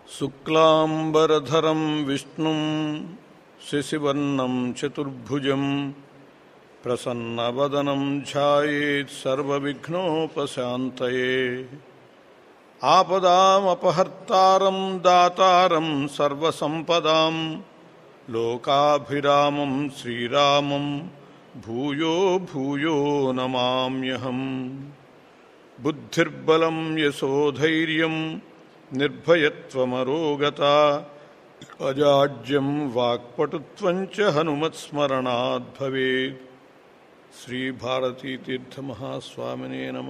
శుక్లాంబరధరం విష్ణుం శశివర్ణం చతుర్భుజం ప్రసన్నవదనం ధ్యాయేత్ సర్వవిఘ్నోపశాంతయే ఆపదామపహర్తారం దాతారం సర్వసంపదాం లోకాభిరామం శ్రీరామం భూయో భూయో నమామ్యహం బుద్ధిర్బలం యశోధైర్యం నిర్భయత్వమరోగత అజాడ్యం వాక్పటుత్వం చ హనుమత్స్మరణాద్ భవేత్ శ్రీభారతీతీర్థమహాస్వామినే నమ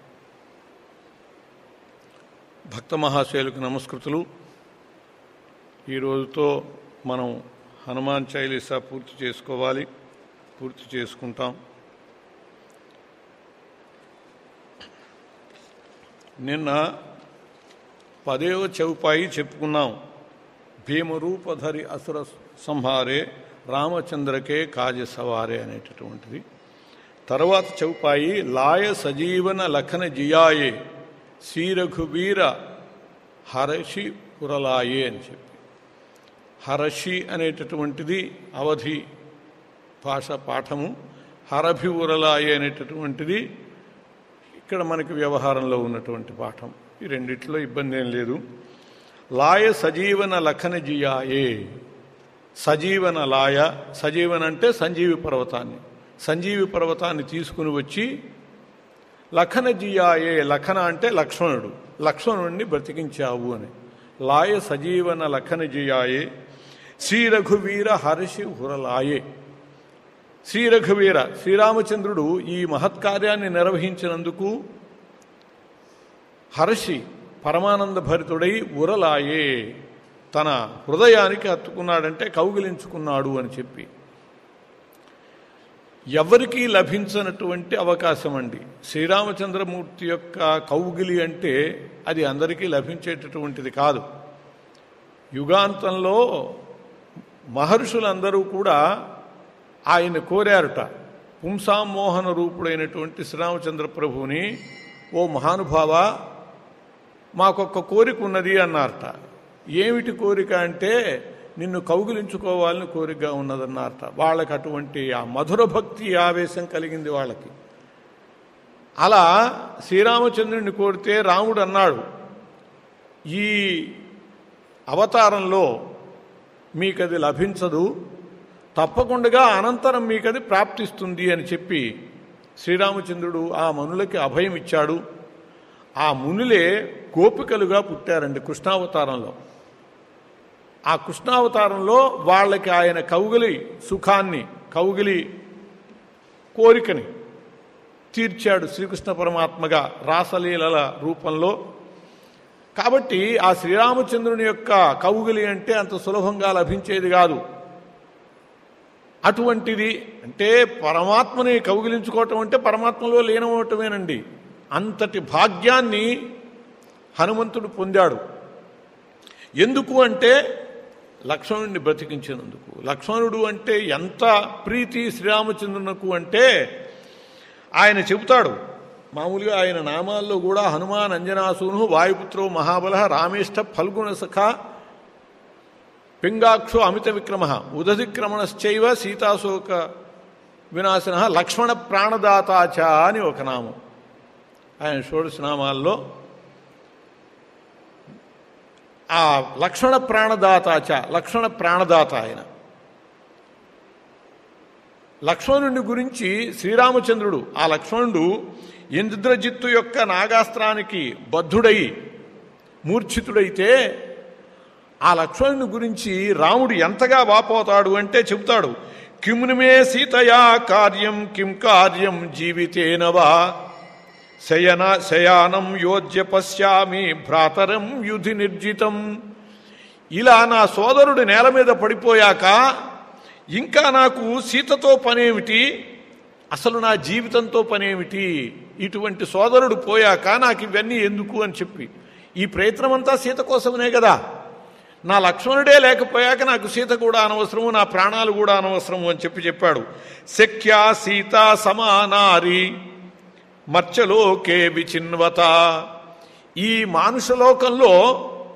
భక్త మహాశయులకు నమస్కృతులు ఈ రోజుతో మనం హనుమాన్ చైలీసా పూర్తి చేసుకోవాలి పూర్తి చేసుకుంటాం నిన్న పదేవ చౌపాయి చెప్పుకున్నాం భీమరూపధరి అసుర సంహారే రామచంద్రకే కాజ సవారే అనేటటువంటిది తర్వాత చౌపాయి లాయ సజీవన లఖన జియాయే శ్రీరఘువీర హరషి పురలాయే అని చెప్పి హరషి అనేటటువంటిది అవధి భాష పాఠము హరభి ఉరలాయే అనేటటువంటిది ఇక్కడ మనకి వ్యవహారంలో ఉన్నటువంటి పాఠం ఈ రెండిట్లో ఇబ్బంది ఏం లేదు లాయ సజీవన లఖన జియాయే సజీవన లాయ సజీవన అంటే సంజీవి పర్వతాన్ని సంజీవి పర్వతాన్ని తీసుకుని వచ్చి లఖన జియాయే లఖన అంటే లక్ష్మణుడు లక్ష్మణుడిని బ్రతికించావు అని లాయ సజీవన లఖన జియాయే శ్రీ రఘువీర హర్షి హురలాయే శ్రీ రఘువీర శ్రీరామచంద్రుడు ఈ మహత్కార్యాన్ని నిర్వహించినందుకు హర్షి పరమానంద భరితుడై ఉరలాయే తన హృదయానికి హత్తుకున్నాడంటే కౌగిలించుకున్నాడు అని చెప్పి ఎవరికీ లభించనటువంటి అవకాశం అండి శ్రీరామచంద్రమూర్తి యొక్క కౌగిలి అంటే అది అందరికీ లభించేటటువంటిది కాదు యుగాంతంలో మహర్షులందరూ కూడా ఆయన కోరారుట పుంసామోహన రూపుడైనటువంటి శ్రీరామచంద్ర ప్రభువుని ఓ మహానుభావ మాకొక్క కోరిక ఉన్నది అన్నారట ఏమిటి కోరిక అంటే నిన్ను కౌగిలించుకోవాలని కోరికగా ఉన్నదన్నారట వాళ్ళకి అటువంటి ఆ మధుర భక్తి ఆవేశం కలిగింది వాళ్ళకి అలా శ్రీరామచంద్రుడిని కోరితే రాముడు అన్నాడు ఈ అవతారంలో మీకది లభించదు తప్పకుండా అనంతరం మీకది ప్రాప్తిస్తుంది అని చెప్పి శ్రీరామచంద్రుడు ఆ మనులకి అభయం ఇచ్చాడు ఆ మునులే గోపికలుగా పుట్టారండి కృష్ణావతారంలో ఆ కృష్ణావతారంలో వాళ్ళకి ఆయన కౌగిలి సుఖాన్ని కౌగిలి కోరికని తీర్చాడు శ్రీకృష్ణ పరమాత్మగా రాసలీలల రూపంలో కాబట్టి ఆ శ్రీరామచంద్రుని యొక్క కౌగిలి అంటే అంత సులభంగా లభించేది కాదు అటువంటిది అంటే పరమాత్మని కౌగిలించుకోవటం అంటే పరమాత్మలో లీనమవటమేనండి అంతటి భాగ్యాన్ని హనుమంతుడు పొందాడు ఎందుకు అంటే లక్ష్మణుడిని బ్రతికించినందుకు లక్ష్మణుడు అంటే ఎంత ప్రీతి శ్రీరామచంద్రునకు అంటే ఆయన చెబుతాడు మామూలుగా ఆయన నామాల్లో కూడా హనుమాన్ అంజనాసూను వాయుపుత్రో మహాబల రామేష్ట ఫల్గుణ సఖ పింగాక్షో అమిత విక్రమ ఉదధిక్రమణశ్చైవ సీతాశోక వినాశన లక్ష్మణ ప్రాణదాతాచ అని ఒక నామం ఆయన షోడశ నామాల్లో ఆ లక్ష్మణ ప్రాణదాతాచ లక్ష్మణ ప్రాణదాత ఆయన లక్ష్మణుడి గురించి శ్రీరామచంద్రుడు ఆ లక్ష్మణుడు ఇంద్రజిత్తు యొక్క నాగాస్త్రానికి బద్ధుడై మూర్ఛితుడైతే ఆ లక్ష్మణుని గురించి రాముడు ఎంతగా వాపోతాడు అంటే చెబుతాడు కిమునిమే సీతయా కార్యం కిం కార్యం జీవితేనవా శయన శయానం యోజ్య పశ్యామి భ్రాతరం యుధి నిర్జితం ఇలా నా సోదరుడు నేల మీద పడిపోయాక ఇంకా నాకు సీతతో పనేమిటి అసలు నా జీవితంతో పనేమిటి ఇటువంటి సోదరుడు పోయాక నాకు ఇవన్నీ ఎందుకు అని చెప్పి ఈ ప్రయత్నమంతా సీత కోసమనే కదా నా లక్ష్మణుడే లేకపోయాక నాకు సీత కూడా అనవసరము నా ప్రాణాలు కూడా అనవసరము అని చెప్పి చెప్పాడు శక్యా సీత సమానారి మర్చలోకే విచిన్వత ఈ మానుషలోకంలో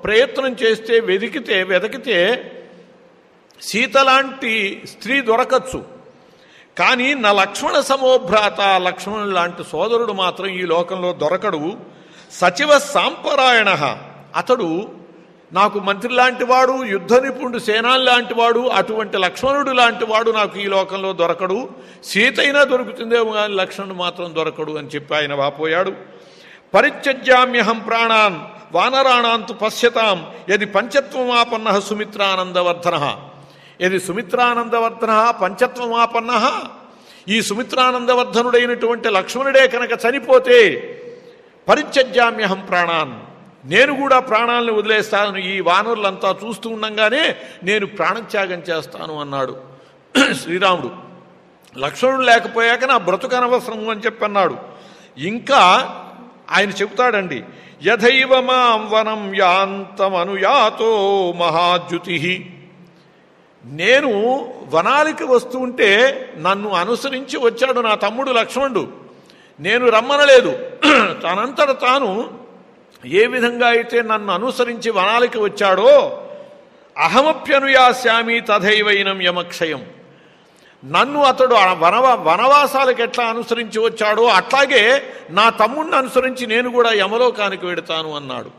ప్రయత్నం చేస్తే వెదికితే వెతికితే సీత లాంటి స్త్రీ దొరకచ్చు కానీ నా లక్ష్మణ సమోభ్రాత లక్ష్మణుడు లాంటి సోదరుడు మాత్రం ఈ లోకంలో దొరకడు సచివ సాంపరాయణ అతడు నాకు మంత్రి లాంటి వాడు యుద్ధ నిపుణుడు సేనాని లాంటి వాడు అటువంటి లక్ష్మణుడు లాంటి వాడు నాకు ఈ లోకంలో దొరకడు సీత అయినా దొరుకుతుందేమో కానీ లక్ష్మణుడు మాత్రం దొరకడు అని చెప్పి ఆయన వాపోయాడు పరిత్యజ్యామ్యహం ప్రాణాన్ వానరాణాంతు పశ్యతాం యది పంచత్వమాపన్న సుమిత్రానందవర్ధన యది సుమిత్రానందవర్ధన పంచత్వమాపన్న ఈ సుమిత్రానందవర్ధనుడైనటువంటి లక్ష్మణుడే కనుక చనిపోతే పరిత్యజ్యామ్యహం ప్రాణాన్ నేను కూడా ప్రాణాలను వదిలేస్తాను ఈ వానరులంతా చూస్తూ ఉండంగానే నేను ప్రాణత్యాగం చేస్తాను అన్నాడు శ్రీరాముడు లక్ష్మణుడు లేకపోయాక నా బ్రతుకు అనవసరం అని చెప్పి అన్నాడు ఇంకా ఆయన చెబుతాడండి యథైవ మాం వనం యాంతమనుయాతో మహాద్యుతి నేను వనాలికి వస్తూ ఉంటే నన్ను అనుసరించి వచ్చాడు నా తమ్ముడు లక్ష్మణుడు నేను రమ్మనలేదు తనంతట తాను ఏ విధంగా అయితే నన్ను అనుసరించి వనాలికి వచ్చాడో అహమప్యనుయాస్యామి తథైవైనం యమక్షయం నన్ను అతడు ఆ వనవ వనవాసాలకు ఎట్లా అనుసరించి వచ్చాడో అట్లాగే నా తమ్ముడిని అనుసరించి నేను కూడా యమలోకానికి వెడతాను అన్నాడు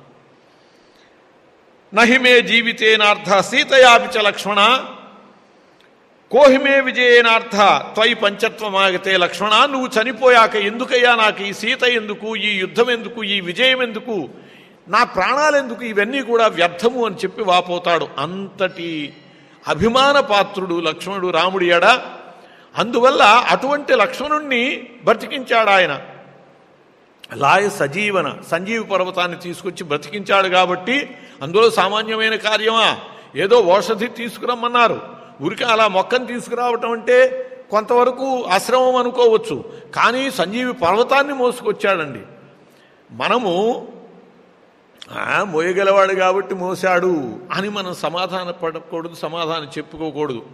నహిమే జీవితేనార్థ సీతయాపిచ లక్ష్మణ కోహిమే విజయేనార్థ త్వయి పంచత్వమాగతే లక్ష్మణ నువ్వు చనిపోయాక ఎందుకయ్యా నాకు ఈ సీత ఎందుకు ఈ యుద్ధం ఎందుకు ఈ విజయం ఎందుకు నా ప్రాణాలెందుకు ఇవన్నీ కూడా వ్యర్థము అని చెప్పి వాపోతాడు అంతటి అభిమాన పాత్రుడు లక్ష్మణుడు రాముడి ఎడ అందువల్ల అటువంటి లక్ష్మణుణ్ణి బ్రతికించాడు ఆయన లాయ సజీవన సంజీవ పర్వతాన్ని తీసుకొచ్చి బ్రతికించాడు కాబట్టి అందులో సామాన్యమైన కార్యమా ఏదో ఔషధి తీసుకురమ్మన్నారు ఉరికి అలా మొక్కను తీసుకురావటం అంటే కొంతవరకు అశ్రమం అనుకోవచ్చు కానీ సంజీవి పర్వతాన్ని మోసుకొచ్చాడండి మనము "ఆ, మోయగలవాడు కాబట్టి మోసాడు అని మనం సమాధాన పడకూడదు సమాధానం చెప్పుకోకూడదు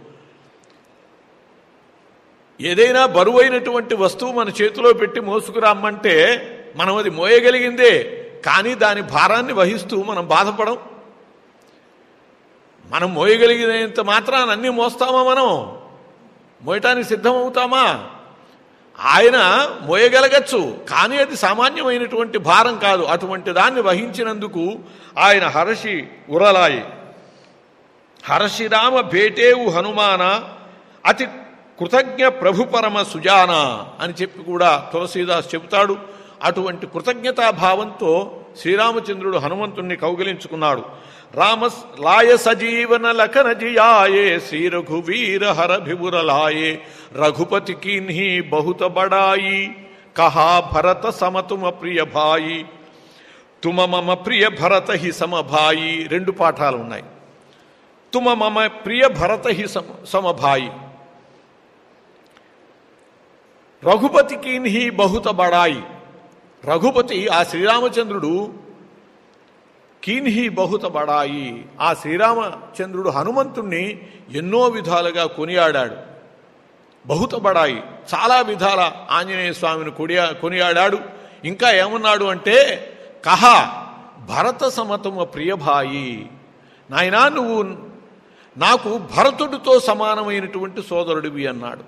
ఏదైనా బరువైనటువంటి వస్తువు మన చేతిలో పెట్టి మోసుకురామ్మంటే మనం అది మోయగలిగిందే కానీ దాని భారాన్ని వహిస్తూ మనం బాధపడం మనం మోయగలిగినంత మాత్రాన్ని అన్నీ మోస్తామా మనం మోయటానికి సిద్ధమవుతామా ఆయన మోయగలగచ్చు కానీ అది సామాన్యమైనటువంటి భారం కాదు అటువంటి దాన్ని వహించినందుకు ఆయన హర్షి ఉరలాయి హర్షిరామ భేటేవు హనుమాన అతి కృతజ్ఞ ప్రభు పరమ సుజాన అని చెప్పి కూడా తులసీదాస్ చెబుతాడు అటువంటి కృతజ్ఞతాభావంతో శ్రీరామచంద్రుడు హనుమంతుణ్ణి కౌగిలించుకున్నాడు రామ లాయ సజీవన లఖన జియాయే శ్రీ రఘువీర హర భివురలాయే రఘుపతి కిన్హి బహుత బడాయి కహా భరత సమతుమ ప్రియ భాయి తుమ మమ ప్రియ భరత హి సమభాయి రెండు పాఠాలు ఉన్నాయి తుమ మమ ప్రియ భరత హి సమ సమభాయి రఘుపతి కిన్హి బహుత బడాయి రఘుపతి ఆ శ్రీరామచంద్రుడు కీన్హి బహుత బడాయి ఆ శ్రీరామచంద్రుడు హనుమంతుణ్ణి ఎన్నో విధాలుగా కొనియాడాడు బహుత బడాయి చాలా విధాల ఆంజనేయ స్వామిని కొనియా కొనియాడాడు ఇంకా ఏమన్నాడు అంటే కహ భరత సమతమ ప్రియభాయి నాయనా నువ్వు నాకు భరతుడితో సమానమైనటువంటి సోదరుడివి అన్నాడు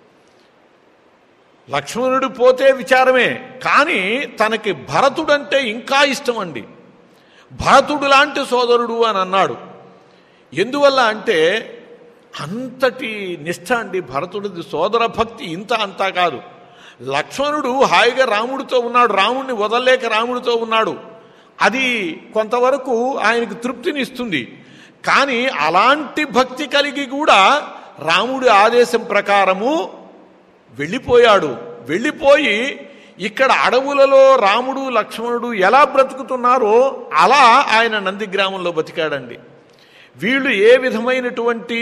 లక్ష్మణుడు పోతే విచారమే కానీ తనకి భరతుడంటే ఇంకా ఇష్టం అండి భరతుడు లాంటి సోదరుడు అని అన్నాడు ఎందువల్ల అంటే అంతటి నిష్ఠ అండి భరతుడిది సోదర భక్తి ఇంత అంతా కాదు లక్ష్మణుడు హాయిగా రాముడితో ఉన్నాడు రాముడిని వదలలేక రాముడితో ఉన్నాడు అది కొంతవరకు ఆయనకు తృప్తినిస్తుంది కానీ అలాంటి భక్తి కలిగి కూడా రాముడి ఆదేశం ప్రకారము వెళ్ళిపోయాడు వెళ్ళిపోయి ఇక్కడ అడవులలో రాముడు లక్ష్మణుడు ఎలా బ్రతుకుతున్నారో అలా ఆయన నందిగ్రామంలో బతికాడండి వీళ్ళు ఏ విధమైనటువంటి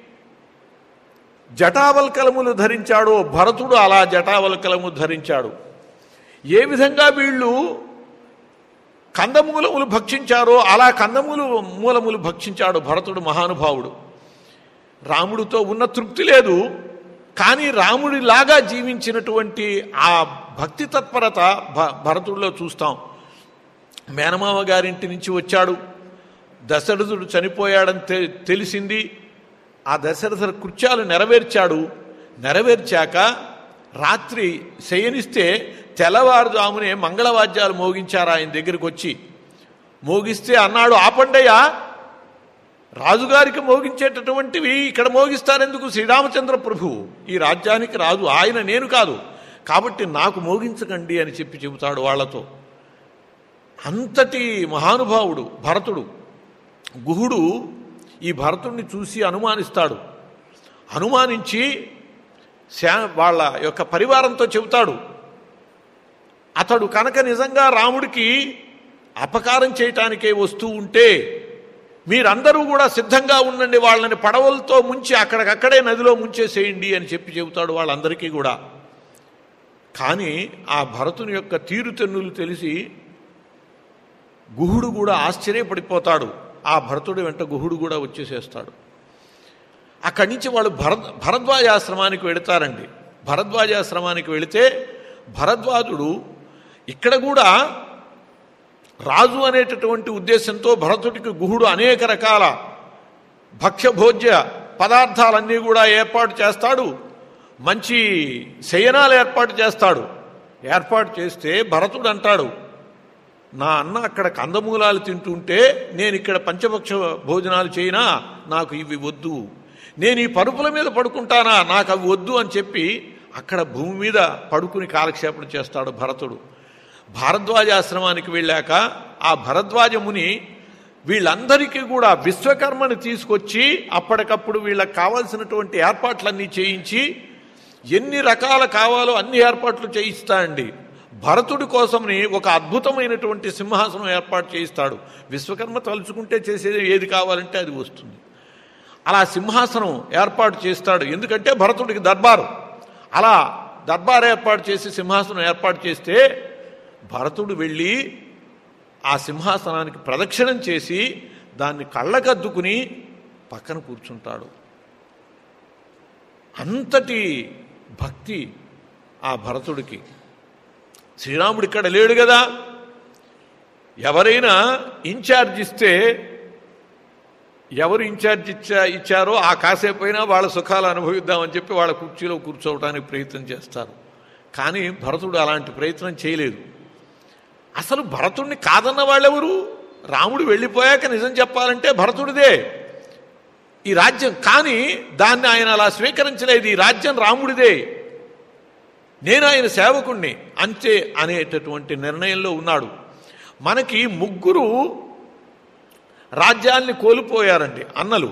జటావల్కలములు ధరించాడో భరతుడు అలా జటావల్కలము ధరించాడు ఏ విధంగా వీళ్ళు కందమూలములు భక్షించారో అలా కందమూలు మూలములు భక్షించాడు భరతుడు మహానుభావుడు రాముడితో ఉన్న తృప్తి లేదు కానీ రాముడిలాగా జీవించినటువంటి ఆ భక్తి తత్పరత భ భరతుడిలో చూస్తాం మేనమామ గారింటి నుంచి వచ్చాడు దశరథుడు చనిపోయాడని తె- తెలిసింది ఆ దశరథుడు కృత్యాలు నెరవేర్చాడు నెరవేర్చాక రాత్రి శయనిస్తే తెల్లవారుజామునే మంగళవాద్యాలు మోగించారు ఆయన దగ్గరికి వచ్చి మోగిస్తే అన్నాడు ఆపండయ్యా రాజుగారికి మోగించేటటువంటివి ఇక్కడ మోగిస్తారెందుకు శ్రీరామచంద్ర ప్రభువు ఈ రాజ్యానికి రాజు ఆయన నేను కాదు కాబట్టి నాకు మోగించకండి అని చెప్పి చెబుతాడు వాళ్లతో అంతటి మహానుభావుడు భరతుడు గుహుడు ఈ భరతుడిని చూసి అనుమానిస్తాడు అనుమానించి శా వాళ్ళ యొక్క పరివారంతో చెబుతాడు అతడు కనుక నిజంగా రాముడికి అపకారం చేయటానికే వస్తూ ఉంటే మీరందరూ కూడా సిద్ధంగా ఉండండి వాళ్ళని పడవలతో ముంచి అక్కడికక్కడే నదిలో ముంచేసేయండి అని చెప్పి చెబుతాడు వాళ్ళందరికీ కూడా కానీ ఆ భరతుని యొక్క తీరుతెన్నులు తెలిసి గుహుడు కూడా ఆశ్చర్యపడిపోతాడు ఆ భరతుడి వెంట గుహుడు కూడా వచ్చేసేస్తాడు అక్కడి నుంచి వాళ్ళు భరద్ భరద్వాజాశ్రమానికి వెళతారండి భరద్వాజాశ్రమానికి వెళితే భరద్వాజుడు ఇక్కడ కూడా రాజు అనేటటువంటి ఉద్దేశంతో భరతుడికి గుహుడు అనేక రకాల భక్ష్యభోజ్య పదార్థాలన్నీ కూడా ఏర్పాటు చేస్తాడు మంచి శయనాలు ఏర్పాటు చేస్తాడు ఏర్పాటు చేస్తే భరతుడు అంటాడు నా అన్న అక్కడ కందమూలాలు తింటుంటే నేను ఇక్కడ పంచపక్ష భోజనాలు చేయనా నాకు ఇవి వద్దు నేను ఈ పరుపుల మీద పడుకుంటానా నాకు అవి వద్దు అని చెప్పి అక్కడ భూమి మీద పడుకుని కాలక్షేపణ చేస్తాడు భరతుడు భారద్వాజాశ్రమానికి వెళ్ళాక ఆ భరద్వాజ ముని వీళ్ళందరికీ కూడా విశ్వకర్మని తీసుకొచ్చి అప్పటికప్పుడు వీళ్ళకి కావాల్సినటువంటి ఏర్పాట్లన్నీ చేయించి ఎన్ని రకాల కావాలో అన్ని ఏర్పాట్లు చేయిస్తాడండి భరతుడి కోసమని ఒక అద్భుతమైనటువంటి సింహాసనం ఏర్పాటు చేయిస్తాడు విశ్వకర్మ తలుచుకుంటే చేసేది ఏది కావాలంటే అది వస్తుంది అలా సింహాసనం ఏర్పాటు చేస్తాడు ఎందుకంటే భరతుడికి దర్బారు అలా దర్బార్ ఏర్పాటు చేసి సింహాసనం ఏర్పాటు చేస్తే భరతుడు వెళ్ళి ఆ సింహాసనానికి ప్రదక్షిణం చేసి దాన్ని కళ్ళకద్దుకుని పక్కన కూర్చుంటాడు అంతటి భక్తి ఆ భరతుడికి శ్రీరాముడు ఇక్కడ లేడు కదా ఎవరైనా ఇన్ఛార్జ్ ఇస్తే ఎవరు ఇన్ఛార్జ్ ఇచ్చా ఇచ్చారో ఆ కాసేపైనా వాళ్ళ సుఖాలు అనుభవిద్దామని చెప్పి వాళ్ళ కుర్చీలో కూర్చోవడానికి ప్రయత్నం చేస్తారు కానీ భరతుడు అలాంటి ప్రయత్నం చేయలేదు అసలు భరతుడిని కాదన్న వాళ్ళెవరు రాముడు వెళ్ళిపోయాక నిజం చెప్పాలంటే భరతుడిదే ఈ రాజ్యం కానీ దాన్ని ఆయన అలా స్వీకరించలేదు ఈ రాజ్యం రాముడిదే నేను ఆయన సేవకుణ్ణి అంతే అనేటటువంటి నిర్ణయంలో ఉన్నాడు మనకి ముగ్గురు రాజ్యాల్ని కోల్పోయారండి అన్నలు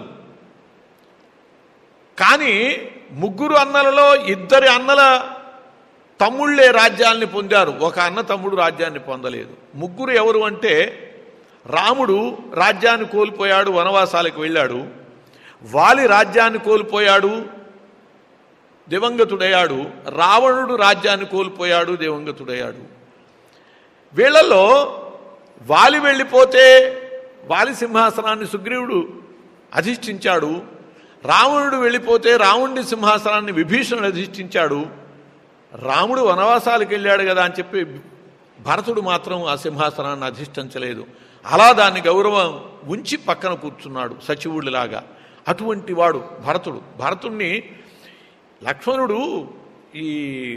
కానీ ముగ్గురు అన్నలలో ఇద్దరి అన్నల తమ్ముళ్ళే రాజ్యాల్ని పొందారు ఒక అన్న తమ్ముడు రాజ్యాన్ని పొందలేదు ముగ్గురు ఎవరు అంటే రాముడు రాజ్యాన్ని కోల్పోయాడు వనవాసాలకు వెళ్ళాడు వాలి రాజ్యాన్ని కోల్పోయాడు దివంగతుడయ్యాడు రావణుడు రాజ్యాన్ని కోల్పోయాడు దివంగతుడయ్యాడు వీళ్ళల్లో వాలి వెళ్ళిపోతే వాలి సింహాసనాన్ని సుగ్రీవుడు అధిష్ఠించాడు రావణుడు వెళ్ళిపోతే రావణుడి సింహాసనాన్ని విభీషణుడు అధిష్ఠించాడు రాముడు వనవాసాలకు వెళ్ళాడు కదా అని చెప్పి భరతుడు మాత్రం ఆ సింహాసనాన్ని అధిష్ఠించలేదు అలా దాన్ని గౌరవం ఉంచి పక్కన కూర్చున్నాడు సచివుడిలాగా అటువంటి వాడు భరతుడు భరతుణ్ణి లక్ష్మణుడు ఈ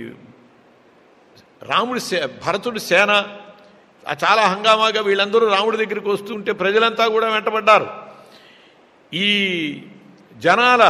రాముడి సే భరతుడి సేన ఆ చాలా హంగామాగా వీళ్ళందరూ రాముడి దగ్గరికి వస్తుంటే ప్రజలంతా కూడా వెంటబడ్డారు ఈ జనాల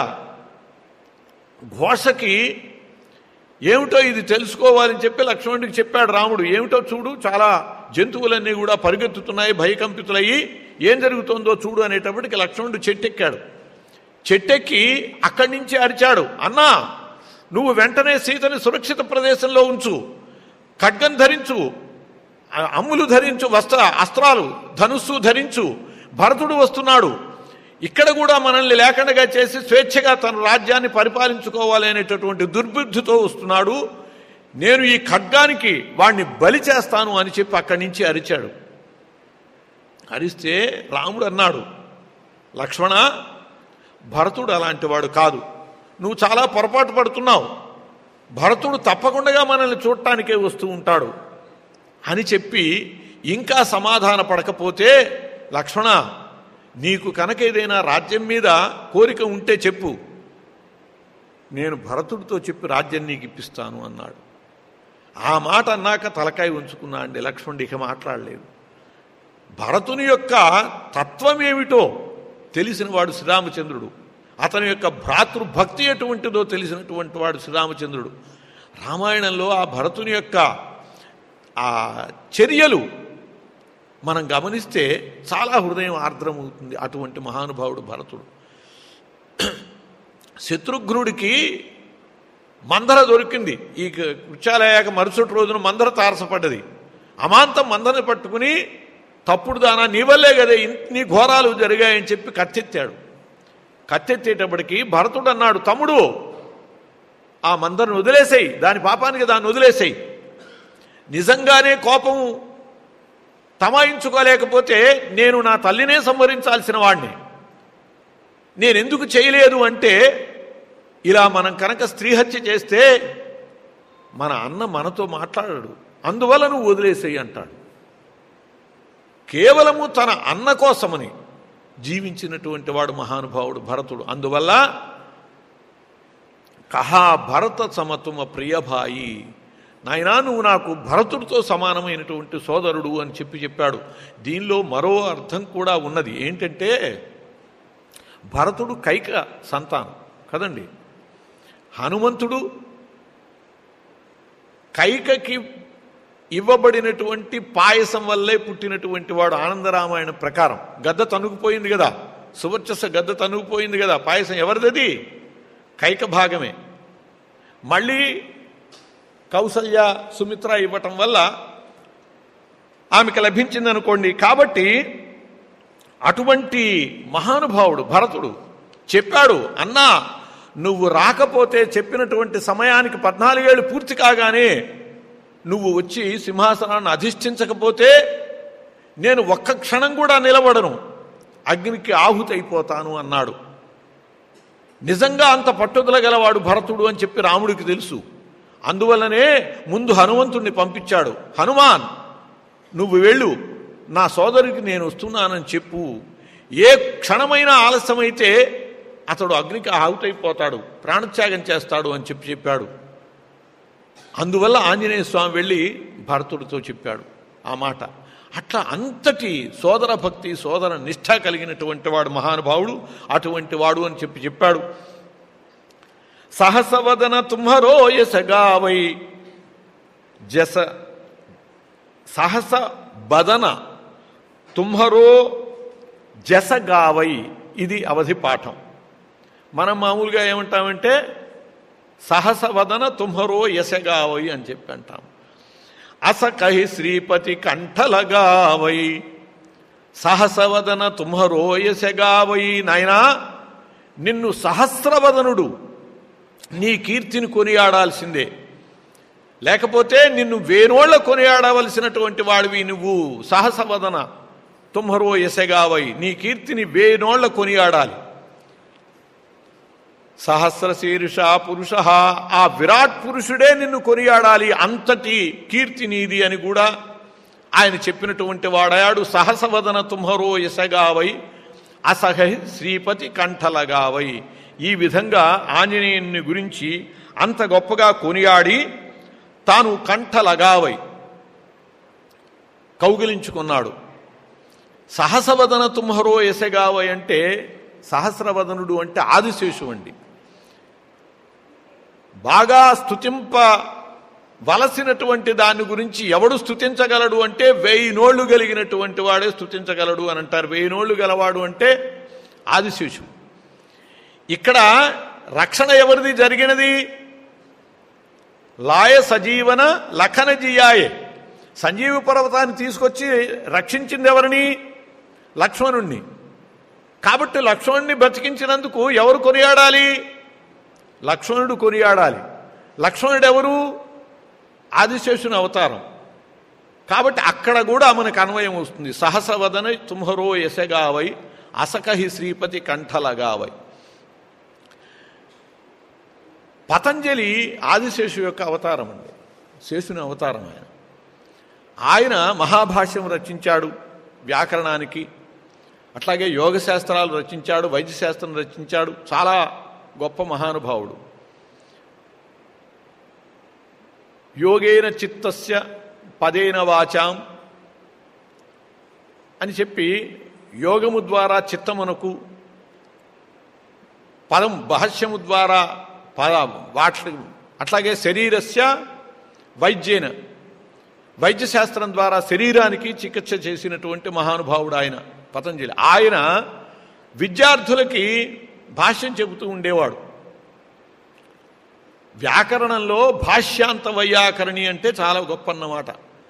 ఘోషకి ఏమిటో ఇది తెలుసుకోవాలని చెప్పి లక్ష్మణుడికి చెప్పాడు రాముడు ఏమిటో చూడు చాలా జంతువులన్నీ కూడా పరిగెత్తుతున్నాయి భయకంపితులయ్యి ఏం జరుగుతుందో చూడు అనేటప్పటికి లక్ష్మణుడు చెట్టెక్కాడు చెట్టెక్కి అక్కడి నుంచి అరిచాడు అన్నా నువ్వు వెంటనే సీతని సురక్షిత ప్రదేశంలో ఉంచు ఖడ్గం ధరించు ఆ అమ్ములు ధరించు వస్త్ర అస్త్రాలు ధనుస్సు ధరించు భరతుడు వస్తున్నాడు ఇక్కడ కూడా మనల్ని లేకుండా చేసి స్వేచ్ఛగా తన రాజ్యాన్ని పరిపాలించుకోవాలి అనేటటువంటి దుర్బుద్ధితో వస్తున్నాడు నేను ఈ ఖడ్గానికి వాణ్ణి బలి చేస్తాను అని చెప్పి అక్కడి నుంచి అరిచాడు అరిస్తే రాముడు అన్నాడు లక్ష్మణ భరతుడు అలాంటి వాడు కాదు నువ్వు చాలా పొరపాటు పడుతున్నావు భరతుడు తప్పకుండా మనల్ని చూడటానికే వస్తూ ఉంటాడు అని చెప్పి ఇంకా సమాధాన పడకపోతే లక్ష్మణ నీకు కనుక ఏదైనా రాజ్యం మీద కోరిక ఉంటే చెప్పు నేను భరతుడితో చెప్పి రాజ్యం నీకు ఇప్పిస్తాను అన్నాడు ఆ మాట అన్నాక తలకాయ ఉంచుకున్నా అండి లక్ష్మణుడు ఇక మాట్లాడలేదు భరతుని యొక్క తత్వం ఏమిటో తెలిసిన వాడు శ్రీరామచంద్రుడు అతని యొక్క భ్రాతృభక్తి ఎటువంటిదో తెలిసినటువంటి వాడు శ్రీరామచంద్రుడు రామాయణంలో ఆ భరతుని యొక్క ఆ చర్యలు మనం గమనిస్తే చాలా హృదయం ఆర్ద్రమవుతుంది అటువంటి మహానుభావుడు భరతుడు శత్రుఘ్నుడికి మందర దొరికింది ఈ కృత్యాలయ్యాక మరుసటి రోజున మందర తారసపడ్డది అమాంతం మందరని పట్టుకుని తప్పుడు దానా నీ వల్లే కదా ఇన్ని ఘోరాలు జరిగాయని చెప్పి కత్తెత్తాడు కత్తెత్తేటప్పటికి భరతుడు అన్నాడు తమ్ముడు ఆ మందరిని వదిలేసేయి దాని పాపానికి దాన్ని వదిలేసేయి నిజంగానే కోపం తమాయించుకోలేకపోతే నేను నా తల్లినే సంహరించాల్సిన వాడిని నేను ఎందుకు చేయలేదు అంటే ఇలా మనం కనుక స్త్రీహత్య చేస్తే మన అన్న మనతో మాట్లాడాడు అందువల్ల నువ్వు వదిలేసేయి అంటాడు కేవలము తన అన్న కోసమని జీవించినటువంటి వాడు మహానుభావుడు భరతుడు అందువల్ల కహా భరత సమతుమ ప్రియభాయి నాయనా నువ్వు నాకు భరతుడితో సమానమైనటువంటి సోదరుడు అని చెప్పి చెప్పాడు దీనిలో మరో అర్థం కూడా ఉన్నది ఏంటంటే భరతుడు కైక సంతానం కదండి హనుమంతుడు కైకకి ఇవ్వబడినటువంటి పాయసం వల్లే పుట్టినటువంటి వాడు ఆనందరామాయణ ప్రకారం గద్ద తనుగుపోయింది కదా సువర్చస గద్ద తనుగుపోయింది కదా పాయసం ఎవరిదది కైక భాగమే మళ్ళీ కౌసల్య సుమిత్ర ఇవ్వటం వల్ల ఆమెకు లభించింది అనుకోండి కాబట్టి అటువంటి మహానుభావుడు భరతుడు చెప్పాడు అన్నా నువ్వు రాకపోతే చెప్పినటువంటి సమయానికి పద్నాలుగేళ్ళు పూర్తి కాగానే నువ్వు వచ్చి సింహాసనాన్ని అధిష్ఠించకపోతే నేను ఒక్క క్షణం కూడా నిలబడను అగ్నికి ఆహుతి అయిపోతాను అన్నాడు నిజంగా అంత పట్టుదల గలవాడు భరతుడు అని చెప్పి రాముడికి తెలుసు అందువల్లనే ముందు హనుమంతుణ్ణి పంపించాడు హనుమాన్ నువ్వు వెళ్ళు నా సోదరికి నేను వస్తున్నానని చెప్పు ఏ క్షణమైనా ఆలస్యమైతే అతడు అగ్నికి ఆహుతైపోతాడు ప్రాణత్యాగం చేస్తాడు అని చెప్పి చెప్పాడు అందువల్ల ఆంజనేయ స్వామి వెళ్ళి భరతుడితో చెప్పాడు ఆ మాట అట్లా అంతటి సోదర భక్తి సోదర నిష్ఠ కలిగినటువంటి వాడు మహానుభావుడు అటువంటి వాడు అని చెప్పి చెప్పాడు సహసవదన తుంహరో యశగావై జస సహస బదన తుంహరో జసగావై ఇది అవధి పాఠం మనం మామూలుగా ఏమంటామంటే సహసవదన తుంహరో యశగావై అని చెప్పి అంటాం అసకహి శ్రీపతి కంఠలగావై సహసవదన తుంహరో యశగావై నాయనా నిన్ను సహస్రవదనుడు నీ కీర్తిని కొనియాడాల్సిందే లేకపోతే నిన్ను వేనోళ్ల కొనియాడవలసినటువంటి వాడివి నువ్వు సహసవదన తుమ్హరో యశగావై నీ కీర్తిని వేనోళ్ల కొనియాడాలి సహస్ర శీర్ష పురుష ఆ విరాట్ పురుషుడే నిన్ను కొనియాడాలి అంతటి కీర్తి నీది అని కూడా ఆయన చెప్పినటువంటి వాడాడు సహసవదన తుంహరో యశగావై అసహి శ్రీపతి కంఠలగావై ఈ విధంగా ఆంజనేయుని గురించి అంత గొప్పగా కొనియాడి తాను కంఠలగావై కౌగిలించుకున్నాడు సహసవదన తుంహరో యశగావై అంటే సహస్రవదనుడు అంటే ఆదిశేషు అండి బాగా స్తుతింప వలసినటువంటి దాని గురించి ఎవడు స్తుతించగలడు అంటే వెయ్యి నోళ్లు కలిగినటువంటి వాడే స్తుతించగలడు అని అంటారు వెయ్యి నోళ్లు గలవాడు అంటే ఆదిశేషు ఇక్కడ రక్షణ ఎవరిది జరిగినది లాయ సజీవన లఖన జియాయే సంజీవ పర్వతాన్ని తీసుకొచ్చి రక్షించింది ఎవరిని లక్ష్మణుణ్ణి కాబట్టి లక్ష్మణుణ్ణి బతికించినందుకు ఎవరు కొనియాడాలి లక్ష్మణుడు కొనియాడాలి లక్ష్మణుడు ఎవరు ఆదిశేషుని అవతారం కాబట్టి అక్కడ కూడా మనకు అన్వయం వస్తుంది సహసవదన తుంహరో యశగావై అసకహి శ్రీపతి కంఠలగావై పతంజలి ఆదిశేషు యొక్క అవతారం అండి శేషుని అవతారం ఆయన ఆయన మహాభాష్యం రచించాడు వ్యాకరణానికి అట్లాగే యోగ శాస్త్రాలు రచించాడు వైద్య శాస్త్రం రచించాడు చాలా గొప్ప మహానుభావుడు యోగేన చిత్తస్య పదేన వాచాం అని చెప్పి యోగము ద్వారా చిత్తమునకు పదం భాష్యము ద్వారా పద వాటి అట్లాగే శరీరస్య వైద్యేన వైద్య శాస్త్రం ద్వారా శరీరానికి చికిత్స చేసినటువంటి మహానుభావుడు ఆయన పతంజలి ఆయన విద్యార్థులకి భాష్యం చెబుతూ ఉండేవాడు వ్యాకరణంలో భాష్యాంత వైయాకరణి అంటే చాలా గొప్ప అన్నమాట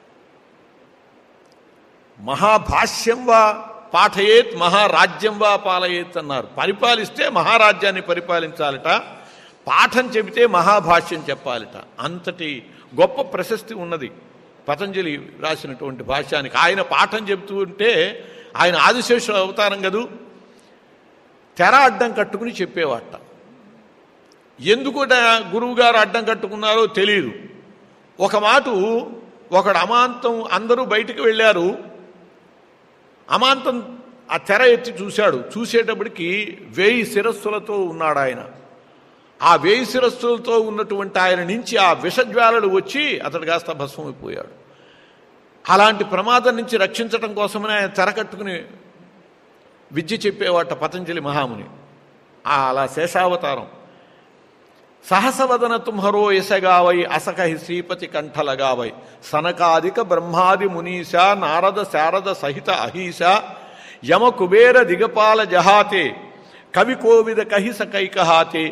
మహాభాష్యం వా పాఠయేత్ మహారాజ్యం వా పాలయేత్ అన్నారు పరిపాలిస్తే మహారాజ్యాన్ని పరిపాలించాలట పాఠం చెబితే మహాభాష్యం చెప్పాలట అంతటి గొప్ప ప్రశస్తి ఉన్నది పతంజలి రాసినటువంటి భాష్యానికి ఆయన పాఠం చెబుతూ ఉంటే ఆయన ఆదిశేషుడు అవతారం కదూ తెర అడ్డం కట్టుకుని చెప్పేవాట ఎందుకుట గురువుగారు అడ్డం కట్టుకున్నారో తెలియదు ఒక మాట ఒకడు అమాంతం అందరూ బయటికి వెళ్ళారు అమాంతం ఆ తెర ఎత్తి చూశాడు చూసేటప్పటికి వేయి శిరస్సులతో ఉన్నాడు ఆయన ఆ వేయి శిరస్సులతో ఉన్నటువంటి ఆయన నుంచి ఆ విషజ్వాలలు వచ్చి అతడు కాస్త భస్మైపోయాడు అలాంటి ప్రమాదం నుంచి రక్షించడం కోసమనే ఆయన తెర కట్టుకుని విద్య చెప్పేవాట పతంజలి మహాముని ఆ అలా శేషావతారం సహసవదన తుంహరో యశగావై అసకహి శ్రీపతి కంఠలగావై సనకాదిక బ్రహ్మాది మునీశ నారద శారద సహిత అహీశ యమ కుబేర దిగపాల జహాతే కవి కోవిద కహిస కైకహాతే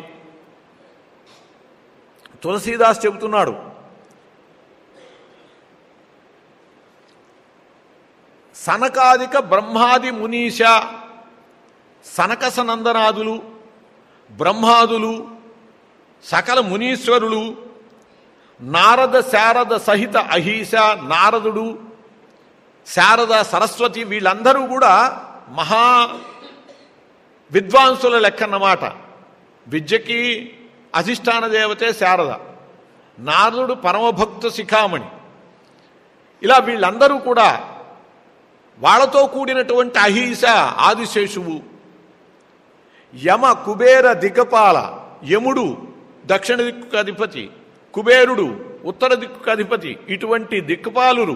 తులసీదాస్ చెబుతున్నాడు సనకాదిక బ్రహ్మాది మునీశ సనకసనందనాదులు బ్రహ్మాదులు సకల మునీశ్వరులు నారద శారద సహిత అహీశ నారదుడు శారద సరస్వతి వీళ్ళందరూ కూడా మహా విద్వాంసుల లెక్కన్నమాట విద్యకి అధిష్టాన దేవతే శారద నారదుడు పరమభక్త శిఖామణి ఇలా వీళ్ళందరూ కూడా వాళ్ళతో కూడినటువంటి అహీస ఆదిశేషువు యమ కుబేర దిగపాల యముడు దక్షిణ దిక్కుకు అధిపతి కుబేరుడు ఉత్తర దిక్కుకు అధిపతి ఇటువంటి దిక్కుపాలురు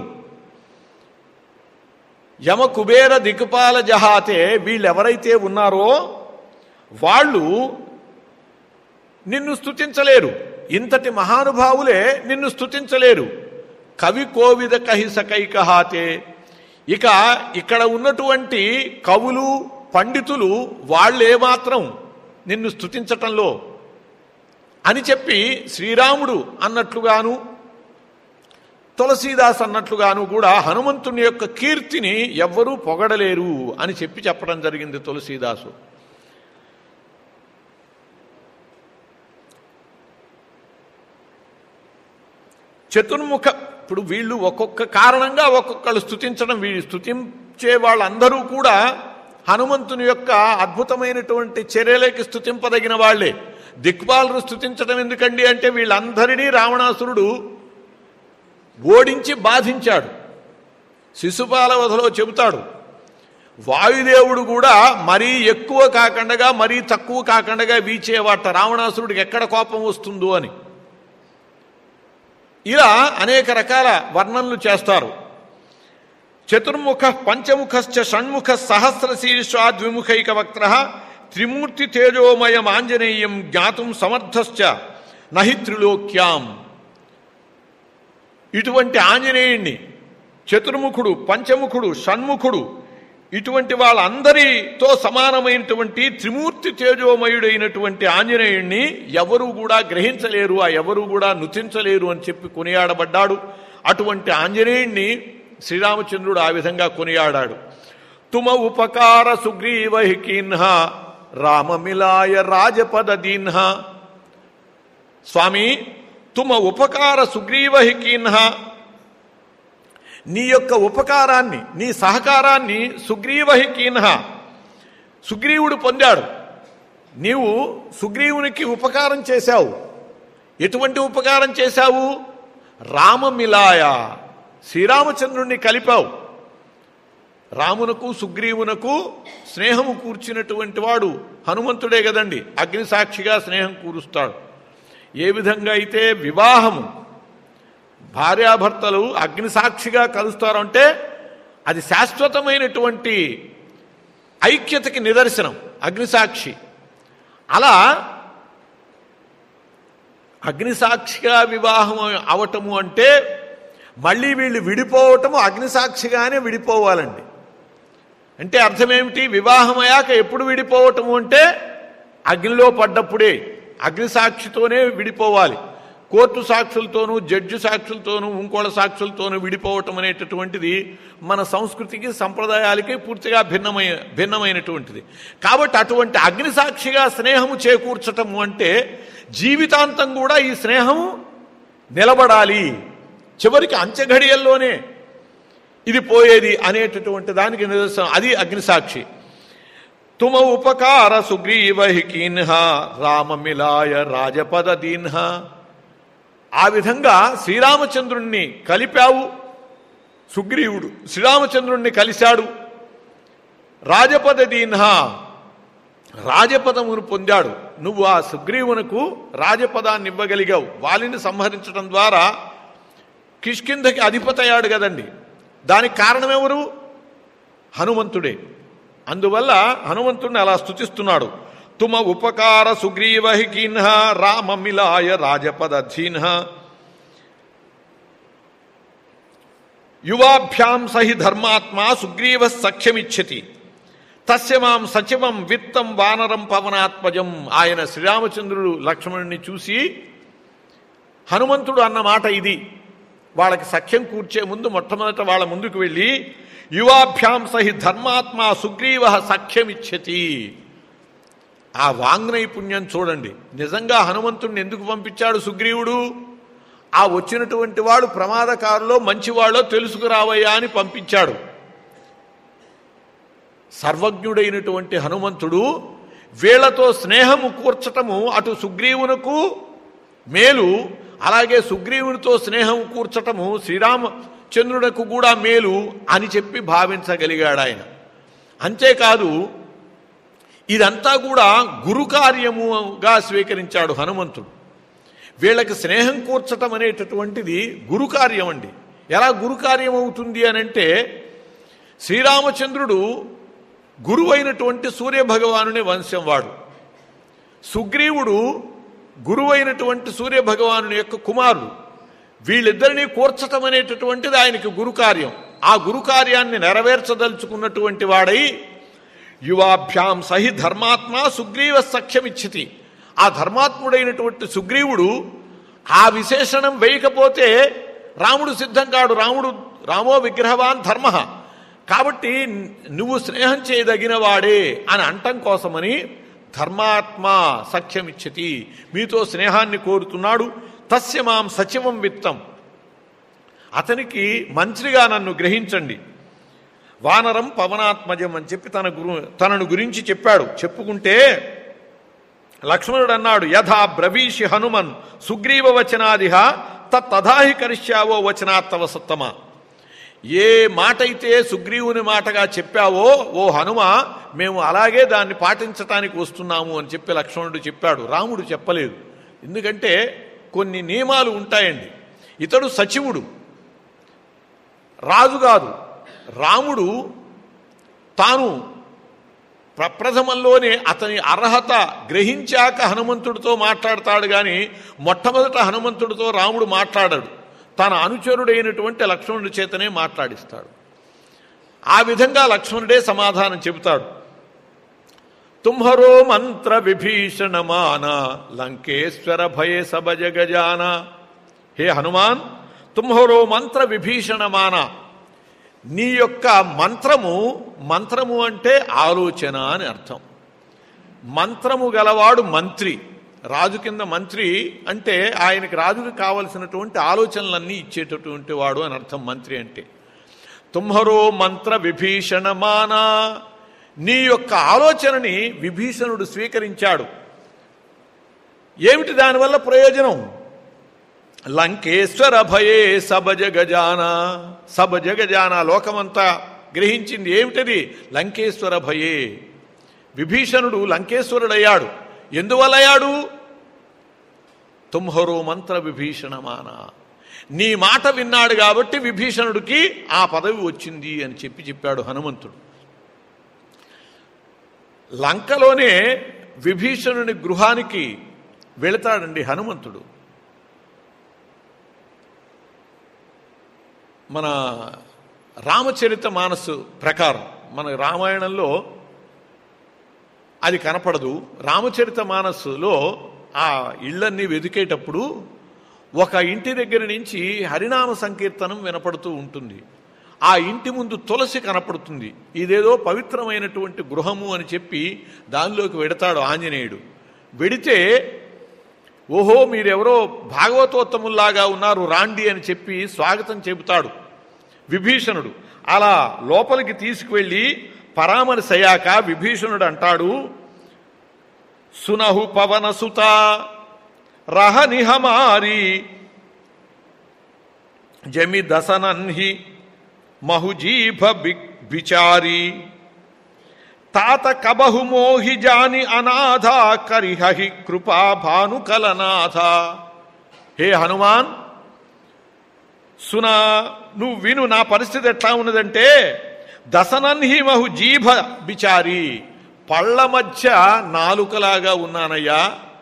యమ కుబేర దిక్కుపాల జహాతే వీళ్ళెవరైతే ఉన్నారో వాళ్ళు నిన్ను స్తుతించలేరు ఇంతటి మహానుభావులే నిన్ను స్తుతించలేరు కవి కోవిద కహిస కైకహాతే ఇక ఇక్కడ ఉన్నటువంటి కవులు పండితులు వాళ్ళేమాత్రం నిన్ను స్తుతించటంలో అని చెప్పి శ్రీరాముడు అన్నట్లుగాను తులసీదాస్ అన్నట్లుగాను కూడా హనుమంతుని యొక్క కీర్తిని ఎవ్వరూ పొగడలేరు అని చెప్పి చెప్పడం జరిగింది తులసీదాసు చతుర్ముఖ ఇప్పుడు వీళ్ళు ఒక్కొక్క కారణంగా ఒక్కొక్కళ్ళు స్థుతించడం వీళ్ళు స్థుతించే వాళ్ళందరూ కూడా హనుమంతుని యొక్క అద్భుతమైనటువంటి చర్యలకి స్థుతింపదగిన వాళ్లే దిక్పాలను స్థుతించడం ఎందుకండి అంటే వీళ్ళందరినీ రావణాసురుడు ఓడించి బాధించాడు శిశుపాల వధలో చెబుతాడు వాయుదేవుడు కూడా మరీ ఎక్కువ కాకుండా మరీ తక్కువ కాకుండా వీచేవాట రావణాసురుడికి ఎక్కడ కోపం వస్తుందో అని ఇలా అనేక రకాల వర్ణనలు చేస్తారు చతుర్ముఖ పంచముఖశ్చ షణ్ముఖ సహస్రశీర్షా ద్విముఖైక వక్త్ర త్రిమూర్తి తేజోమయం ఆంజనేయం జ్ఞాతుం సమర్థశ్చ నహి త్రిలోక్యాం ఇటువంటి ఆంజనేయుణ్ణి చతుర్ముఖుడు పంచముఖుడు షణ్ముఖుడు ఇటువంటి వాళ్ళందరితో సమానమైనటువంటి త్రిమూర్తి తేజోమయుడైనటువంటి ఆంజనేయుణ్ణి ఎవరూ కూడా గ్రహించలేరు ఆ ఎవరూ కూడా నుతించలేరు అని చెప్పి కొనియాడబడ్డాడు అటువంటి ఆంజనేయుణ్ణి శ్రీరామచంద్రుడు ఆ విధంగా కొనియాడాడు తుమ ఉపకార సుగ్రీవహికీన్హ రామమిలాయ రాజపద దీన్హ స్వామి తుమ ఉపకార సుగ్రీవహికీన్హ నీ యొక్క ఉపకారాన్ని నీ సహకారాన్ని సుగ్రీవహికీన్హ సుగ్రీవుడు పొందాడు నీవు సుగ్రీవునికి ఉపకారం చేశావు ఎటువంటి ఉపకారం చేశావు రామమిలాయ శ్రీరామచంద్రుణ్ణి కలిపావు రామునకు సుగ్రీవునకు స్నేహము కూర్చినటువంటి వాడు హనుమంతుడే కదండి అగ్ని సాక్షిగా స్నేహం కూరుస్తాడు ఏ విధంగా అయితే వివాహము భార్యాభర్తలు అగ్ని సాక్షిగా కలుస్తారంటే అది శాశ్వతమైనటువంటి ఐక్యతకి నిదర్శనం అగ్నిసాక్షి అలా అగ్నిసాక్షిగా వివాహం అవటము అంటే మళ్ళీ వీళ్ళు విడిపోవటము అగ్నిసాక్షిగానే విడిపోవాలండి అంటే అర్థమేమిటి వివాహం అయ్యాక ఎప్పుడు విడిపోవటము అంటే అగ్నిలో పడ్డప్పుడే అగ్నిసాక్షితోనే విడిపోవాలి కోర్టు సాక్షులతోనూ జడ్జి సాక్షులతోనూ ఇంకోళ్ళ సాక్షులతోనూ విడిపోవటం అనేటటువంటిది మన సంస్కృతికి సంప్రదాయాలకి పూర్తిగా భిన్నమై భిన్నమైనటువంటిది కాబట్టి అటువంటి అగ్ని సాక్షిగా స్నేహము చేకూర్చటము అంటే జీవితాంతం కూడా ఈ స్నేహము నిలబడాలి చివరికి అంచెఘడియల్లోనే ఇది పోయేది అనేటటువంటి దానికి నిదర్శనం అది అగ్నిసాక్షి తుమ ఉపకార సుగ్రీవ హికీన్హ రామమిలాయ రాజపద దీన్హ ఆ విధంగా శ్రీరామచంద్రుణ్ణి కలిపావు సుగ్రీవుడు శ్రీరామచంద్రుణ్ణి కలిశాడు రాజపద దీన్హ రాజపదమును పొందాడు నువ్వు ఆ సుగ్రీవునకు రాజపదాన్ని ఇవ్వగలిగావు వాలిని సంహరించడం ద్వారా కిష్కింధకి అధిపతయ్యాడు కదండి దానికి కారణమెవరు హనుమంతుడే అందువల్ల హనుమంతుడిని అలా స్తుతిస్తున్నాడు తుమ ఉపకార సుగ్రీవ కిన్హ రామమిలాయ రాజపదధీన్హ యువాభ్యాం సహి ధర్మాత్మా సుగ్రీవ సఖ్యమిచ్చతి తస్య మాం సచివం విత్తం వానరం పవనాత్మజం ఆయన శ్రీరామచంద్రుడు లక్ష్మణుని చూసి హనుమంతుడు అన్న మాట ఇది వాళ్ళకి సఖ్యం కూర్చే ముందు మొట్టమొదట వాళ్ళ ముందుకు వెళ్ళి యువాభ్యాం సహి ధర్మాత్మా సుగ్రీవ సఖ్యమిచ్చతి ఆ వాంగ్నైపుణ్యం చూడండి నిజంగా హనుమంతుడిని ఎందుకు పంపించాడు సుగ్రీవుడు ఆ వచ్చినటువంటి వాడు ప్రమాదకారులో మంచివాళ్ళో తెలుసుకురావయ్యా అని పంపించాడు సర్వజ్ఞుడైనటువంటి హనుమంతుడు వీళ్లతో స్నేహము కూర్చటము అటు సుగ్రీవునకు మేలు అలాగే సుగ్రీవునితో స్నేహం కూర్చటము శ్రీరామచంద్రునకు కూడా మేలు అని చెప్పి భావించగలిగాడు ఆయన అంతేకాదు ఇదంతా కూడా గురు కార్యముగా స్వీకరించాడు హనుమంతుడు వీళ్ళకి స్నేహం కూర్చటం అనేటటువంటిది గురు కార్యం అండి ఎలా గురు కార్యం అవుతుంది అని అంటే శ్రీరామచంద్రుడు గురువైనటువంటి సూర్యభగవానుని వంశం వాడు సుగ్రీవుడు గురువైనటువంటి సూర్యభగవానుని యొక్క కుమారుడు వీళ్ళిద్దరినీ కూర్చటం అనేటటువంటిది ఆయనకి గురు కార్యం ఆ గురు కార్యాన్ని నెరవేర్చదలుచుకున్నటువంటి వాడై యువాభ్యాం సహి ధర్మాత్మ సుగ్రీవ సఖ్యమిచ్చితి ఆ ధర్మాత్ముడైనటువంటి సుగ్రీవుడు ఆ విశేషణం వేయకపోతే రాముడు సిద్ధం కాడు రాముడు రామో విగ్రహవాన్ ధర్మ కాబట్టి నువ్వు స్నేహం చేయదగిన వాడే అని అంటం కోసమని ధర్మాత్మ సఖ్యమిచ్చతి మీతో స్నేహాన్ని కోరుతున్నాడు తస్య మాం సచివం విత్తం అతనికి మంత్రిగా నన్ను గ్రహించండి వానరం పవనాత్మజం అని చెప్పి తన గురు తనను గురించి చెప్పాడు చెప్పుకుంటే లక్ష్మణుడు అన్నాడు యథా బ్రవీషి హనుమన్ సుగ్రీవ వచనాదిహ తదాహి కరిష్యావో వచనాత్తవ సత్తమ ఏ మాట అయితే సుగ్రీవుని మాటగా చెప్పావో ఓ హనుమ మేము అలాగే దాన్ని పాటించటానికి వస్తున్నాము అని చెప్పి లక్ష్మణుడు చెప్పాడు రాముడు చెప్పలేదు ఎందుకంటే కొన్ని నియమాలు ఉంటాయండి ఇతడు సచివుడు రాజు కాదు రాముడు తాను ప్రప్రథమంలోనే అతని అర్హత గ్రహించాక హనుమంతుడితో మాట్లాడతాడు కానీ మొట్టమొదట హనుమంతుడితో రాముడు మాట్లాడాడు తన అనుచరుడైనటువంటి లక్ష్మణుడి చేతనే మాట్లాడిస్తాడు ఆ విధంగా లక్ష్మణుడే సమాధానం చెబుతాడు తుంహరో మంత్ర విభీషణమాన లంకేశ్వర భయ సభజ గజాన హే హనుమాన్ తుంహరో మంత్ర విభీషణమాన నీ యొక్క మంత్రము మంత్రము అంటే ఆలోచన అని అర్థం మంత్రము గలవాడు మంత్రి రాజు కింద మంత్రి అంటే ఆయనకి రాజుకి కావలసినటువంటి ఆలోచనలన్నీ ఇచ్చేటటువంటి వాడు అని అర్థం మంత్రి అంటే తుంహరో మంత్ర విభీషణమానా నీ యొక్క ఆలోచనని విభీషణుడు స్వీకరించాడు ఏమిటి దానివల్ల ప్రయోజనం లంకేశ్వర భయే సభజ గజాన సభజ గజాన లోకమంతా గ్రహించింది ఏమిటది లంకేశ్వర భయే విభీషణుడు లంకేశ్వరుడయ్యాడు ఎందువల్ల అయ్యాడు తుంహరో మంత్ర విభీషణమాన నీ మాట విన్నాడు కాబట్టి విభీషణుడికి ఆ పదవి వచ్చింది అని చెప్పి చెప్పాడు హనుమంతుడు లంకలోనే విభీషణుని గృహానికి వెళతాడండి హనుమంతుడు మన రామచరిత మానసు ప్రకారం మన రామాయణంలో అది కనపడదు రామచరిత మానస్సులో ఆ ఇళ్ళన్నీ వెతికేటప్పుడు ఒక ఇంటి దగ్గర నుంచి హరినామ సంకీర్తనం వినపడుతూ ఉంటుంది ఆ ఇంటి ముందు తులసి కనపడుతుంది ఇదేదో పవిత్రమైనటువంటి గృహము అని చెప్పి దానిలోకి వెడతాడు ఆంజనేయుడు వెడితే ఓహో మీరెవరో భాగవతోత్తముల్లాగా ఉన్నారు రాండి అని చెప్పి స్వాగతం చెబుతాడు విభీషణుడు అలా లోపలికి తీసుకువెళ్ళి పరామర్శ అయ్యాక విభీషణుడు అంటాడు సునహు పవనసుత రహనిహమారి జమి దసనన్హి మహుజీభ బి- బిచారి తాత కబహు మోహి జాని అనాథ కరిహి కృపా భానుకలనాథ హే హనుమాన్ సునా నువ్వు విను నా పరిస్థితి ఎట్లా ఉన్నదంటే దశనన్హి మహు జీభ బిచారి పళ్ళ మధ్య నాలుకలాగా ఉన్నానయ్యా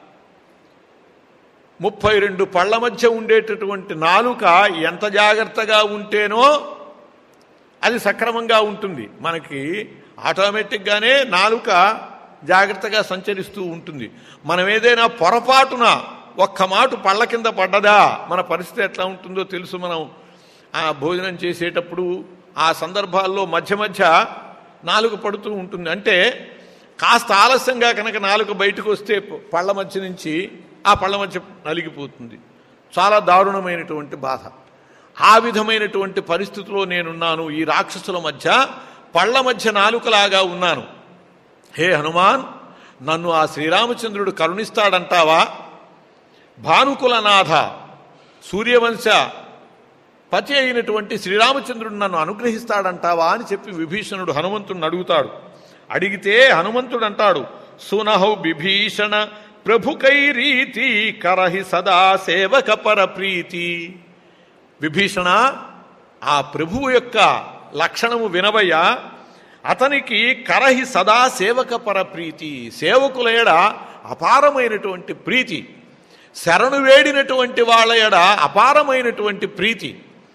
ముప్పై రెండు పళ్ళ మధ్య ఉండేటటువంటి నాలుక ఎంత జాగ్రత్తగా ఉంటేనో అది సక్రమంగా ఉంటుంది మనకి ఆటోమేటిక్గానే నాలుక జాగ్రత్తగా సంచరిస్తూ ఉంటుంది మనం ఏదైనా పొరపాటున ఒక్క మాట పళ్ళ కింద పడ్డదా మన పరిస్థితి ఎట్లా ఉంటుందో తెలుసు మనం ఆ భోజనం చేసేటప్పుడు ఆ సందర్భాల్లో మధ్య మధ్య నాలుక పడుతూ ఉంటుంది అంటే కాస్త ఆలస్యంగా కనుక నాలుక బయటకు వస్తే పళ్ళ మధ్య నుంచి ఆ పళ్ళ మధ్య నలిగిపోతుంది చాలా దారుణమైనటువంటి బాధ ఆ విధమైనటువంటి పరిస్థితిలో నేనున్నాను ఈ రాక్షసుల మధ్య పళ్ళ మధ్య నాలుకలాగా ఉన్నాను హే హనుమాన్ నన్ను ఆ శ్రీరామచంద్రుడు కరుణిస్తాడంటావా భానుకులనాథ సూర్యవంశ పతి అయినటువంటి శ్రీరామచంద్రుడు నన్ను అనుగ్రహిస్తాడంటావా అని చెప్పి విభీషణుడు హనుమంతుడిని అడుగుతాడు అడిగితే హనుమంతుడు అంటాడు సునహౌ విభీషణ ప్రభుకైరీతి కరహి సదా సేవక పర ప్రీతి విభీషణ ఆ ప్రభువు యొక్క లక్షణము వినవయ్యా అతనికి కరహి సదా సేవక పర ప్రీతి సేవకుల ఎడ అపారమైనటువంటి ప్రీతి శరణు వేడినటువంటి వాళ్ళ ఎడ అపారమైనటువంటి ప్రీతి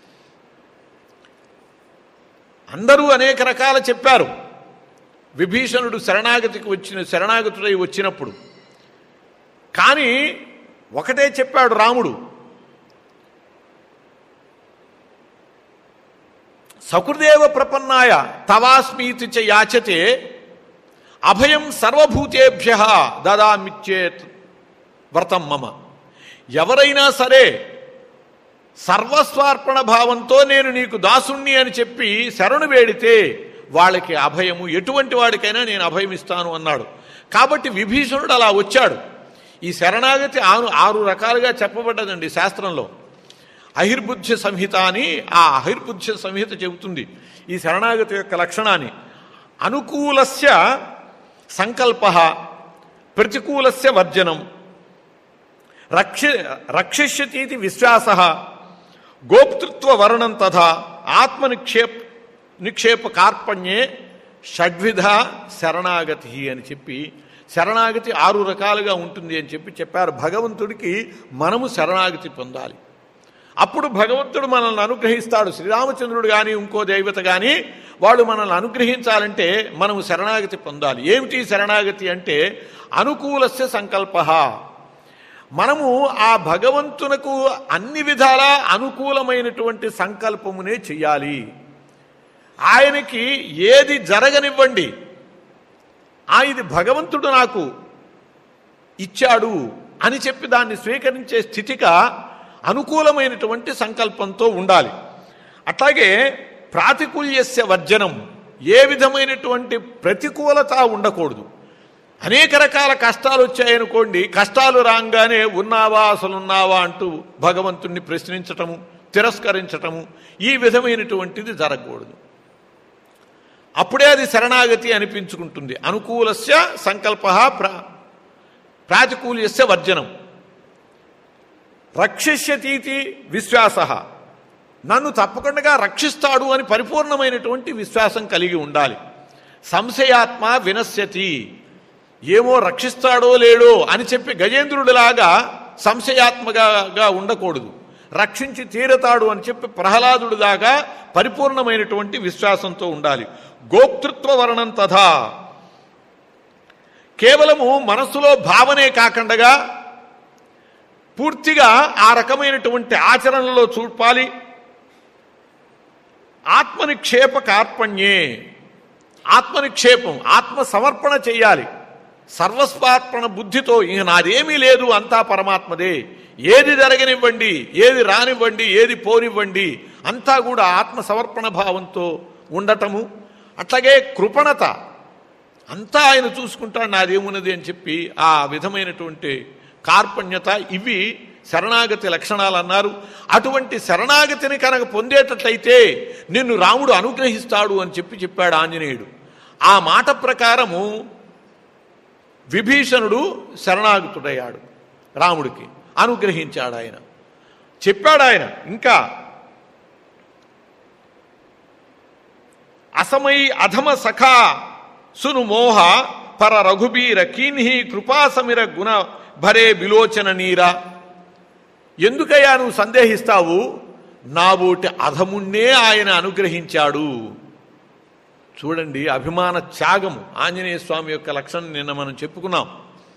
అందరూ అనేక రకాల చెప్పారు విభీషణుడు శరణాగతికి వచ్చిన శరణాగతుడై వచ్చినప్పుడు కానీ ఒకటే చెప్పాడు రాముడు సకృదేవ ప్రపన్నాయ తవాస్మీతి చ యాచతే అభయం సర్వభూతేభ్య దదామిచ్చేత్ వ్రతం మమ ఎవరైనా సరే సర్వస్వార్పణ భావంతో నేను నీకు దాసుణ్ణి అని చెప్పి శరణు వేడితే వాళ్ళకి అభయము ఎటువంటి వాడికైనా నేను అభయం ఇస్తాను అన్నాడు కాబట్టి విభీషణుడు అలా వచ్చాడు ఈ శరణాగతి ఆరు ఆరు రకాలుగా చెప్పబడ్డదండి శాస్త్రంలో అహిర్బుద్ధ్య సంహిత అని ఆ అహిర్బుద్ధ్య సంహిత చెబుతుంది ఈ శరణాగతి యొక్క లక్షణాన్ని అనుకూలస్య సంకల్ప ప్రతికూలస్య వర్జనం రక్ష రక్షిష్యతీతి విశ్వాస గోప్తృత్వ వర్ణం తథా ఆత్మనిక్షేప్ నిక్షేప కార్పణ్యే షడ్విధ శరణాగతి అని చెప్పి శరణాగతి ఆరు రకాలుగా ఉంటుంది అని చెప్పి చెప్పారు భగవంతుడికి మనము శరణాగతి పొందాలి అప్పుడు భగవంతుడు మనల్ని అనుగ్రహిస్తాడు శ్రీరామచంద్రుడు కానీ ఇంకో దైవత కానీ వాళ్ళు మనల్ని అనుగ్రహించాలంటే మనము శరణాగతి పొందాలి ఏమిటి శరణాగతి అంటే అనుకూలస్య సంకల్ప మనము ఆ భగవంతునకు అన్ని విధాల అనుకూలమైనటువంటి సంకల్పమునే చెయ్యాలి ఆయనకి ఏది జరగనివ్వండి ఆ ఇది భగవంతుడు నాకు ఇచ్చాడు అని చెప్పి దాన్ని స్వీకరించే స్థితిగా అనుకూలమైనటువంటి సంకల్పంతో ఉండాలి అట్లాగే ప్రాతికూల్యస్య వర్జనం ఏ విధమైనటువంటి ప్రతికూలత ఉండకూడదు అనేక రకాల కష్టాలు వచ్చాయనుకోండి కష్టాలు రాగానే ఉన్నావా అసలు ఉన్నావా అంటూ భగవంతుణ్ణి ప్రశ్నించటము తిరస్కరించటము ఈ విధమైనటువంటిది జరగకూడదు అప్పుడే అది శరణాగతి అనిపించుకుంటుంది అనుకూలస్య సంకల్ప ప్రా ప్రాతికూల్యస్య వర్జనం రక్షిష్యతీతి విశ్వాస నన్ను తప్పకుండా రక్షిస్తాడు అని పరిపూర్ణమైనటువంటి విశ్వాసం కలిగి ఉండాలి సంశయాత్మ వినశ్యతి ఏమో రక్షిస్తాడో లేడో అని చెప్పి గజేంద్రుడిలాగా సంశయాత్మగా ఉండకూడదు రక్షించి తీరతాడు అని చెప్పి ప్రహ్లాదుడి దాకా పరిపూర్ణమైనటువంటి విశ్వాసంతో ఉండాలి గోక్తృత్వ వర్ణం తథా కేవలము మనస్సులో భావనే కాకుండా పూర్తిగా ఆ రకమైనటువంటి ఆచరణలో చూపాలి ఆత్మనిక్షేప కార్పణ్యే ఆత్మనిక్షేపం ఆత్మ సమర్పణ చేయాలి సర్వస్వార్పణ బుద్ధితో ఇక నాదేమీ లేదు అంతా పరమాత్మదే ఏది జరగనివ్వండి ఏది రానివ్వండి ఏది పోనివ్వండి అంతా కూడా ఆత్మ సమర్పణ భావంతో ఉండటము అట్లాగే కృపణత అంతా ఆయన చూసుకుంటాడు నాదేమున్నది అని చెప్పి ఆ విధమైనటువంటి కార్పణ్యత ఇవి శరణాగతి లక్షణాలు అన్నారు అటువంటి శరణాగతిని కనుక పొందేటట్లయితే నిన్ను రాముడు అనుగ్రహిస్తాడు అని చెప్పి చెప్పాడు ఆంజనేయుడు ఆ మాట ప్రకారము విభీషణుడు శరణాగతుడయ్యాడు రాముడికి అనుగ్రహించాడు ఆయన చెప్పాడు ఆయన ఇంకా అసమై అధమ సఖా సును మోహ పర రఘుబీర కీన్హి కృపాసమిర గుణ భరే విలోచన నీరా ఎందుకయ్యా నువ్వు సందేహిస్తావు నా బోటి అధముణ్ణే ఆయన అనుగ్రహించాడు చూడండి అభిమాన త్యాగము ఆంజనేయ స్వామి యొక్క లక్షణం నిన్న మనం చెప్పుకున్నాం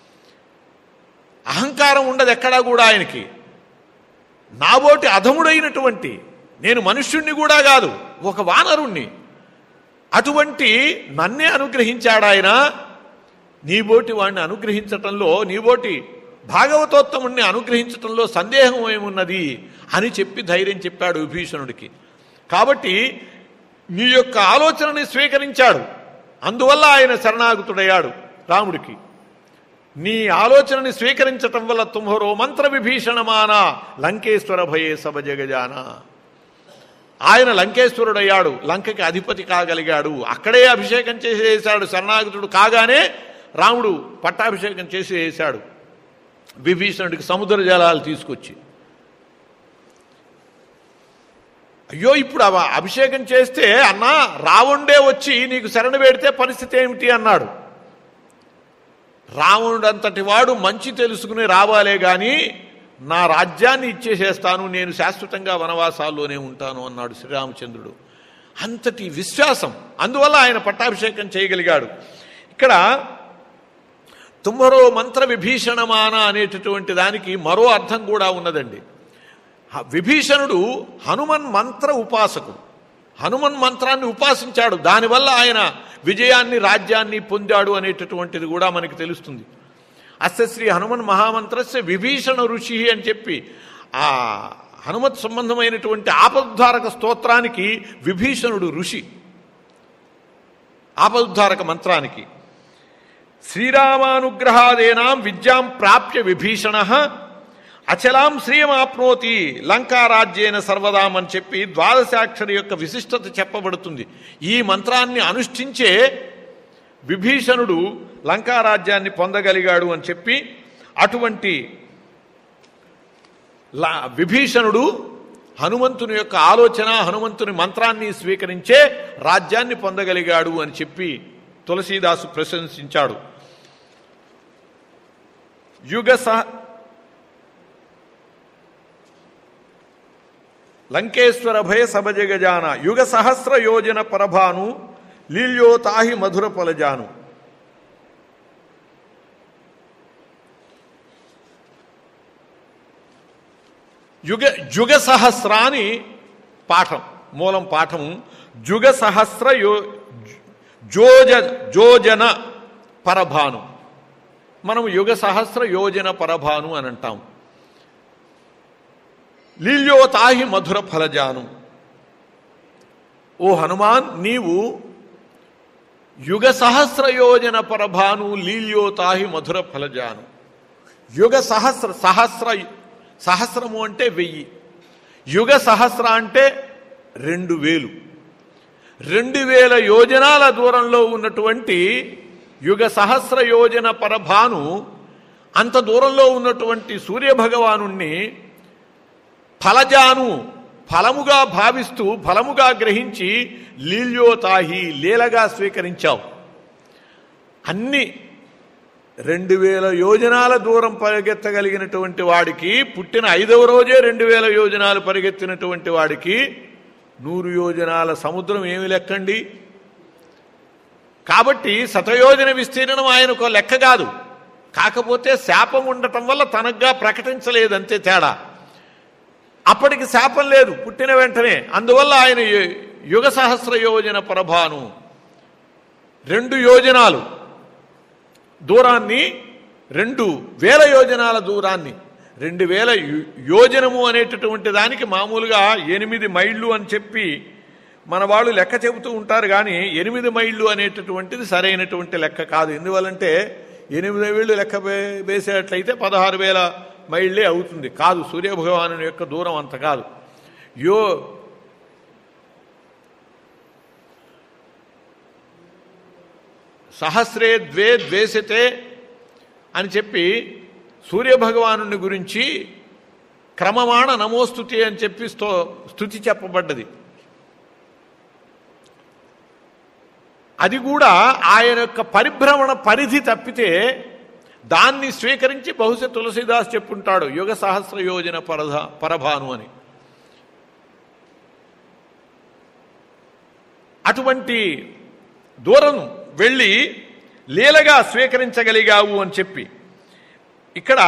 అహంకారం ఉండదు ఎక్కడా కూడా ఆయనకి నాబోటి అధముడైనటువంటి నేను మనుష్యుణ్ణి కూడా కాదు ఒక వానరుణ్ణి అటువంటి నన్నే అనుగ్రహించాడు ఆయన నీబోటి వాడిని అనుగ్రహించటంలో నీబోటి భాగవతోత్తముణ్ణి అనుగ్రహించటంలో సందేహం ఏమున్నది అని చెప్పి ధైర్యం చెప్పాడు విభీషణుడికి కాబట్టి నీ యొక్క ఆలోచనని స్వీకరించాడు అందువల్ల ఆయన శరణాగతుడయ్యాడు రాముడికి నీ ఆలోచనని స్వీకరించటం వల్ల తుంహరో మంత్ర విభీషణమాన లంకేశ్వర భయే సభ జగజాన ఆయన లంకేశ్వరుడయ్యాడు లంకకి అధిపతి కాగలిగాడు అక్కడే అభిషేకం చేసేసాడు శరణాగతుడు కాగానే రాముడు పట్టాభిషేకం చేసి వేశాడు విభీషణుడికి సముద్ర జలాలు తీసుకొచ్చి అయ్యో ఇప్పుడు అవ అభిషేకం చేస్తే అన్నా రావణుడే వచ్చి నీకు శరణ పెడితే పరిస్థితి ఏమిటి అన్నాడు రావణుడు అంతటి వాడు మంచి తెలుసుకుని రావాలే గాని నా రాజ్యాన్ని ఇచ్చేసేస్తాను నేను శాశ్వతంగా వనవాసాల్లోనే ఉంటాను అన్నాడు శ్రీరామచంద్రుడు అంతటి విశ్వాసం అందువల్ల ఆయన పట్టాభిషేకం చేయగలిగాడు ఇక్కడ తుమ్మరో మంత్ర విభీషణమాన అనేటటువంటి దానికి మరో అర్థం కూడా ఉన్నదండి హ- విభీషణుడు హనుమన్ మంత్ర ఉపాసకుడు హనుమన్ మంత్రాన్ని ఉపాసించాడు దానివల్ల ఆయన విజయాన్ని రాజ్యాన్ని పొందాడు అనేటటువంటిది కూడా మనకి తెలుస్తుంది అస్య శ్రీ హనుమన్ మహామంత్రస్య విభీషణ ఋషి అని చెప్పి ఆ హనుమత్ సంబంధమైనటువంటి ఆపద్ధారక స్తోత్రానికి విభీషణుడు ఋషి ఆపద్ధారక మంత్రానికి శ్రీరామానుగ్రహాదేనాం విద్యాం ప్రాప్య విభీషణ అచలాం శ్రీయమాప్నోతి లంకారాజ్యేన సర్వదాం అని చెప్పి ద్వాదశాక్షరి యొక్క విశిష్టత చెప్పబడుతుంది ఈ మంత్రాన్ని అనుష్ఠించే విభీషణుడు లంకారాజ్యాన్ని పొందగలిగాడు అని చెప్పి అటువంటి లా- విభీషణుడు హనుమంతుని యొక్క ఆలోచన హనుమంతుని మంత్రాన్ని స్వీకరించే రాజ్యాన్ని పొందగలిగాడు అని చెప్పి తులసీదాసు ప్రశంసించాడు యుగ సహ లంకేశ్వర భయ సభజగజాన యుగ సహస్ర యోజన పరభాను లీల్యోతాహి మధుర ఫలజాను యుగ యుగ సహస్రాని పాఠం మూలం పాఠం జుగ సహస్ర యో జోజ జోజన పరభాను మనం యుగ సహస్ర యోజన పరభాను అని అంటాం లీల్యోతాహి మధుర ఫలజాను ఓ హనుమాన్ నీవు యుగ సహస్ర యోజన పరభాను లీల్యోతాహి మధుర ఫలజాను యుగ సహస్ర సహస్ర సహస్రము అంటే వెయ్యి యుగ సహస్ర అంటే రెండు వేలు రెండు వేల యోజనాల దూరంలో ఉన్నటువంటి యుగ సహస్ర యోజన పరభాను అంత దూరంలో ఉన్నటువంటి సూర్యభగవాను ఫలజాను ఫలముగా భావిస్తూ ఫలముగా గ్రహించి లీల్యోతాహి లీలగా స్వీకరించావు అన్ని రెండు వేల యోజనాల దూరం పరిగెత్తగలిగినటువంటి వాడికి పుట్టిన ఐదవ రోజే రెండు వేల యోజనాలు పరిగెత్తినటువంటి వాడికి నూరు యోజనాల సముద్రం ఏమి లెక్కండి కాబట్టి శతయోజన విస్తీర్ణం ఆయనకు లెక్క కాదు కాకపోతే శాపం ఉండటం వల్ల తనగ్గా ప్రకటించలేదు అంతే తేడా అప్పటికి శాపం లేదు పుట్టిన వెంటనే అందువల్ల ఆయన యు- యుగ సహస్ర యోజన ప్రభాను రెండు యోజనాలు దూరాన్ని రెండు వేల యోజనాల దూరాన్ని రెండు వేల యో- యోజనము అనేటటువంటి దానికి మామూలుగా ఎనిమిది మైళ్ళు అని చెప్పి మన వాళ్ళు లెక్క చెబుతూ ఉంటారు కానీ ఎనిమిది మైళ్ళు అనేటటువంటిది సరైనటువంటి లెక్క కాదు ఎందువల్లంటే ఎనిమిది వేళ్ళు లెక్క వే- వేసేటట్లయితే పదహారు వేల మైళ్ళే అవుతుంది కాదు సూర్యభగవాను యొక్క దూరం అంత కాదు యో సహస్రే ద్వే ద్వేషతే అని చెప్పి సూర్యభగవాను గురించి క్రమమాణ నమోస్తుతి అని చెప్పి sto స్థుతి చెప్పబడ్డది అది కూడా ఆయన యొక్క పరిభ్రమణ పరిధి తప్పితే దాన్ని స్వీకరించి బహుశా తులసీదాస్ చెప్పుంటాడు యుగ సహస్ర యోజన పరధ పరభాను అని అటువంటి దూరం వెళ్ళి లీలగా స్వీకరించగలిగావు అని చెప్పి ఇక్కడ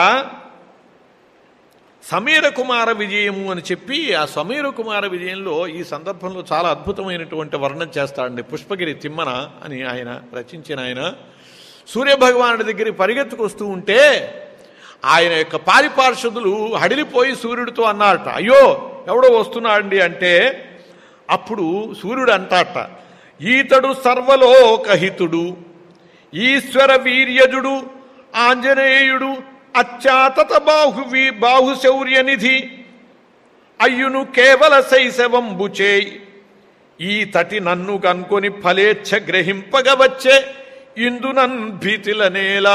సమీర కుమార విజయము అని చెప్పి ఆ సమీర కుమార విజయంలో ఈ సందర్భంలో చాలా అద్భుతమైనటువంటి వర్ణన చేస్తాడండి పుష్పగిరి తిమ్మన అని ఆయన రచించిన ఆయన సూర్యభగవానుడి దగ్గరికి పరిగెత్తుకొస్తూ ఉంటే ఆయన యొక్క పారిపార్షదులు హడిలిపోయి సూర్యుడితో అన్నారట అయ్యో ఎవడో వస్తున్నాడండి అంటే అప్పుడు సూర్యుడు అంటాట ఈతడు సర్వలోకహితుడు ఈశ్వర వీర్యజుడు ఆంజనేయుడు అత్యాతత బాహువి బాహుశౌర్యనిధి అయ్యును కేవల శైశవంబుచే ఈ తటి నన్ను కనుకొని ఫలేచ్ఛ గ్రహింపగవచ్చే ఇందునన్ భీతిలనేలా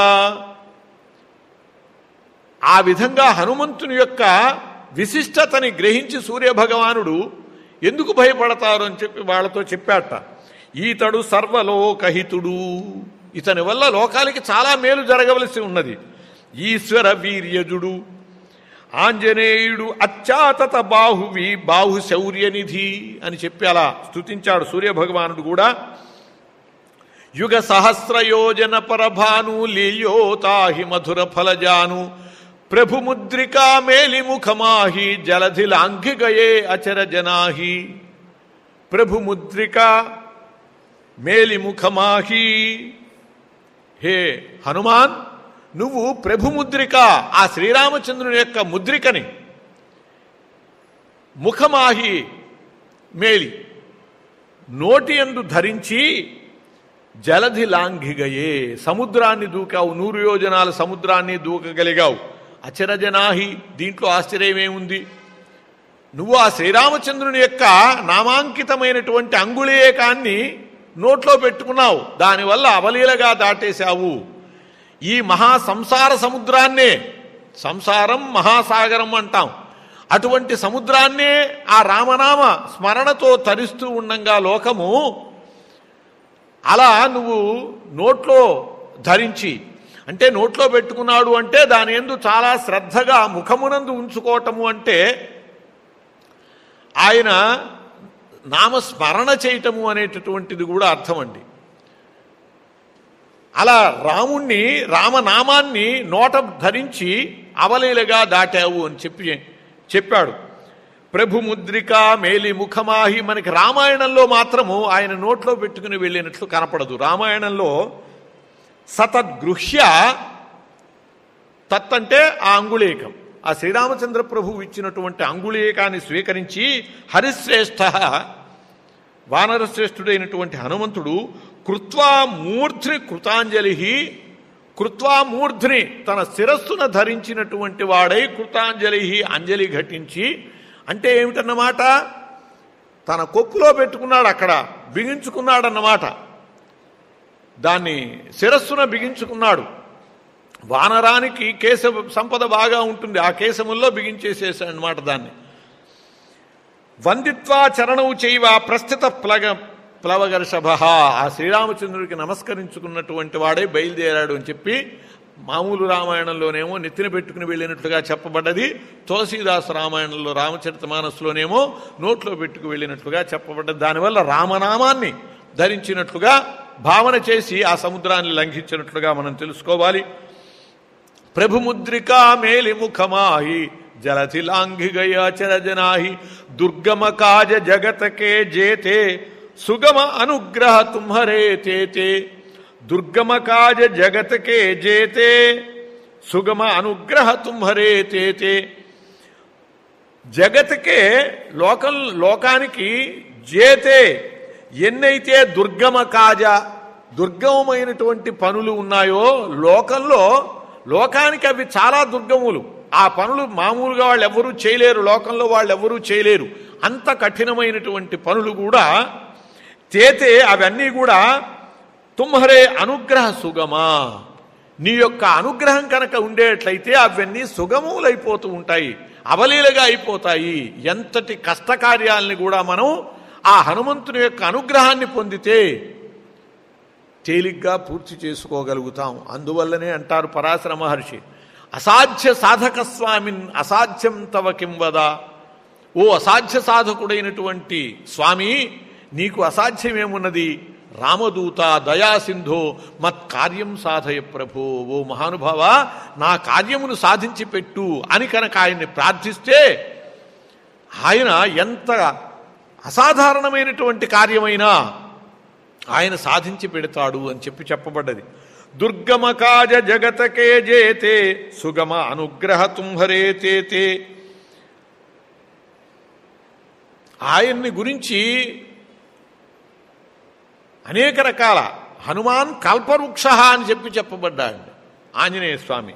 ఆ విధంగా హనుమంతుని యొక్క విశిష్టతని గ్రహించి సూర్యభగవానుడు ఎందుకు భయపడతారు అని చెప్పి వాళ్ళతో చెప్పాట ఈతడు సర్వలోకహితుడు ఇతని వల్ల లోకాలకి చాలా మేలు జరగవలసి ఉన్నది ఈశ్వర వీర్యజుడు ఆంజనేయుడు అత్యాతత బాహువి బాహు శౌర్యనిధి అని చెప్పి అలా స్తుతించాడు సూర్యభగవానుడు కూడా యుగ సహస్రయోజన పరభాను లీయోతాహి మధుర ఫలజాను ప్రభుముద్రికా మేలిముఖమాహి జలధి లాంఘిగయే అచర జనాహి ప్రభుముద్రిక మేలిముఖమాహి హే హనుమాన్ నువ్వు ప్రభుముద్రిక ఆ శ్రీరామచంద్రుని యొక్క ముద్రికని ముఖమాహి మేలి నోటి ఎందు ధరించి జలధి లాంఘిగయే సముద్రాన్ని దూకావు నూరు యోజనాల సముద్రాన్ని దూకగలిగావు అచరజనాహి దీంట్లో ఆశ్చర్యమేముంది నువ్వు ఆ శ్రీరామచంద్రుని యొక్క నామాంకితమైనటువంటి అంగుళీయకాన్ని నోట్లో పెట్టుకున్నావు దానివల్ల అవలీలగా దాటేశావు ఈ మహా సంసార సముద్రాన్నే సంసారం మహాసాగరం అంటాం అటువంటి సముద్రాన్నే ఆ రామనామ స్మరణతో తరిస్తూ ఉండంగా లోకము అలా నువ్వు నోట్లో ధరించి అంటే నోట్లో పెట్టుకున్నాడు అంటే దాని ఎందు చాలా శ్రద్ధగా ముఖమునందు ఉంచుకోవటము అంటే ఆయన నామస్మరణ చేయటము అనేటటువంటిది కూడా అర్థం అండి అలా రాముణ్ణి రామనామాన్ని నోట ధరించి అవలీలగా దాటావు అని చెప్పి చెప్పాడు ప్రభు ముద్రిక మేలి ముఖమాహి మనకి రామాయణంలో మాత్రము ఆయన నోట్లో పెట్టుకుని వెళ్ళినట్లు కనపడదు రామాయణంలో సతద్గృహ్య తత్ అంటే ఆ అంగుళీకం ఆ శ్రీరామచంద్ర ప్రభువు ఇచ్చినటువంటి అంగుళీకాన్ని స్వీకరించి హరిశ్రేష్ఠ వానరశ్రేష్ఠుడైనటువంటి హనుమంతుడు కృత్వా మూర్ధ్ని కృతాంజలి కృత్వా మూర్ధ్ని తన శిరస్సున ధరించినటువంటి వాడై కృతాంజలి అంజలి ఘటించి అంటే ఏమిటన్నమాట తన కొప్పులో పెట్టుకున్నాడు అక్కడ బిగించుకున్నాడన్నమాట దాన్ని శిరస్సున బిగించుకున్నాడు వానరానికి కేశ సంపద బాగా ఉంటుంది ఆ కేశముల్లో బిగించేసేసాడు అనమాట దాన్ని వందిత్వా చరణవు చేయవ ప్రస్థిత ప్లగ ప్లవగర్షభ ఆ శ్రీరామచంద్రుడికి నమస్కరించుకున్నటువంటి వాడే బయలుదేరాడు అని చెప్పి మామూలు రామాయణంలోనేమో నెత్తిన పెట్టుకుని వెళ్ళినట్లుగా చెప్పబడ్డది తులసీదాసు రామాయణంలో రామచరిత మానస్లోనేమో నోట్లో పెట్టుకు వెళ్ళినట్లుగా చెప్పబడ్డది దానివల్ల రామనామాన్ని ధరించినట్లుగా భావన చేసి ఆ సముద్రాన్ని లంఘించినట్లుగా మనం తెలుసుకోవాలి ప్రభుముద్రికా మేలి ముఖమాహి జలధి లాంఘిగయాచర జనాహి దుర్గమ కాజ జగతకే జేతే సుగమ అనుగ్రహ తుంహరే తేతే దుర్గమ కాజ జగతకే జేతే సుగమ అనుగ్రహ తుంహరే తేతే జగత్కే లోకం లోకానికి జేతే ఎన్నైతే దుర్గమ కాజ దుర్గమమైనటువంటి పనులు ఉన్నాయో లోకంలో లోకానికి అవి చాలా దుర్గములు ఆ పనులు మామూలుగా వాళ్ళు ఎవరూ చేయలేరు లోకంలో వాళ్ళు ఎవరూ చేయలేరు అంత కఠినమైనటువంటి పనులు కూడా తేతే అవన్నీ కూడా తుమ్హరే అనుగ్రహ సుగమా నీ యొక్క అనుగ్రహం కనుక ఉండేట్లయితే అవన్నీ సుగములైపోతూ ఉంటాయి అవలీలగా అయిపోతాయి ఎంతటి కష్టకార్యాలని కూడా మనం ఆ హనుమంతుని యొక్క అనుగ్రహాన్ని పొందితే తేలిగ్గా పూర్తి చేసుకోగలుగుతాం అందువల్లనే అంటారు పరాశర మహర్షి అసాధ్య సాధక స్వామిన్ అసాధ్యం తవ కిం వద ఓ అసాధ్య సాధకుడైనటువంటి స్వామి నీకు అసాధ్యమేమున్నది రామదూత దయాసింధో మత్ కార్యం సాధయ ప్రభో ఓ మహానుభావ నా కార్యమును సాధించి పెట్టు అని కనుక ఆయన్ని ప్రార్థిస్తే ఆయన ఎంత అసాధారణమైనటువంటి కార్యమైనా ఆయన సాధించి పెడతాడు అని చెప్పి చెప్పబడ్డది దుర్గమ కాజ జగతకే జేతే సుగమ అనుగ్రహ తుంహరే తేతే ఆయన్ని గురించి అనేక రకాల హనుమాన్ కల్పవృక్ష అని చెప్పి చెప్పబడ్డాడు ఆంజనేయ స్వామి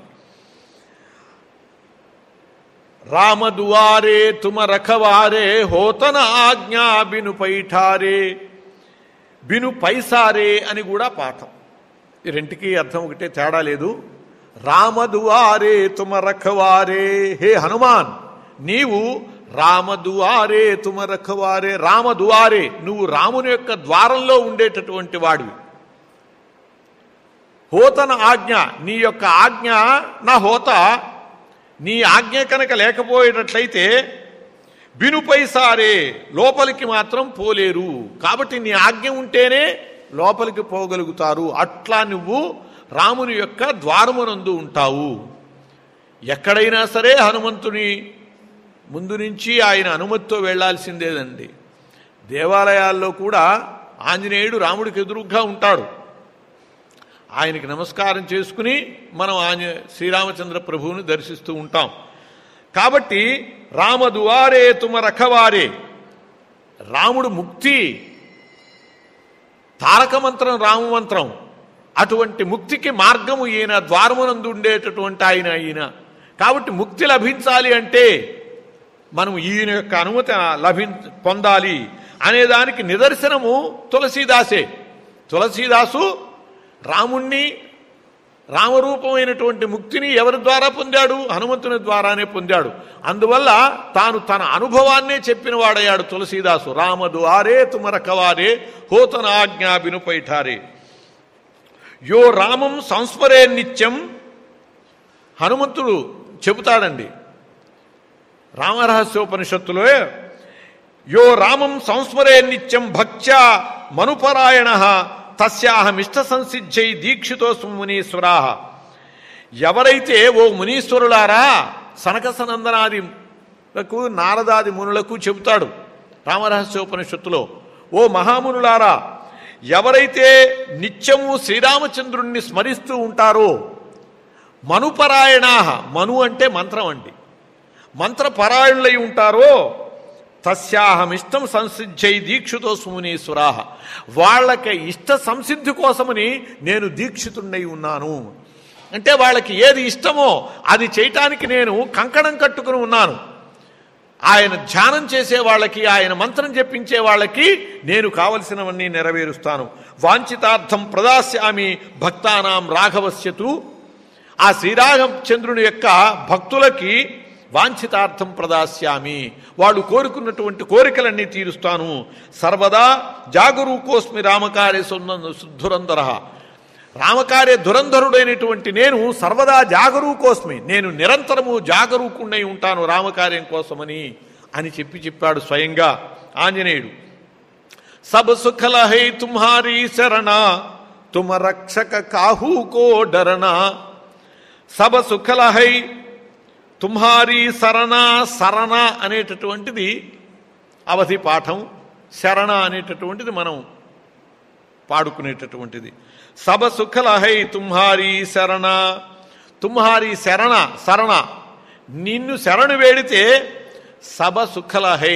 రామదువారే తుమ రఖవారే హోతన ఆజ్ఞా బిను పైఠారే బిను పైసారే అని కూడా పాఠం ఈ రెంటికి అర్థం ఒకటే తేడా లేదు రామదువారే తుమ రఖవారే హే హనుమాన్ నీవు రామదువారే తుమ రఖవారే రామదువారే నువ్వు రాముని యొక్క ద్వారంలో ఉండేటటువంటి వాడివి హోతన ఆజ్ఞ నీ యొక్క ఆజ్ఞ నా హోత నీ ఆజ్ఞ కనుక లేకపోయేటట్లయితే బినుపైసారే లోపలికి మాత్రం పోలేరు కాబట్టి నీ ఆజ్ఞ ఉంటేనే లోపలికి పోగలుగుతారు అట్లా నువ్వు రాముని యొక్క ద్వారమునందు ఉంటావు ఎక్కడైనా సరే హనుమంతుని ముందు నుంచి ఆయన అనుమతితో వెళ్లాల్సిందేదండి దేవాలయాల్లో కూడా ఆంజనేయుడు రాముడికి ఎదురుగ్గా ఉంటాడు ఆయనకి నమస్కారం చేసుకుని మనం ఆంజ శ్రీరామచంద్ర ప్రభువుని దర్శిస్తూ ఉంటాం కాబట్టి రామదువారే తుమ రఖవారే రాముడు ముక్తి తారక మంత్రం రామమంత్రం అటువంటి ముక్తికి మార్గము ఈయన ద్వారమునందు ఉండేటటువంటి ఆయన ఈయన కాబట్టి ముక్తి లభించాలి అంటే మనం ఈయన యొక్క అనుమతి లభి పొందాలి అనేదానికి నిదర్శనము తులసీదాసే తులసీదాసు రాముణ్ణి రామరూపమైనటువంటి ముక్తిని ఎవరి ద్వారా పొందాడు హనుమంతుని ద్వారానే పొందాడు అందువల్ల తాను తన అనుభవాన్నే చెప్పిన వాడయ్యాడు తులసీదాసు రామదు ఆరే తుమరకవారే హోతన ఆజ్ఞా బినుపైఠారే యో రామం సంస్మరే నిత్యం హనుమంతుడు చెబుతాడండి రామరహస్యోపనిషత్తులో యో రామం సంస్మరే నిత్యం భక్త్యా మనుపరాయణ తస్యాహమిష్ట సంసిద్ధై దీక్షితో మునీశ్వరాహ ఎవరైతే ఓ మునీశ్వరులారా సనకసనందనాదిలకు నారదాది మునులకు చెబుతాడు రామరహస్యోపనిషత్తులో ఓ మహామునులారా ఎవరైతే నిత్యము శ్రీరామచంద్రుణ్ణి స్మరిస్తూ ఉంటారో మనుపరాయణా మను అంటే మంత్రం అండి మంత్రపరాయణులై ఉంటారో తస్యాహమిష్టం సంసిద్ధై దీక్షితో సుమునీశ్వరాహ వాళ్ళకి ఇష్ట సంసిద్ధి కోసమని నేను దీక్షితున్నై ఉన్నాను అంటే వాళ్ళకి ఏది ఇష్టమో అది చేయటానికి నేను కంకణం కట్టుకుని ఉన్నాను ఆయన ధ్యానం చేసే వాళ్ళకి ఆయన మంత్రం చెప్పించే వాళ్ళకి నేను కావలసినవన్నీ నెరవేరుస్తాను వాంఛితార్థం ప్రదాస్యామి భక్తానాం రాఘవస్యతు ఆ శ్రీరామచంద్రుని యొక్క భక్తులకి వాంఛితార్థం ప్రదాస్యామి వాళ్ళు కోరుకున్నటువంటి కోరికలన్నీ తీరుస్తాను సర్వదా జాగరూకోస్మి రామకార్య ధురంధర రామకార్య ధురంధరుడైనటువంటి నేను సర్వదా జాగరూకోస్మి నేను నిరంతరము జాగరూకుణ్ణై ఉంటాను రామకార్యం కోసమని అని చెప్పి చెప్పాడు స్వయంగా ఆంజనేయుడు సబ సుఖల హై తుమ్హారీ శరణ తుమ రక్షక కాహూ కో డరణ సబ సుఖల హై తుమ్హారీ శరణ శరణ అనేటటువంటిది అవధి పాఠం శరణ అనేటటువంటిది మనం పాడుకునేటటువంటిది సబ సుఖల హై తుమ్హారీ శరణ తుమ్హారీ శరణ శరణ నిన్ను శరణు వేడితే సబ సుఖల హై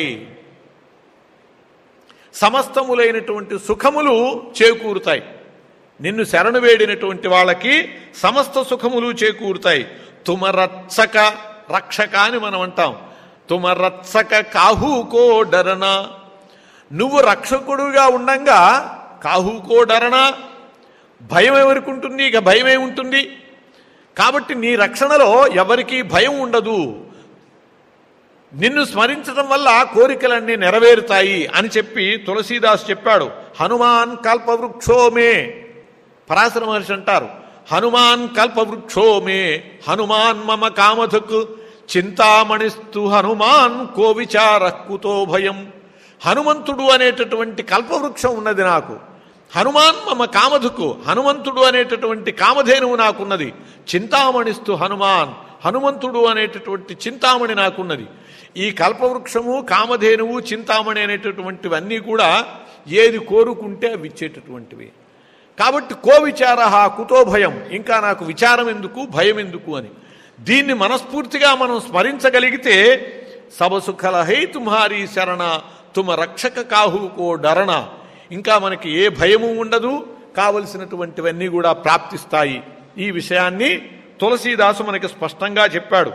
సమస్తములైనటువంటి సుఖములు చేకూరుతాయి నిన్ను శరణు వేడినటువంటి వాళ్ళకి సమస్త సుఖములు చేకూరుతాయి తుమరత్సక రక్షక అని మనం అంటాం తుమరత్సక కాహూకో డరన నువ్వు రక్షకుడుగా ఉండంగా కాహూకో డరన భయం ఎవరికి ఉంటుంది ఇక భయం ఏముంటుంది కాబట్టి నీ రక్షణలో ఎవరికీ భయం ఉండదు నిన్ను స్మరించడం వల్ల కోరికలన్నీ నెరవేరుతాయి అని చెప్పి తులసీదాస్ చెప్పాడు హనుమాన్ కల్పవృక్షో మే పరాశర మహర్షి అంటారు హనుమాన్ కల్పవృక్షో మే హనుమాన్ మమ కామధుక్ చింతామణిస్తు హనుమాన్ కో విచార కుతో భయం హనుమంతుడు అనేటటువంటి కల్పవృక్షం ఉన్నది నాకు హనుమాన్ మమ కామధుకు హనుమంతుడు అనేటటువంటి కామధేనువు నాకున్నది చింతామణిస్తు హనుమాన్ హనుమంతుడు అనేటటువంటి చింతామణి నాకున్నది ఈ కల్పవృక్షము కామధేనువు చింతామణి అనేటటువంటివన్నీ కూడా ఏది కోరుకుంటే అవి ఇచ్చేటటువంటివి కాబట్టి కో విచార కుతో భయం ఇంకా నాకు విచారం ఎందుకు భయం ఎందుకు అని దీన్ని మనస్ఫూర్తిగా మనం స్మరించగలిగితే సబసుఖల హై తుమ్హారీ శరణ తుమ రక్షక కాహు కో డరణ ఇంకా మనకి ఏ భయము ఉండదు కావలసినటువంటివన్నీ కూడా ప్రాప్తిస్తాయి ఈ విషయాన్ని తులసీదాసు మనకి స్పష్టంగా చెప్పాడు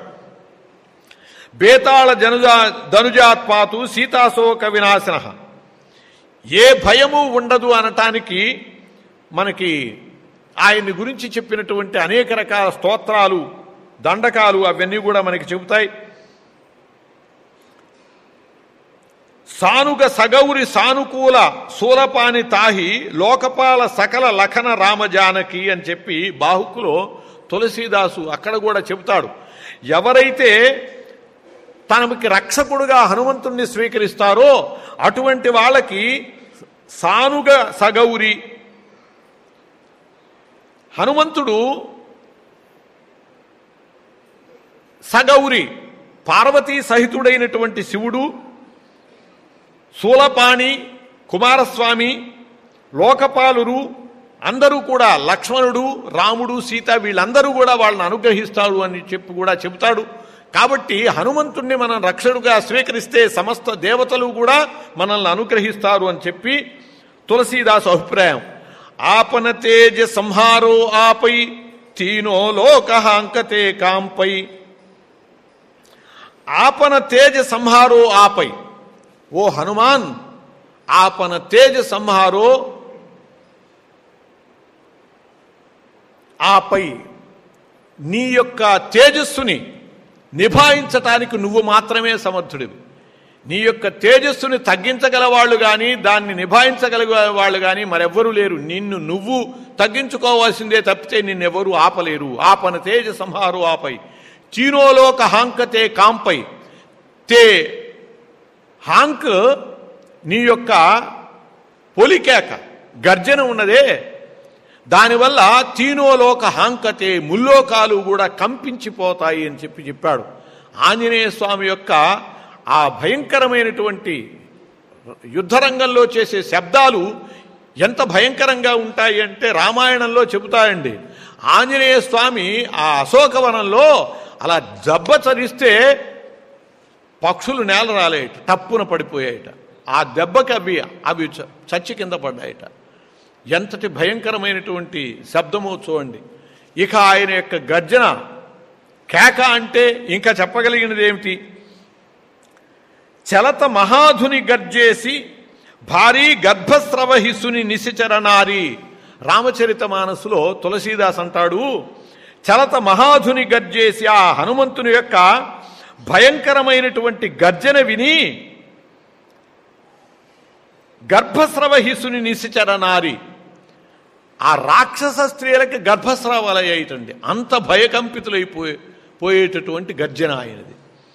బేతాళ జనుజా ధనుజాత్పాతు సీతాశోక వినాశన ఏ భయము ఉండదు అనటానికి మనకి ఆయన్ని గురించి చెప్పినటువంటి అనేక రకాల స్తోత్రాలు దండకాలు అవన్నీ కూడా మనకి చెబుతాయి సానుగ సగౌరి సానుకూల సూలపాని తాహి లోకపాల సకల లఖన రామజానకి అని చెప్పి బాహుకులో తులసీదాసు అక్కడ కూడా చెబుతాడు ఎవరైతే తనకి రక్షకుడుగా హనుమంతుణ్ణి స్వీకరిస్తారో అటువంటి వాళ్ళకి సానుగ సగౌరి హనుమంతుడు సగౌరి పార్వతీ సహితుడైనటువంటి శివుడు శూలపాణి కుమారస్వామి లోకపాలురు అందరూ కూడా లక్ష్మణుడు రాముడు సీత వీళ్ళందరూ కూడా వాళ్ళని అనుగ్రహిస్తాడు అని చెప్పి కూడా చెబుతాడు కాబట్టి హనుమంతుణ్ణి మనం రక్షకుడుగా స్వీకరిస్తే సమస్త దేవతలు కూడా మనల్ని అనుగ్రహిస్తారు అని చెప్పి తులసీదాసు అభిప్రాయం ఆపన తేజ సంహారో ఆపై తీనో లోక అంకతే కాంపై ఆపన తేజ సంహారో ఆపై ఓ హనుమాన్ ఆపన తేజ సంహారో ఆపై నీ యొక్క తేజస్సుని నిభాయించటానికి నువ్వు మాత్రమే సమర్థుడివి నీ యొక్క తేజస్సుని తగ్గించగల వాళ్ళు కానీ దాన్ని నిభాయించగల వాళ్ళు కానీ మరెవ్వరూ లేరు నిన్ను నువ్వు తగ్గించుకోవాల్సిందే తప్పితే నిన్నెవరూ ఆపలేరు ఆపన తేజ సంహారు ఆపై చీనోలోక హాంకతే కాంపై తే హాంక్ నీ యొక్క పొలికేక గర్జన ఉన్నదే దానివల్ల తీనోలోక హాంకతే ముల్లోకాలు కూడా కంపించిపోతాయి అని చెప్పి చెప్పాడు ఆంజనేయ స్వామి యొక్క ఆ భయంకరమైనటువంటి యుద్ధరంగంలో చేసే శబ్దాలు ఎంత భయంకరంగా ఉంటాయి అంటే రామాయణంలో చెబుతాయండి ఆంజనేయ స్వామి ఆ అశోకవనంలో అలా జబ్బ చరిస్తే పక్షులు నేల రాలేయట టప్పున పడిపోయాయట ఆ దెబ్బకి అవి అవి చ- చచ్చి కింద పడ్డాయట ఎంతటి భయంకరమైనటువంటి శబ్దమో చూడండి ఇక ఆయన యొక్క గర్జన కేక అంటే ఇంకా చెప్పగలిగినది ఏమిటి చలత మహాధుని గర్జేసి భారీ గర్భస్రవహిసుని నిశిచరనారి రామచరిత మానసులో తులసీదాస్ అంటాడు చలత మహాధుని గర్జేసి ఆ హనుమంతుని యొక్క భయంకరమైనటువంటి గర్జన విని గర్భస్రవహిసుని నిశిచరనారి ఆ రాక్షస స్త్రీలకి గర్భస్రావాలయ్యేటండి అంత భయకంపితులైపోయే పోయేటటువంటి గర్జన ఆయనది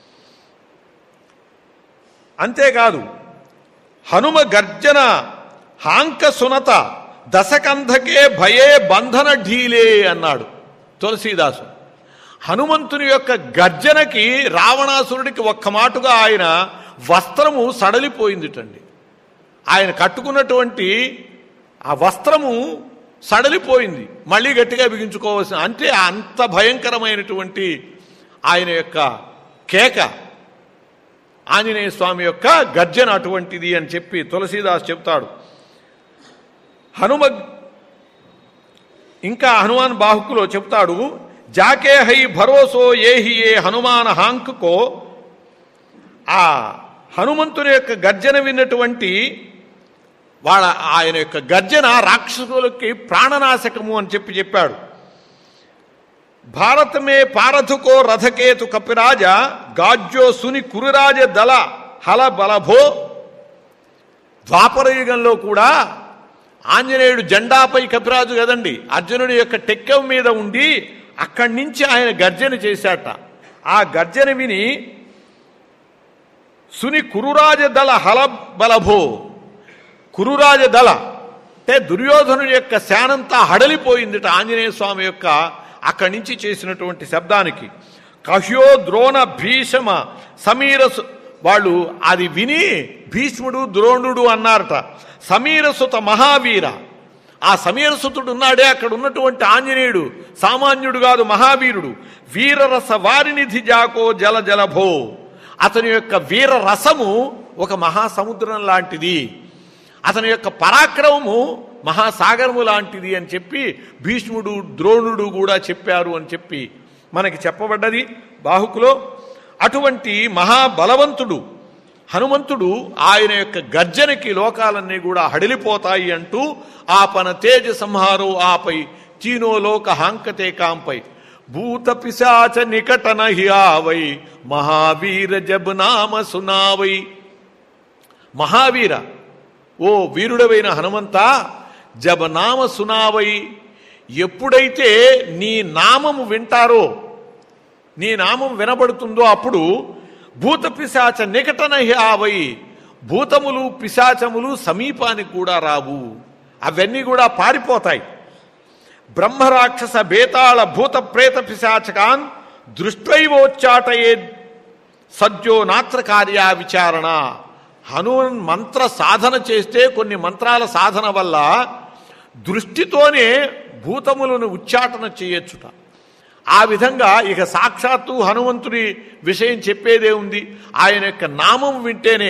అంతేకాదు హనుమ గర్జన హాంక సునత దశకంధకే భయే బంధన ఢీలే అన్నాడు తులసీదాసు హనుమంతుని యొక్క గర్జనకి రావణాసురుడికి ఒక్క మాటుగా ఆయన వస్త్రము సడలిపోయిందిటండి ఆయన కట్టుకున్నటువంటి ఆ వస్త్రము సడలిపోయింది మళ్ళీ గట్టిగా బిగించుకోవాల్సిన అంటే అంత భయంకరమైనటువంటి ఆయన యొక్క కేక ఆంజనేయ స్వామి యొక్క గర్జన అటువంటిది అని చెప్పి తులసీదాస్ చెప్తాడు హనుమ ఇంకా హనుమాన్ బాహుకులో చెప్తాడు జాకే హై భరోసో ఏహి ఏ హనుమాన్ హాంకుకో ఆ హనుమంతుని యొక్క గర్జన విన్నటువంటి వాళ్ళ ఆయన యొక్క గర్జన రాక్షసులకి ప్రాణనాశకము అని చెప్పి చెప్పాడు భారతమే పారథుకో రథకేతు కపిరాజ గాజ్యో సుని కురురాజ దళ హల బలభో ద్వాపర యుగంలో కూడా ఆంజనేయుడు జెండాపై కపిరాజు కదండి అర్జునుడి యొక్క టెక్కెం మీద ఉండి అక్కడి నుంచి ఆయన గర్జన చేశాట ఆ గర్జన విని సుని కురురాజ దళ హల బలభో కురురాజ దళ అంటే దుర్యోధనుడి యొక్క శానంతా హడలిపోయిందిట ఆంజనేయ స్వామి యొక్క అక్కడి నుంచి చేసినటువంటి శబ్దానికి కహ్యో ద్రోణ భీషమ సమీరసు వాళ్ళు అది విని భీష్ముడు ద్రోణుడు అన్నారట సమీరసుత మహావీర ఆ సమీరసుతుడు ఉన్నాడే అక్కడ ఉన్నటువంటి ఆంజనేయుడు సామాన్యుడు కాదు మహావీరుడు వీరరస వారినిధి జాకో జల జలభో అతని యొక్క వీర రసము ఒక మహాసముద్రం లాంటిది అతని యొక్క పరాక్రమము మహాసాగరము లాంటిది అని చెప్పి భీష్ముడు ద్రోణుడు కూడా చెప్పారు అని చెప్పి మనకి చెప్పబడ్డది బాహుకులో అటువంటి మహాబలవంతుడు హనుమంతుడు ఆయన యొక్క గర్జనకి లోకాలన్నీ కూడా హడిలిపోతాయి అంటూ ఆపన తేజ సంహారో ఆపై చీనో లోక హాంకతే కాంపై భూత పిశాచ నికటన హియావై మహావీర జబ్ నామ సునావై మహావీర ఓ వీరుడవైన హనుమంత జబనామ సునావై ఎప్పుడైతే నీ నామము వింటారో నీ నామం వినబడుతుందో అప్పుడు భూత పిశాచ నికటన ఆవై భూతములు పిశాచములు సమీపానికి కూడా రావు అవన్నీ కూడా పారిపోతాయి బ్రహ్మరాక్షస బేతాళ భూత ప్రేత పిశాచకాన్ దృష్టైవోచ్చాటయే సద్యో నాత్ర కార్యా విచారణ హనుమన్ మంత్ర సాధన చేస్తే కొన్ని మంత్రాల సాధన వల్ల దృష్టితోనే భూతములను ఉచ్చాటన చేయొచ్చుట ఆ విధంగా ఇక సాక్షాత్తు హనుమంతుడి విషయం చెప్పేదే ఉంది ఆయన యొక్క నామం వింటేనే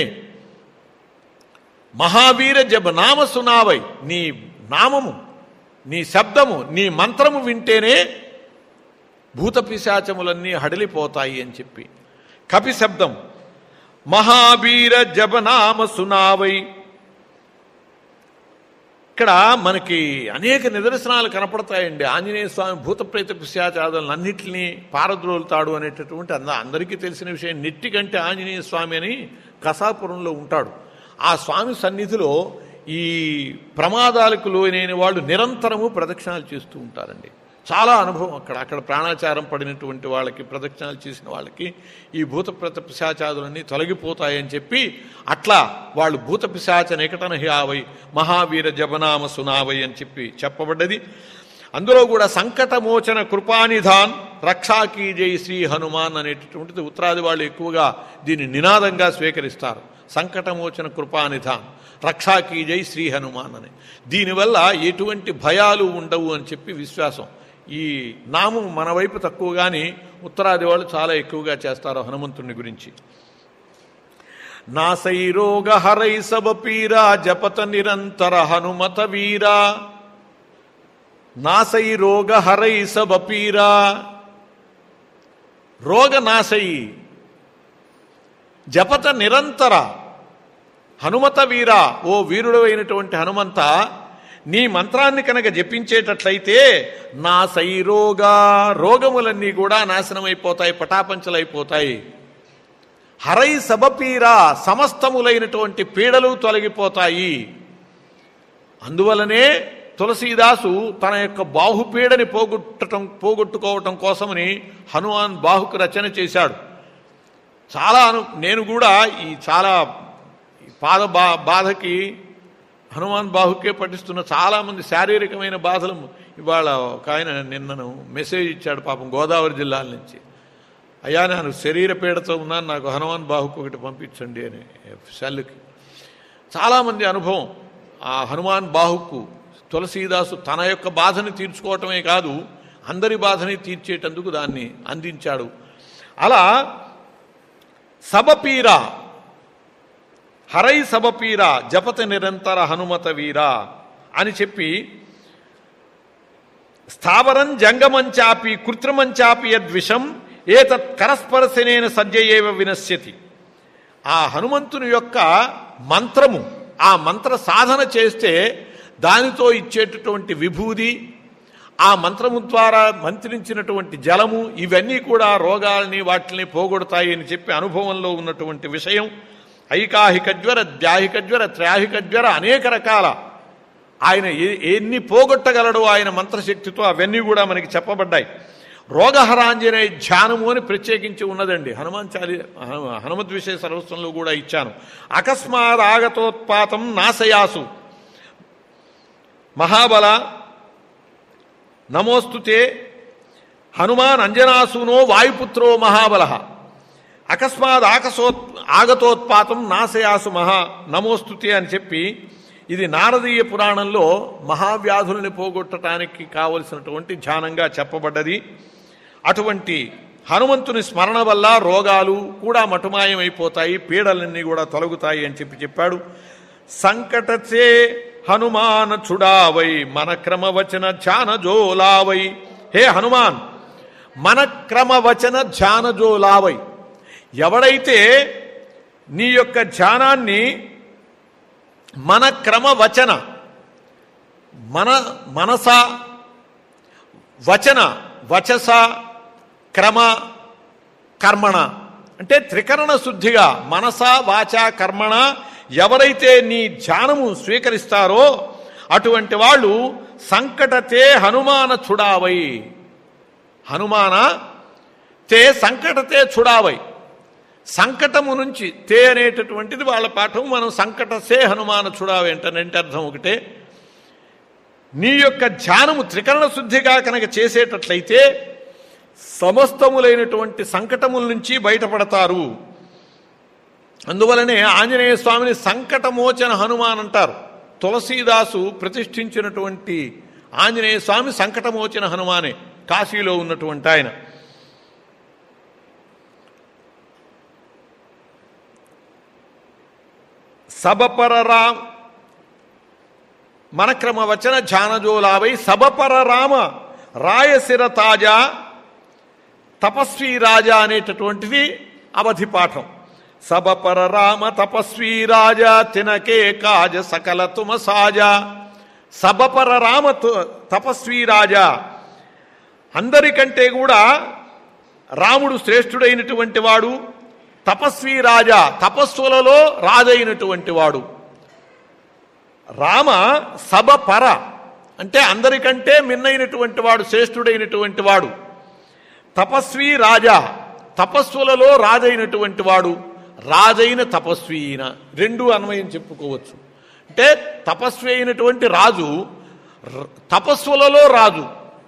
మహావీర జబ నామ సునావై నీ నామము నీ శబ్దము నీ మంత్రము వింటేనే భూత పిశాచములన్నీ హడలిపోతాయి అని చెప్పి కపి శబ్దం మహావీర జబనామ సునావై ఇక్కడ మనకి అనేక నిదర్శనాలు కనపడతాయండి ఆంజనేయ స్వామి భూతప్రేత పిశాచాదులను అన్నింటినీ పారద్రోలుతాడు అనేటటువంటి అంద అందరికీ తెలిసిన విషయం నెట్టి కంటే ఆంజనేయ స్వామి అని కసాపురంలో ఉంటాడు ఆ స్వామి సన్నిధిలో ఈ ప్రమాదాలకు లోనైన వాళ్ళు నిరంతరము ప్రదక్షిణాలు చేస్తూ ఉంటారండి చాలా అనుభవం అక్కడ అక్కడ ప్రాణాచారం పడినటువంటి వాళ్ళకి ప్రదక్షిణాలు చేసిన వాళ్ళకి ఈ భూత ప్రత పిశాచాదులన్నీ తొలగిపోతాయని చెప్పి అట్లా వాళ్ళు భూత పిశాచ నికటన హ్యావై మహావీర జపనామ సునావై అని చెప్పి చెప్పబడ్డది అందులో కూడా సంకటమోచన కృపానిధాన్ రక్షాకీ జై శ్రీ హనుమాన్ అనేటటువంటిది ఉత్తరాది వాళ్ళు ఎక్కువగా దీన్ని నినాదంగా స్వీకరిస్తారు సంకటమోచన కృపానిధాన్ రక్షాకీ జై శ్రీ హనుమాన్ అని దీనివల్ల ఎటువంటి భయాలు ఉండవు అని చెప్పి విశ్వాసం ఈ నామం మన వైపు తక్కువ కానీ ఉత్తరాది వాళ్ళు చాలా ఎక్కువగా చేస్తారు హనుమంతుని గురించి నాసై రోగ హరై సబ పీరా జపత నిరంతర హనుమత వీరా నాసై రోగ హరై సబ పీరా రోగ నాశయి జపత నిరంతర హనుమత వీర ఓ వీరుడు అయినటువంటి హనుమంత నీ మంత్రాన్ని కనుక జపించేటట్లయితే నా సైరోగా రోగములన్నీ కూడా నాశనమైపోతాయి పటాపంచలైపోతాయి హరై సబపీరా సమస్తములైనటువంటి పీడలు తొలగిపోతాయి అందువలనే తులసీదాసు తన యొక్క బాహుపీడని పోగొట్టడం పోగొట్టుకోవటం కోసమని హనుమాన్ బాహుకు రచన చేశాడు చాలా అను నేను కూడా ఈ చాలా ఈ పాద బా బాధకి హనుమాన్ బాహుకే పఠిస్తున్న చాలామంది శారీరకమైన బాధలు ఇవాళ ఒక ఆయన నిన్నను మెసేజ్ ఇచ్చాడు పాపం గోదావరి జిల్లాల నుంచి అయ్యా నేను శరీర పీడతో ఉన్నాను నాకు హనుమాన్ బాహుకు ఒకటి పంపించండి అని సెల్కి చాలామంది అనుభవం ఆ హనుమాన్ బాహుకు తులసీదాసు తన యొక్క బాధని తీర్చుకోవటమే కాదు అందరి బాధని తీర్చేటందుకు దాన్ని అందించాడు అలా సబపీర హరై సబపీర జపత నిరంతర హనుమత వీర అని చెప్పి స్థావరం జంగమంచాపి కృత్రిమంచాపి యద్విషం ఏతత్ కరస్పరశనేన సద్యయేవ వినశ్యతి ఆ హనుమంతుని యొక్క మంత్రము ఆ మంత్ర సాధన చేస్తే దానితో ఇచ్చేటటువంటి విభూది ఆ మంత్రము ద్వారా మంత్రించినటువంటి జలము ఇవన్నీ కూడా రోగాల్ని వాటిని పోగొడతాయి అని చెప్పి అనుభవంలో ఉన్నటువంటి విషయం ఐకాహిక జ్వర ద్యాహిక జ్వర త్రాహిక జ్వర అనేక రకాల ఆయన ఏ- ఎన్ని పోగొట్టగలడు ఆయన మంత్రశక్తితో అవన్నీ కూడా మనకి చెప్పబడ్డాయి రోగహరాంజనేయ ధ్యానము అని ప్రత్యేకించి ఉన్నదండి హనుమాన్ చాలి హను- హనుమద్ విషయ సర్వస్వంలో కూడా ఇచ్చాను అకస్మాత్ ఆగతోత్పాతం నాశయాసు మహాబల నమోస్తుతే హనుమాన్ అంజనాసూనో వాయుపుత్రో మహాబల అకస్మాత్ ఆకసోత్ ఆగతోత్పాతం నాశయాసు మహా నమోస్తుతే అని చెప్పి ఇది నారదీయ పురాణంలో మహావ్యాధుల్ని పోగొట్టడానికి కావలసినటువంటి ధ్యానంగా చెప్పబడ్డది అటువంటి హనుమంతుని స్మరణ వల్ల రోగాలు కూడా మటుమాయమైపోతాయి పీడలన్నీ కూడా తొలగుతాయి అని చెప్పి చెప్పాడు సంకటచే హనుమాన చుడావై మన క్రమవచన ధ్యానజోలావై హే హనుమాన్ మన క్రమవచన ధ్యానజోలావై ఎవడైతే నీ యొక్క ధ్యానాన్ని మన క్రమవచన మన మనస వచన వచస క్రమ కర్మణ అంటే త్రికరణ శుద్ధిగా మనస వాచ కర్మణ ఎవరైతే నీ ధ్యానము స్వీకరిస్తారో అటువంటి వాళ్ళు సంకటతే హనుమాన చుడావై హనుమాన తే సంకటతే చుడావై సంకటము నుంచి తే అనేటటువంటిది వాళ్ళ పాఠం మనం సంకటసే హనుమాన చుడావై అంటే అర్థం ఒకటే నీ యొక్క ధ్యానము త్రికరణ శుద్ధిగా కనుక చేసేటట్లయితే సమస్తములైనటువంటి సంకటముల నుంచి బయటపడతారు అందువలనే ఆంజనేయ స్వామిని సంకటమోచన హనుమాన్ అంటారు తులసీదాసు ప్రతిష్ఠించినటువంటి ఆంజనేయ స్వామి సంకటమోచన హనుమానే కాశీలో ఉన్నటువంటి ఆయన సబపరరా మనక్రమ వచన ఝానజోలావై సబపర రామ రాయశిర తాజా తపస్వీ రాజా అనేటటువంటిది అవధి పాఠం సబపర రామ తపస్వీ రాజా తినకే కాజ సకల తుమ సాజా సబపర రామ తు- తపస్వీ రాజా అందరికంటే కూడా రాముడు శ్రేష్ఠుడైనటువంటి వాడు తపస్వీ రాజా తపస్సులలో రాజైనటువంటి వాడు రామ సభ పర అంటే అందరికంటే మిన్నైనటువంటి వాడు శ్రేష్ఠుడైనటువంటి వాడు తపస్వీ రాజా తపస్సులలో రాజైనటువంటి వాడు రాజైన తపస్వి అయిన రెండు అన్వయం చెప్పుకోవచ్చు అంటే తపస్వి అయినటువంటి రాజు ర- తపస్సులలో రాజు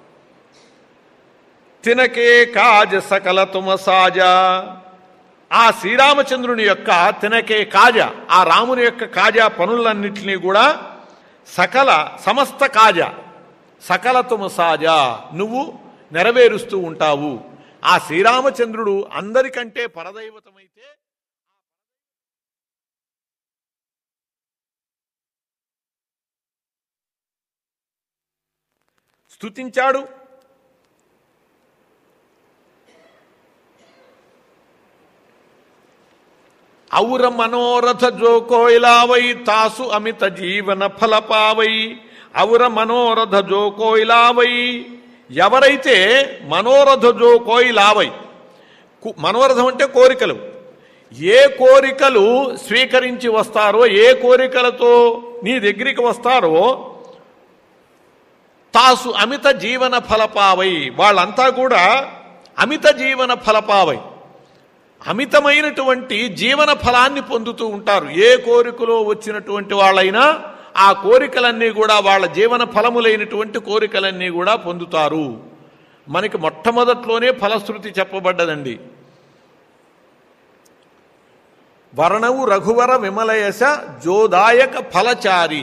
తినకే కాజ సకల తుమ సాజా ఆ శ్రీరామచంద్రుని యొక్క తినకే కాజ ఆ రాముని యొక్క కాజా పనులన్నింటినీ కూడా సకల సమస్త కాజ సకల తుమ సాజా నువ్వు నెరవేరుస్తూ ఉంటావు ఆ శ్రీరామచంద్రుడు అందరికంటే పరదైవతమైతే స్తుతించాడు ఔర మనోరథ జోకోయిలావై తాసు అమిత జీవన ఫలపావై ఔర మనోరథ జోకోయిలావై ఎవరైతే మనోరథ జోకోయిలావై కు- మనోరథం అంటే కోరికలు ఏ కోరికలు స్వీకరించి వస్తారో ఏ కోరికలతో నీ దగ్గరికి వస్తారో తాసు అమిత జీవన ఫలపావై వాళ్ళంతా కూడా అమిత జీవన ఫలపావై అమితమైనటువంటి జీవన ఫలాన్ని పొందుతూ ఉంటారు ఏ కోరికలో వచ్చినటువంటి వాళ్ళైనా ఆ కోరికలన్నీ కూడా వాళ్ళ జీవన ఫలములైనటువంటి కోరికలన్నీ కూడా పొందుతారు మనకి మొట్టమొదట్లోనే ఫలశ్రుతి చెప్పబడ్డదండి వర్ణవు రఘువర విమలయశ జోదాయక ఫలచారి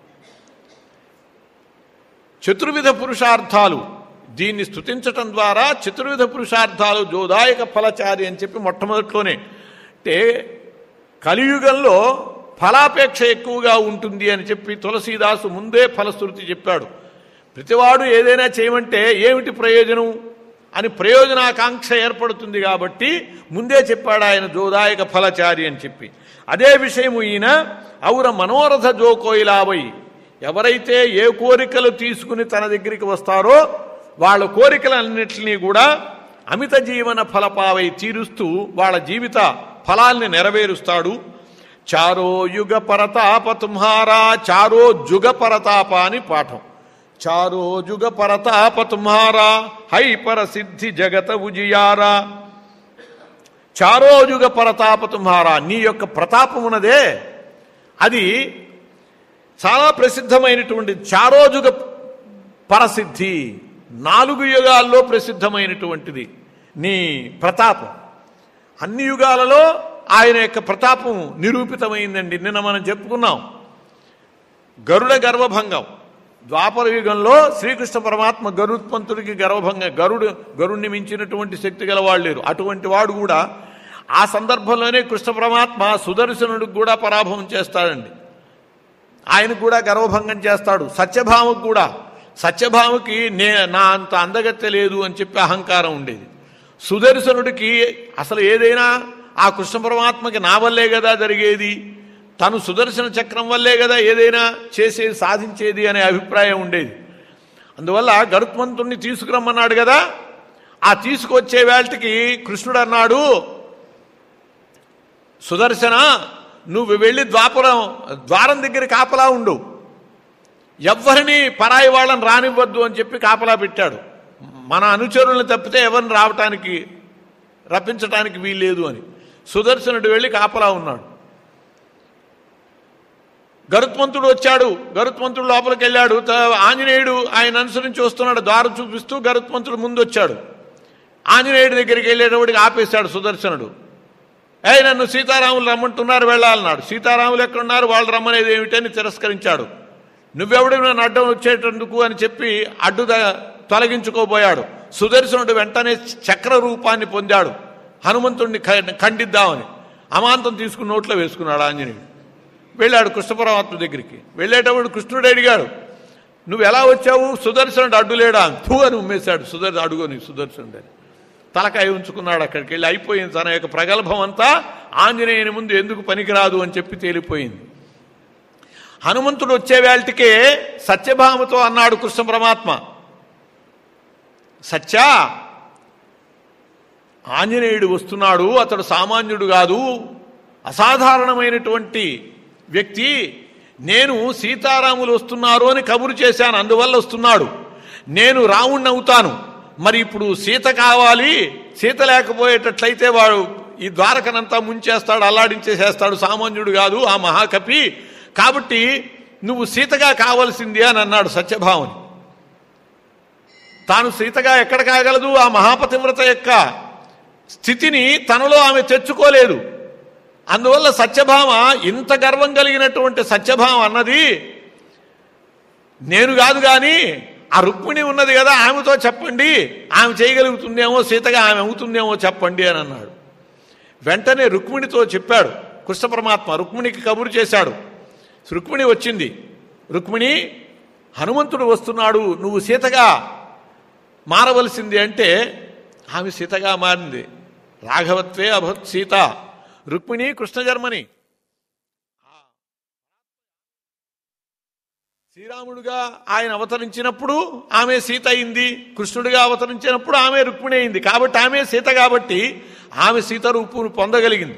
చతుర్విధ పురుషార్థాలు దీన్ని స్తుతించటం ద్వారా చతుర్విధ పురుషార్థాలు జోదాయక ఫలచారి అని చెప్పి మొట్టమొదట్లోనే అంటే కలియుగంలో ఫలాపేక్ష ఎక్కువగా ఉంటుంది అని చెప్పి తులసీదాసు ముందే ఫలశ్రుతి చెప్పాడు ప్రతివాడు ఏదైనా చేయమంటే ఏమిటి ప్రయోజనం అని ప్రయోజనాకాంక్ష ఏర్పడుతుంది కాబట్టి ముందే చెప్పాడు ఆయన జోదాయక ఫలచారి అని చెప్పి అదే విషయము ఈయన ఔర మనోరథ జోకోయిలావై ఎవరైతే ఏ కోరికలు తీసుకుని తన దగ్గరికి వస్తారో వాళ్ళ కోరికలన్నింటినీ కూడా అమిత జీవన ఫలపావై తీరుస్తూ వాళ్ళ జీవిత ఫలాల్ని నెరవేరుస్తాడు చారో యుగ పరతాప తుంహారా చారో జుగ పరతాప అని పాఠం చారో జుగ పరతాప తుంహారా హై పరసిద్ధి జగత ఉజియారా చారో యుగ పరతాప తుంహారా నీ యొక్క ప్రతాపమున్నదే అది చాలా ప్రసిద్ధమైనటువంటి చారోజుగ పరసిద్ధి నాలుగు యుగాల్లో ప్రసిద్ధమైనటువంటిది నీ ప్రతాపం అన్ని యుగాలలో ఆయన యొక్క ప్రతాపం నిరూపితమైందండి నిన్న మనం చెప్పుకున్నాం గరుడ గర్వభంగం ద్వాపర యుగంలో శ్రీకృష్ణ పరమాత్మ గరుత్మంతుడికి గర్వభంగం గరుడు గరుణ్ణి మించినటువంటి శక్తి గల వాళ్ళు లేరు అటువంటి వాడు కూడా ఆ సందర్భంలోనే కృష్ణ పరమాత్మ సుదర్శనుడికి కూడా పరాభవం చేస్తాడండి ఆయనకు కూడా గర్వభంగం చేస్తాడు సత్యభామకు కూడా సత్యభామకి నే నా అంత అందగత్తె లేదు అని చెప్పి అహంకారం ఉండేది సుదర్శనుడికి అసలు ఏదైనా ఆ కృష్ణ పరమాత్మకి నా వల్లే కదా జరిగేది తను సుదర్శన చక్రం వల్లే కదా ఏదైనా చేసేది సాధించేది అనే అభిప్రాయం ఉండేది అందువల్ల గరుత్మంతుణ్ణి తీసుకురమ్మన్నాడు కదా ఆ తీసుకొచ్చే వేళటికి కృష్ణుడు అన్నాడు సుదర్శన నువ్వు వెళ్ళి ద్వాపరం ద్వారం దగ్గర కాపలా ఉండు ఎవ్వరిని పరాయి వాళ్ళని రానివ్వద్దు అని చెప్పి కాపలా పెట్టాడు మన అనుచరులను తప్పితే ఎవరిని రావటానికి రప్పించటానికి వీల్లేదు అని సుదర్శనుడు వెళ్ళి కాపలా ఉన్నాడు గరుత్మంతుడు వచ్చాడు గరుత్మంతుడు లోపలికి వెళ్ళాడు త- ఆంజనేయుడు ఆయన అనుసరించి వస్తున్నాడు దారి చూపిస్తూ గరుత్మంతుడు ముందు వచ్చాడు ఆంజనేయుడి దగ్గరికి వెళ్ళేటప్పటికి ఆపేశాడు సుదర్శనుడు ఏ నన్ను సీతారాములు రమ్మంటున్నారు వెళ్ళాలన్నాడు సీతారాములు ఎక్కడున్నారు వాళ్ళు రమ్మనేది ఏమిటని తిరస్కరించాడు నువ్వెవడు నన్ను అడ్డం వచ్చేటందుకు అని చెప్పి అడ్డు ద- తొలగించుకోబోయాడు సుదర్శనుడు వెంటనే చక్ర రూపాన్ని పొందాడు హనుమంతుడిని ఖ- ఖండిద్దామని అమాంతం తీసుకుని నోట్లో వేసుకున్నాడు ఆంజనేయుడు వెళ్ళాడు కృష్ణ పరమాత్మ దగ్గరికి వెళ్ళేటప్పుడు కృష్ణుడు అడిగాడు నువ్వు ఎలా వచ్చావు సుదర్శనుడు అడ్డులేడా తూ అని ఉమ్మేశాడు సుదర్శ అడుగుని సుదర్శనుడు అని తలకాయ ఉంచుకున్నాడు అక్కడికి వెళ్ళి అయిపోయింది తన యొక్క ప్రగల్భం అంతా ఆంజనేయుని ముందు ఎందుకు పనికిరాదు అని చెప్పి తేలిపోయింది హనుమంతుడు వచ్చే వేళటికే సత్యభామతో అన్నాడు కృష్ణ పరమాత్మ సత్యా ఆంజనేయుడు వస్తున్నాడు అతడు సామాన్యుడు కాదు అసాధారణమైనటువంటి వ్యక్తి నేను సీతారాములు వస్తున్నారు అని కబురు చేశాను అందువల్ల వస్తున్నాడు నేను రావుణ్ణి అవుతాను మరి ఇప్పుడు సీత కావాలి సీత లేకపోయేటట్లయితే వాడు ఈ ద్వారకనంతా ముంచేస్తాడు అల్లాడించేసేస్తాడు సామాన్యుడు కాదు ఆ మహాకపి కాబట్టి నువ్వు సీతగా కావలసింది అని అన్నాడు సత్యభామని తాను సీతగా ఎక్కడ కాగలదు ఆ మహాపతివ్రత యొక్క స్థితిని తనలో ఆమె తెచ్చుకోలేదు అందువల్ల సత్యభామ ఇంత గర్వం కలిగినటువంటి సత్యభామ అన్నది నేను కాదు కానీ ఆ రుక్మిణి ఉన్నది కదా ఆమెతో చెప్పండి ఆమె చేయగలుగుతుందేమో సీతగా ఆమె అవుతుందేమో చెప్పండి అని అన్నాడు వెంటనే రుక్మిణితో చెప్పాడు కృష్ణ పరమాత్మ రుక్మిణికి కబురు చేశాడు రుక్మిణి వచ్చింది రుక్మిణి హనుమంతుడు వస్తున్నాడు నువ్వు సీతగా మారవలసింది అంటే ఆమె సీతగా మారింది రాఘవత్వే అభత్ సీత రుక్మిణి కృష్ణ జన్మని శ్రీరాముడుగా ఆయన అవతరించినప్పుడు ఆమె సీత అయింది కృష్ణుడిగా అవతరించినప్పుడు ఆమె రుక్మిణి అయింది కాబట్టి ఆమె సీత కాబట్టి ఆమె సీత రూపును పొందగలిగింది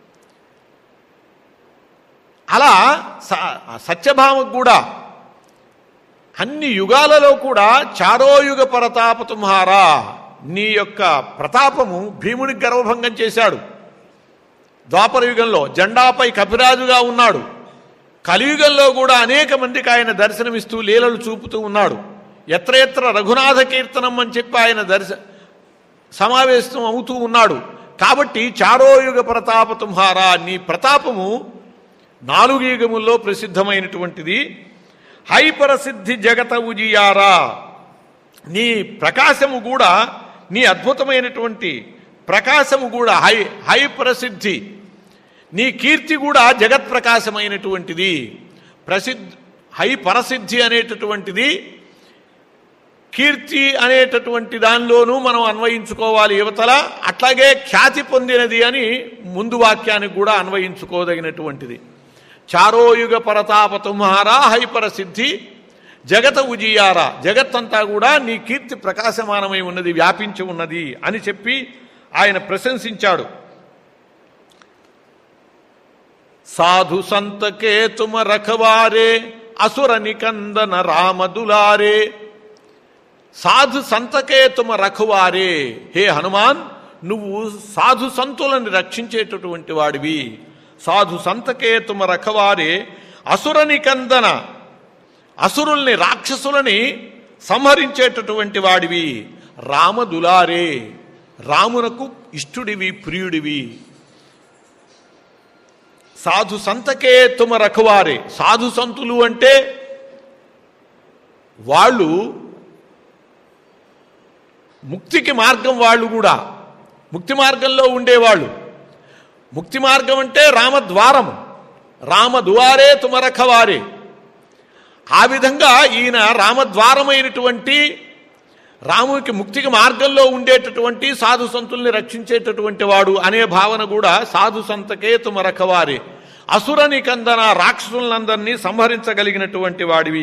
అలా స- సత్యభామకు కూడా అన్ని యుగాలలో కూడా చారోయుగ ప్రతాప తుమ్హారా నీ యొక్క ప్రతాపము భీమునికి గర్వభంగం చేశాడు ద్వాపర యుగంలో జెండాపై కపిరాజుగా ఉన్నాడు కలియుగంలో కూడా అనేక మందికి ఆయన దర్శనమిస్తూ లీలలు చూపుతూ ఉన్నాడు ఎత్ర ఎత్ర రఘునాథ కీర్తనం అని చెప్పి ఆయన దర్శ సమావేశం అవుతూ ఉన్నాడు కాబట్టి చారోయుగ ప్రతాప తుంహారా నీ ప్రతాపము నాలుగు యుగముల్లో ప్రసిద్ధమైనటువంటిది హైపరసిద్ధి జగత ఉజియారా నీ ప్రకాశము కూడా నీ అద్భుతమైనటువంటి ప్రకాశము కూడా హై హై ప్రసిద్ధి నీ కీర్తి కూడా జగత్ ప్రకాశమైనటువంటిది ప్రసిద్ధి హై పరసిద్ధి అనేటటువంటిది కీర్తి అనేటటువంటి దానిలోనూ మనం అన్వయించుకోవాలి యువతల అట్లాగే ఖ్యాతి పొందినది అని ముందు వాక్యానికి కూడా అన్వయించుకోదగినటువంటిది చారోయుగ పరతాప తుమ్హారా హైపరసిద్ధి జగత ఉజియారా జగత్తంతా కూడా నీ కీర్తి ప్రకాశమానమై ఉన్నది వ్యాపించి ఉన్నది అని చెప్పి ఆయన ప్రశంసించాడు సాధు సంతకే తుమ రఖవారే అసుర నికందన రామదులారే సాధు సంతకే తుమ రఖవారే హే హనుమాన్ నువ్వు సాధు సంతులను రక్షించేటటువంటి వాడివి సాధు సంతకే తుమ రఖవారే అసుర నికందన అసురుల్ని రాక్షసులని సంహరించేటటువంటి వాడివి రామదులారే రామునకు ఇష్టుడివి ప్రియుడివి సాధు సంతకే తుమ రఖవారే సాధు సంతులు అంటే వాళ్ళు ముక్తికి మార్గం వాళ్ళు కూడా ముక్తి మార్గంలో ఉండేవాళ్ళు ముక్తి మార్గం అంటే రామద్వారం రామద్వారే తుమ రఖవారే ఆ విధంగా ఈయన రామద్వారమైనటువంటి రామునికి ముక్తికి మార్గంలో ఉండేటటువంటి సాధు సంతుల్ని రక్షించేటటువంటి వాడు అనే భావన కూడా సాధు సంతకే తుమ రఖవారే అసురని కందన రాక్షసులందరినీ సంహరించగలిగినటువంటి వాడివి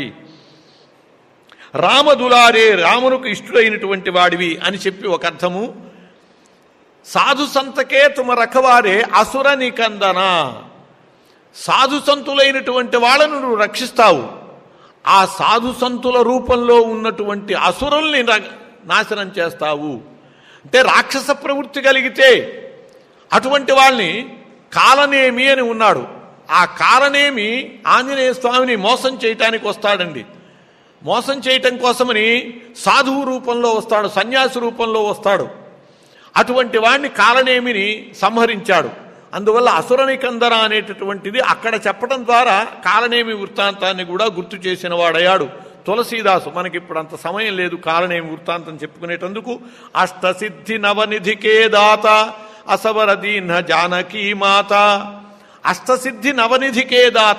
రామదులారే రామునకు ఇష్టుడైనటువంటి వాడివి అని చెప్పి ఒక అర్థము సాధు సంతకే తుమ రఖవారే అసుర నికందన సాధు సంతులైనటువంటి వాళ్ళను నువ్వు రక్షిస్తావు ఆ సాధు సంతుల రూపంలో ఉన్నటువంటి అసురుల్ని ర- నాశనం చేస్తావు అంటే రాక్షస ప్రవృత్తి కలిగితే అటువంటి వాళ్ళని కాలనేమి అని ఉన్నాడు ఆ కాలనేమి ఆంజనేయ స్వామిని మోసం చేయటానికి వస్తాడండి మోసం చేయటం కోసమని సాధువు రూపంలో వస్తాడు సన్యాసి రూపంలో వస్తాడు అటువంటి వాడిని కాలనేమిని సంహరించాడు అందువల్ల అసురనికందర అనేటటువంటిది అక్కడ చెప్పడం ద్వారా కాలనేమి వృత్తాంతాన్ని కూడా గుర్తు చేసిన వాడయ్యాడు తులసీదాసు మనకి ఇప్పుడు అంత సమయం లేదు కాలనేమి వృత్తాంతం చెప్పుకునేటందుకు అష్టసిద్ధి నవనిధికే దాత అసవర దీన జానకీ మాత అష్టసిద్ధి నవనిధికే దాత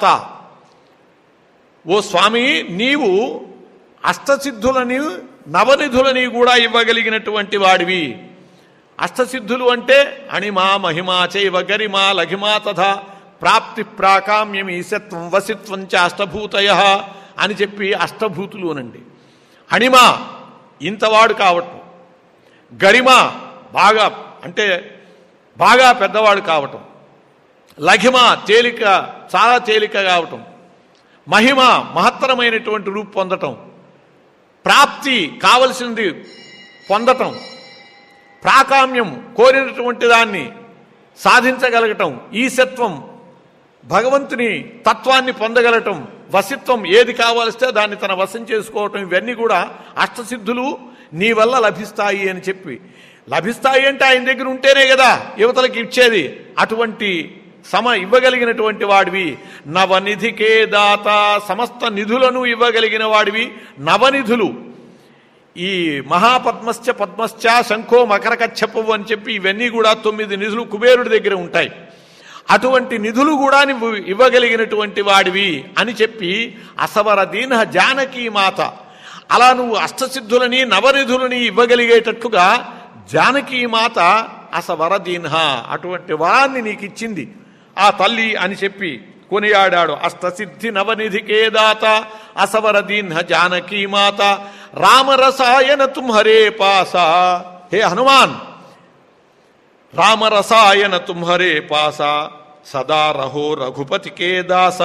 ఓ స్వామి నీవు అష్టసిద్ధులని నవనిధులని కూడా ఇవ్వగలిగినటువంటి వాడివి అష్టసిద్ధులు అంటే అణిమా మహిమా చైవ గరిమా లఘిమా తథా ప్రాప్తి ప్రాకామ్యం ఈశత్వం వసిత్వం చ అష్టభూతయ అని చెప్పి అష్టభూతులు అనండి అణిమ ఇంతవాడు కావటం గరిమ బాగా అంటే బాగా పెద్దవాడు కావటం లఘిమ తేలిక చాలా తేలిక కావటం మహిమ మహత్తరమైనటువంటి రూపు పొందటం ప్రాప్తి కావలసింది పొందటం ప్రాకామ్యం కోరినటువంటి దాన్ని సాధించగలగటం ఈశత్వం భగవంతుని తత్వాన్ని పొందగలటం వసిత్వం ఏది కావలిస్తే దాన్ని తన వశం చేసుకోవటం ఇవన్నీ కూడా అష్టసిద్ధులు నీ వల్ల లభిస్తాయి అని చెప్పి లభిస్తాయి అంటే ఆయన దగ్గర ఉంటేనే కదా యువతలకి ఇచ్చేది అటువంటి సమ ఇవ్వగలిగినటువంటి వాడివి నవనిధికే దాత సమస్త నిధులను ఇవ్వగలిగిన వాడివి నవనిధులు ఈ మహాపద్మశ్చ పద్మశ్చ శంఖో మకరకచ్చపు అని చెప్పి ఇవన్నీ కూడా తొమ్మిది నిధులు కుబేరుడి దగ్గర ఉంటాయి అటువంటి నిధులు కూడా నువ్వు ఇవ్వగలిగినటువంటి వాడివి అని చెప్పి అసవర దీన జానకీ మాత అలా నువ్వు అష్టసిద్ధులని నవనిధులని ఇవ్వగలిగేటట్లుగా జానకీ మాత అసవరదీన్హ అటువంటి వరాన్ని నీకు ఇచ్చింది ఆ తల్లి అని చెప్పి కొనియాడాడు అష్టసిద్ధి నవనిధికే దాత అసవరదీన్హ జానకీ మాత రామరసాయన తుమ్హరే పాస హే హనుమాన్ రామరసాయన తుమ్హరే పాస సదా రహో రఘుపతి కే దాస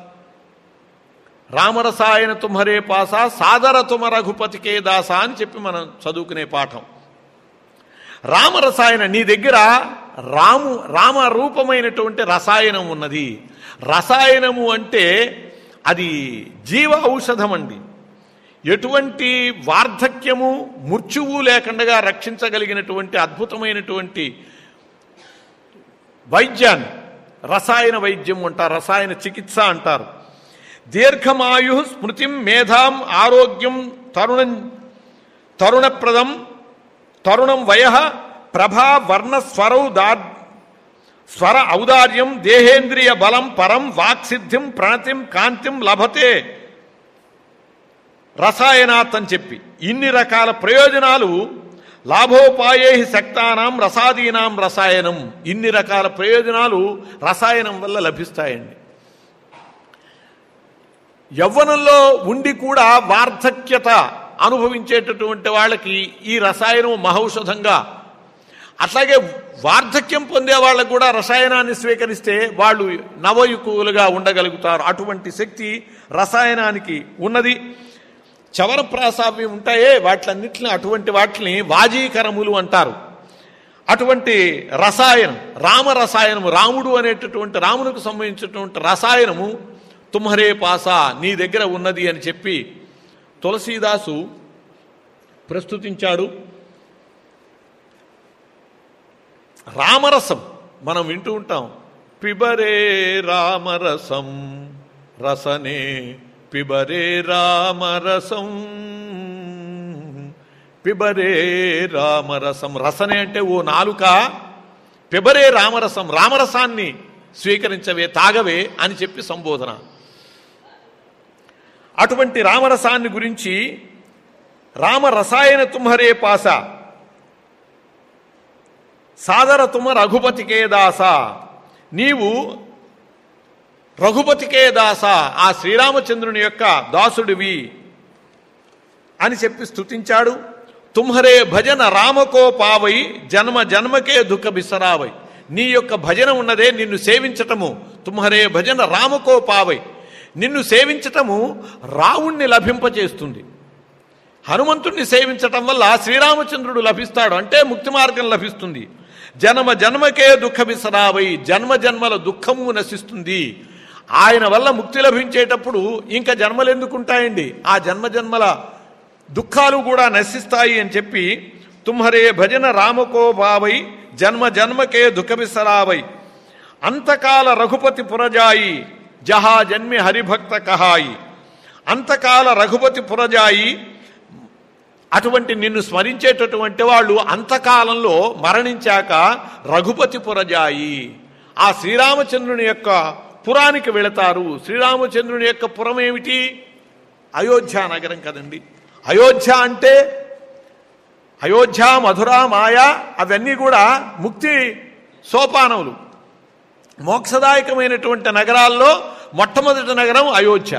రామరసాయన తుమ్హరే పాస సాదర తుమ రఘుపతి కే దాస అని చెప్పి మనం చదువుకునే పాఠం రామరసాయన నీ దగ్గర రాము రామ రూపమైనటువంటి రసాయనం ఉన్నది రసాయనము అంటే అది జీవ ఔషధం అండి ఎటువంటి వార్ధక్యము మృత్యువు లేకుండా రక్షించగలిగినటువంటి అద్భుతమైనటువంటి వైద్యాన్ని రసాయన వైద్యం అంటారు రసాయన చికిత్స అంటారు దీర్ఘమాయు స్మృతిం మేధాం ఆరోగ్యం తరుణం తరుణప్రదం తరుణం వయ ప్రభా వర్ణ స్వరౌ దా స్వర ఔదార్యం దేహేంద్రియ బలం పరం వాక్సిద్ధిం ప్రణతిం కాంతిం లభతే రసాయనాత్ అని చెప్పి ఇన్ని రకాల ప్రయోజనాలు లాభోపాయే శక్తానాం రసాదీనాం రసాయనం ఇన్ని రకాల ప్రయోజనాలు రసాయనం వల్ల లభిస్తాయండి యవ్వనంలో ఉండి కూడా వార్ధక్యత అనుభవించేటటువంటి వాళ్ళకి ఈ రసాయనం మహౌషధంగా అట్లాగే వార్ధక్యం పొందే వాళ్ళకు కూడా రసాయనాన్ని స్వీకరిస్తే వాళ్ళు నవయుకులుగా ఉండగలుగుతారు అటువంటి శక్తి రసాయనానికి ఉన్నది చవర ప్రాసావ్యం ఉంటాయే వాటిలన్నింటిని అటువంటి వాటిని వాజీకరములు అంటారు అటువంటి రసాయనం రామ రసాయనము రాముడు అనేటటువంటి రామునికి సంబంధించినటువంటి రసాయనము తుమ్హరే పాస నీ దగ్గర ఉన్నది అని చెప్పి తులసీదాసు ప్రస్తుతించాడు రామరసం మనం వింటూ ఉంటాం పిబరే రామరసం రసనే పిబరే రామరసం పిబరే రామరసం రసనే అంటే ఓ నాలుక పిబరే రామరసం రామరసాన్ని స్వీకరించవే తాగవే అని చెప్పి సంబోధన అటువంటి రామరసాన్ని గురించి రామరసాయన తుమ్హరే పాస సాదర తుమ రఘుపతికే దాస నీవు రఘుపతికే దాస ఆ శ్రీరామచంద్రుని యొక్క దాసుడివి అని చెప్పి స్తుతించాడు తుమ్హరే భజన రామకో పావై జన్మ జన్మకే దుఃఖ బిసరావై నీ యొక్క భజన ఉన్నదే నిన్ను సేవించటము తుమ్హరే భజన రామకో పావై నిన్ను సేవించటము రావుణ్ణి లభింపచేస్తుంది హనుమంతుణ్ణి సేవించటం వల్ల శ్రీరామచంద్రుడు లభిస్తాడు అంటే ముక్తి మార్గం లభిస్తుంది జన్మ జన్మకే దుఃఖ విసరావై జన్మ జన్మల దుఃఖము నశిస్తుంది ఆయన వల్ల ముక్తి లభించేటప్పుడు ఇంకా జన్మలు ఎందుకుంటాయండి ఆ జన్మ జన్మల దుఃఖాలు కూడా నశిస్తాయి అని చెప్పి తుమ్హరే భజన రామకో బావై జన్మ జన్మకే దుఃఖ విసరావై అంతకాల రఘుపతి పురజాయి జహా జన్మి హరిభక్త కహాయి అంతకాల రఘుపతి పురజాయి అటువంటి నిన్ను స్మరించేటటువంటి వాళ్ళు అంతకాలంలో మరణించాక రఘుపతి పురజాయి ఆ శ్రీరామచంద్రుని యొక్క పురానికి వెళతారు శ్రీరామచంద్రుని యొక్క పురం ఏమిటి అయోధ్య నగరం కదండి అయోధ్య అంటే అయోధ్య మధుర మాయ అవన్నీ కూడా ముక్తి సోపానములు మోక్షదాయకమైనటువంటి నగరాల్లో మొట్టమొదటి నగరం అయోధ్య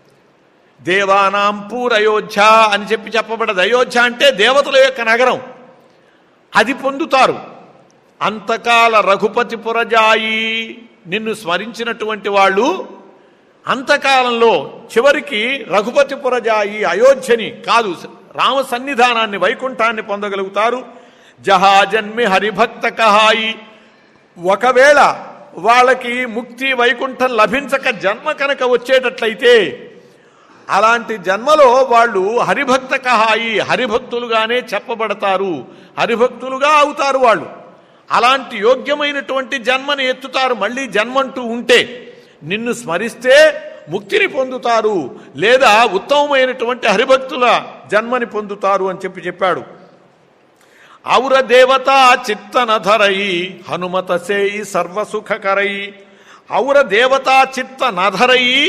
దేవానాం పూర్ అయోధ్య అని చెప్పి చెప్పబడదు అయోధ్య అంటే దేవతల యొక్క నగరం అది పొందుతారు అంతకాల రఘుపతి పురజాయి నిన్ను స్మరించినటువంటి వాళ్ళు అంతకాలంలో చివరికి రఘుపతి పురజాయి అయోధ్యని కాదు రామ సన్నిధానాన్ని వైకుంఠాన్ని పొందగలుగుతారు జహాజన్మి హరిభక్త కహాయి ఒకవేళ వాళ్ళకి ముక్తి వైకుంఠం లభించక జన్మ కనుక వచ్చేటట్లయితే అలాంటి జన్మలో వాళ్ళు హరిభక్త కహాయి హరిభక్తులుగానే చెప్పబడతారు హరిభక్తులుగా అవుతారు వాళ్ళు అలాంటి యోగ్యమైనటువంటి జన్మని ఎత్తుతారు మళ్ళీ జన్మంటూ ఉంటే నిన్ను స్మరిస్తే ముక్తిని పొందుతారు లేదా ఉత్తమమైనటువంటి హరిభక్తుల జన్మని పొందుతారు అని చెప్పి చెప్పాడు ఔర దేవత చిత్తనధరయి హనుమత సేయి సర్వసుఖకరయి ఔర దేవత చిత్త నధరయి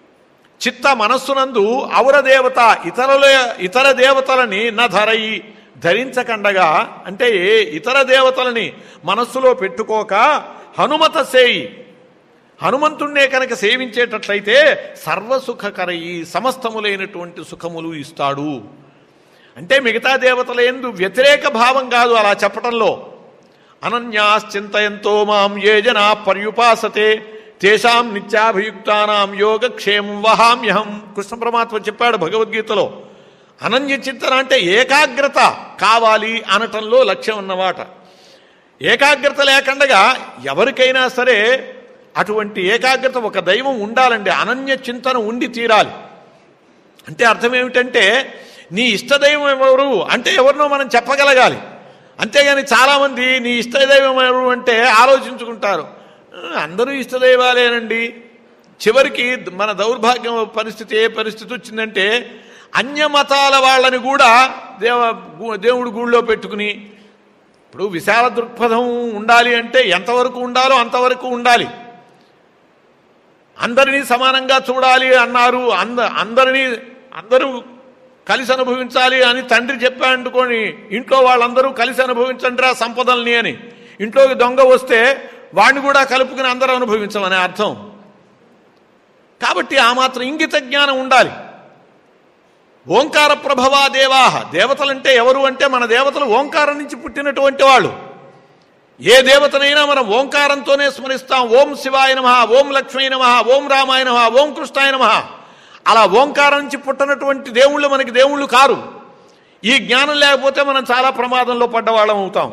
చిత్త మనస్సునందు ఔర దేవత ఇతరుల ఇతర దేవతలని నధరయి ధరించకండగా అంటే ఏ ఇతర దేవతలని మనస్సులో పెట్టుకోక హనుమత సేయి హనుమంతుణ్ణే కనుక సేవించేటట్లయితే సర్వసుఖకరయి సమస్తములైనటువంటి సుఖములు ఇస్తాడు అంటే మిగతా దేవతల ఎందు వ్యతిరేక భావం కాదు అలా చెప్పటంలో అనన్యాశ్చింతయంతో మాం ఏ జనా పర్యుపాసతే తేషాం నిత్యాభియుక్తానాం యోగక్షేమం వహామ్యహం కృష్ణ పరమాత్మ చెప్పాడు భగవద్గీతలో అనన్య చింతన అంటే ఏకాగ్రత కావాలి అనటంలో లక్ష్యం ఉన్నమాట ఏకాగ్రత లేకుండా ఎవరికైనా సరే అటువంటి ఏకాగ్రత ఒక దైవం ఉండాలండి అనన్య చింతన ఉండి తీరాలి అంటే అర్థం ఏమిటంటే నీ ఇష్టదైవం ఎవరు అంటే ఎవరినో మనం చెప్పగలగాలి అంతేగాని చాలామంది నీ ఇష్టదైవం ఎవరు అంటే ఆలోచించుకుంటారు "ఆ, అందరూ ఇష్టదైవాలేనండి చివరికి మన దౌర్భాగ్యం పరిస్థితి ఏ పరిస్థితి వచ్చిందంటే అన్య మతాల వాళ్ళని కూడా దేవ గు- దేవుడి గూళ్ళో పెట్టుకుని ఇప్పుడు విశాల దృక్పథం ఉండాలి అంటే ఎంతవరకు ఉండాలో అంతవరకు ఉండాలి అందరినీ సమానంగా చూడాలి అన్నారు అంద అందరినీ అందరూ కలిసి అనుభవించాలి అని తండ్రి చెప్పాడుకొని ఇంట్లో వాళ్ళందరూ కలిసి అనుభవించండి ఆ సంపదల్ని అని ఇంట్లోకి దొంగ వస్తే వాడిని కూడా కలుపుకుని అందరూ అనుభవించమనే అర్థం కాబట్టి ఆ మాత్రం ఇంగిత జ్ఞానం ఉండాలి ఓంకార ప్రభవా దేవాహ దేవతలంటే ఎవరు అంటే మన దేవతలు ఓంకారం నుంచి పుట్టినటువంటి వాళ్ళు ఏ దేవతనైనా మనం ఓంకారంతోనే స్మరిస్తాం ఓం శివాయ నమ ఓం లక్ష్మీ నమ ఓం రామాయ నమ ఓం కృష్ణాయ నమ అలా ఓంకారం నుంచి పుట్టినటువంటి దేవుళ్ళు మనకి దేవుళ్ళు కారు ఈ జ్ఞానం లేకపోతే మనం చాలా ప్రమాదంలో పడ్డవాళ్ళం అవుతాం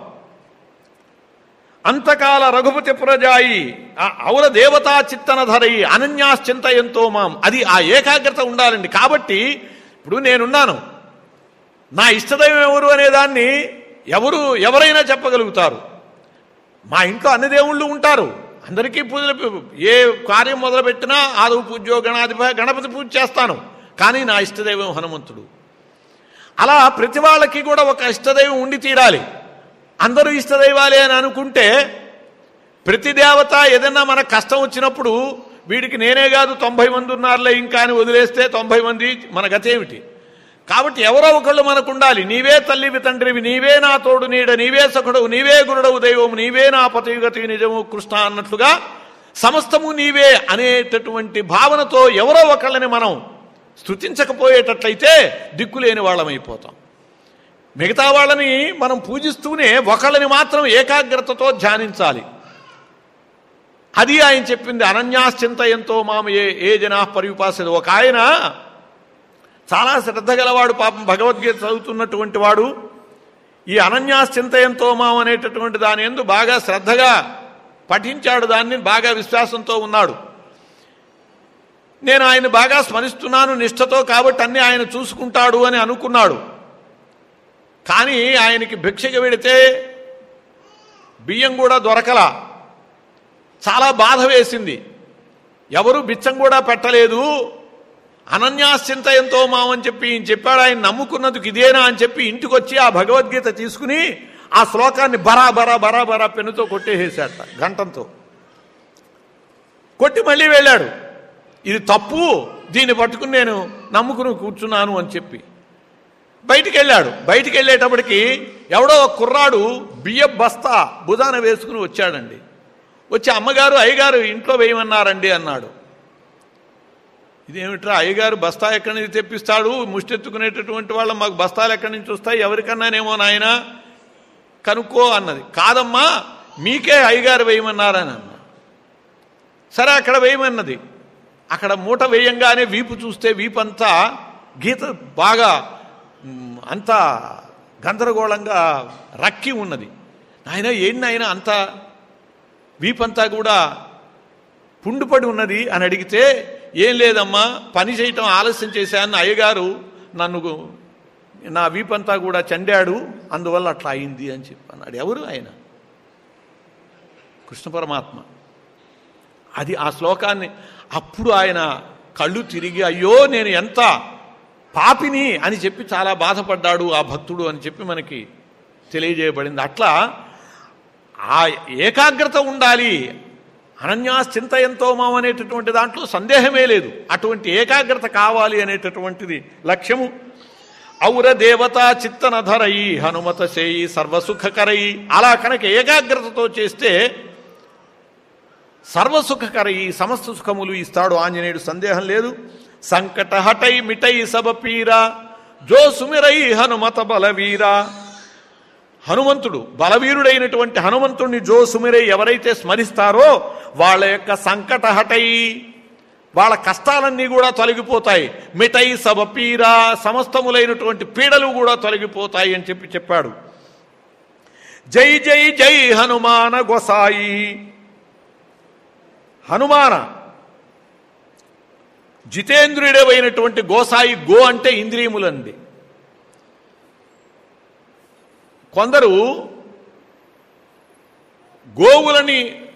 అంతకాల రఘుపతి పురజాయి ఆ ఔర దేవతా చిత్తనధరయి అనన్యాశ్చింతయంతో మాం అది ఆ ఏకాగ్రత ఉండాలండి కాబట్టి ఇప్పుడు నేనున్నాను నా ఇష్టదైవం ఎవరు అనేదాన్ని ఎవరు ఎవరైనా చెప్పగలుగుతారు మా ఇంట్లో అన్ని దేవుళ్ళు ఉంటారు అందరికీ పూజలు ఏ కార్యం మొదలుపెట్టినా ఆదవు పూజ్యో గణాధిప గణపతి పూజ చేస్తాను కానీ నా ఇష్టదైవం హనుమంతుడు అలా ప్రతి వాళ్ళకి కూడా ఒక ఇష్టదైవం ఉండి తీరాలి అందరూ ఇష్టదైవాలే అని అనుకుంటే ప్రతి దేవత ఏదన్నా మనకు కష్టం వచ్చినప్పుడు వీడికి నేనే కాదు తొంభై మంది ఉన్నారులే ఇంకా అని వదిలేస్తే తొంభై మంది మన గతేమిటి కాబట్టి ఎవరో ఒకళ్ళు మనకు ఉండాలి నీవే తల్లివి తండ్రివి నీవే నా తోడు నీడ నీవే సఖుడవు నీవే గురుడవు దైవము నీవే నా పతిగతి నిజము కృష్ణ అన్నట్లుగా సమస్తము నీవే అనేటటువంటి భావనతో ఎవరో ఒకళ్ళని మనం స్థుతించకపోయేటట్లయితే దిక్కులేని వాళ్ళమైపోతాం మిగతా వాళ్ళని మనం పూజిస్తూనే ఒకళ్ళని మాత్రం ఏకాగ్రతతో ధ్యానించాలి అది ఆయన చెప్పింది అనన్యాశ్చింతయంతో మామ ఏ ఏ జనా పర్యుపాసది ఒక ఆయన చాలా శ్రద్ధ గలవాడు పాపం భగవద్గీత చదువుతున్నటువంటి వాడు ఈ అనన్యాశ్చింతయంతో మాం అనేటటువంటి దాని ఎందు బాగా శ్రద్ధగా పఠించాడు దాన్ని బాగా విశ్వాసంతో ఉన్నాడు నేను ఆయన బాగా స్మరిస్తున్నాను నిష్ఠతో కాబట్టి అన్ని ఆయన చూసుకుంటాడు అని అనుకున్నాడు కానీ ఆయనకి భిక్షకి వెడితే బియ్యం కూడా దొరకలా చాలా బాధ వేసింది ఎవరు బిచ్చం కూడా పెట్టలేదు అనన్యాశ్చింతయంతో మామని చెప్పి ఈయన చెప్పాడు ఆయన నమ్ముకున్నందుకు ఇదేనా అని చెప్పి ఇంటికి వచ్చి ఆ భగవద్గీత తీసుకుని ఆ శ్లోకాన్ని బరా బరా బరా బరా పెన్నుతో కొట్టేసేసాట గంటంతో కొట్టి మళ్ళీ వెళ్ళాడు ఇది తప్పు దీన్ని పట్టుకుని నేను నమ్ముకుని కూర్చున్నాను అని చెప్పి బయటికి వెళ్ళాడు బయటికి వెళ్ళేటప్పటికి ఎవడో ఒక కుర్రాడు బియ్య బస్తా భుజాన వేసుకుని వచ్చాడండి వచ్చి అమ్మగారు అయ్యగారు ఇంట్లో వేయమన్నారండి అన్నాడు ఇదేమిట్రా అయ్యగారు బస్తా ఎక్కడి నుంచి తెప్పిస్తాడు ముష్టెత్తుకునేటటువంటి వాళ్ళం మాకు బస్తాలు ఎక్కడి నుంచి వస్తాయి ఎవరికన్నానేమో నాయన కనుక్కో అన్నది కాదమ్మా మీకే అయ్యగారు వేయమన్నారని అన్న సరే అక్కడ వేయమన్నది అక్కడ మూట వేయంగానే వీపు చూస్తే వీపంతా గీత బాగా మ్, అంతా గందరగోళంగా రక్కి ఉన్నది ఆయన ఏంటి ఆయన అంత వీపంతా కూడా పుండుపడి ఉన్నది అని అడిగితే ఏం లేదమ్మా పని చేయటం ఆలస్యం చేశాను అయ్యగారు నన్ను నా వీపంతా కూడా చండాడు అందువల్ల అట్లా అయింది అని చెప్పి అన్నాడు ఎవరు ఆయన కృష్ణ పరమాత్మ అది ఆ శ్లోకాన్ని అప్పుడు ఆయన కళ్ళు తిరిగి అయ్యో నేను ఎంత పాపిని అని చెప్పి చాలా బాధపడ్డాడు ఆ భక్తుడు అని చెప్పి మనకి తెలియజేయబడింది అట్లా ఆ ఏకాగ్రత ఉండాలి అనన్యాశ్చింతయంతో మాం అనేటటువంటి దాంట్లో సందేహమే లేదు అటువంటి ఏకాగ్రత కావాలి అనేటటువంటిది లక్ష్యము ఔర దేవతా చిత్తనధరై హనుమత చేయి సర్వసుఖకరై అలా కనుక ఏకాగ్రతతో చేస్తే సర్వసుఖకరై సమస్త సుఖములు ఇస్తాడు ఆంజనేయుడు సందేహం లేదు సంకట హటై మిటై సబ పీరా జో సుమిరై హనుమత బలవీరా హనుమంతుడు బలవీరుడైనటువంటి హనుమంతుడిని జో సుమిరై ఎవరైతే స్మరిస్తారో వాళ్ళ యొక్క సంకట హటై వాళ్ళ కష్టాలన్నీ కూడా తొలగిపోతాయి మిఠై సబ పీరా సమస్తములైనటువంటి పీడలు కూడా తొలగిపోతాయి అని చెప్పి చెప్పాడు జై జై జై హనుమాన గొసాయి హనుమాన జితేంద్రుడైనటువంటి గోసాయి గో అంటే ఇంద్రియములండి కొందరు గోవులని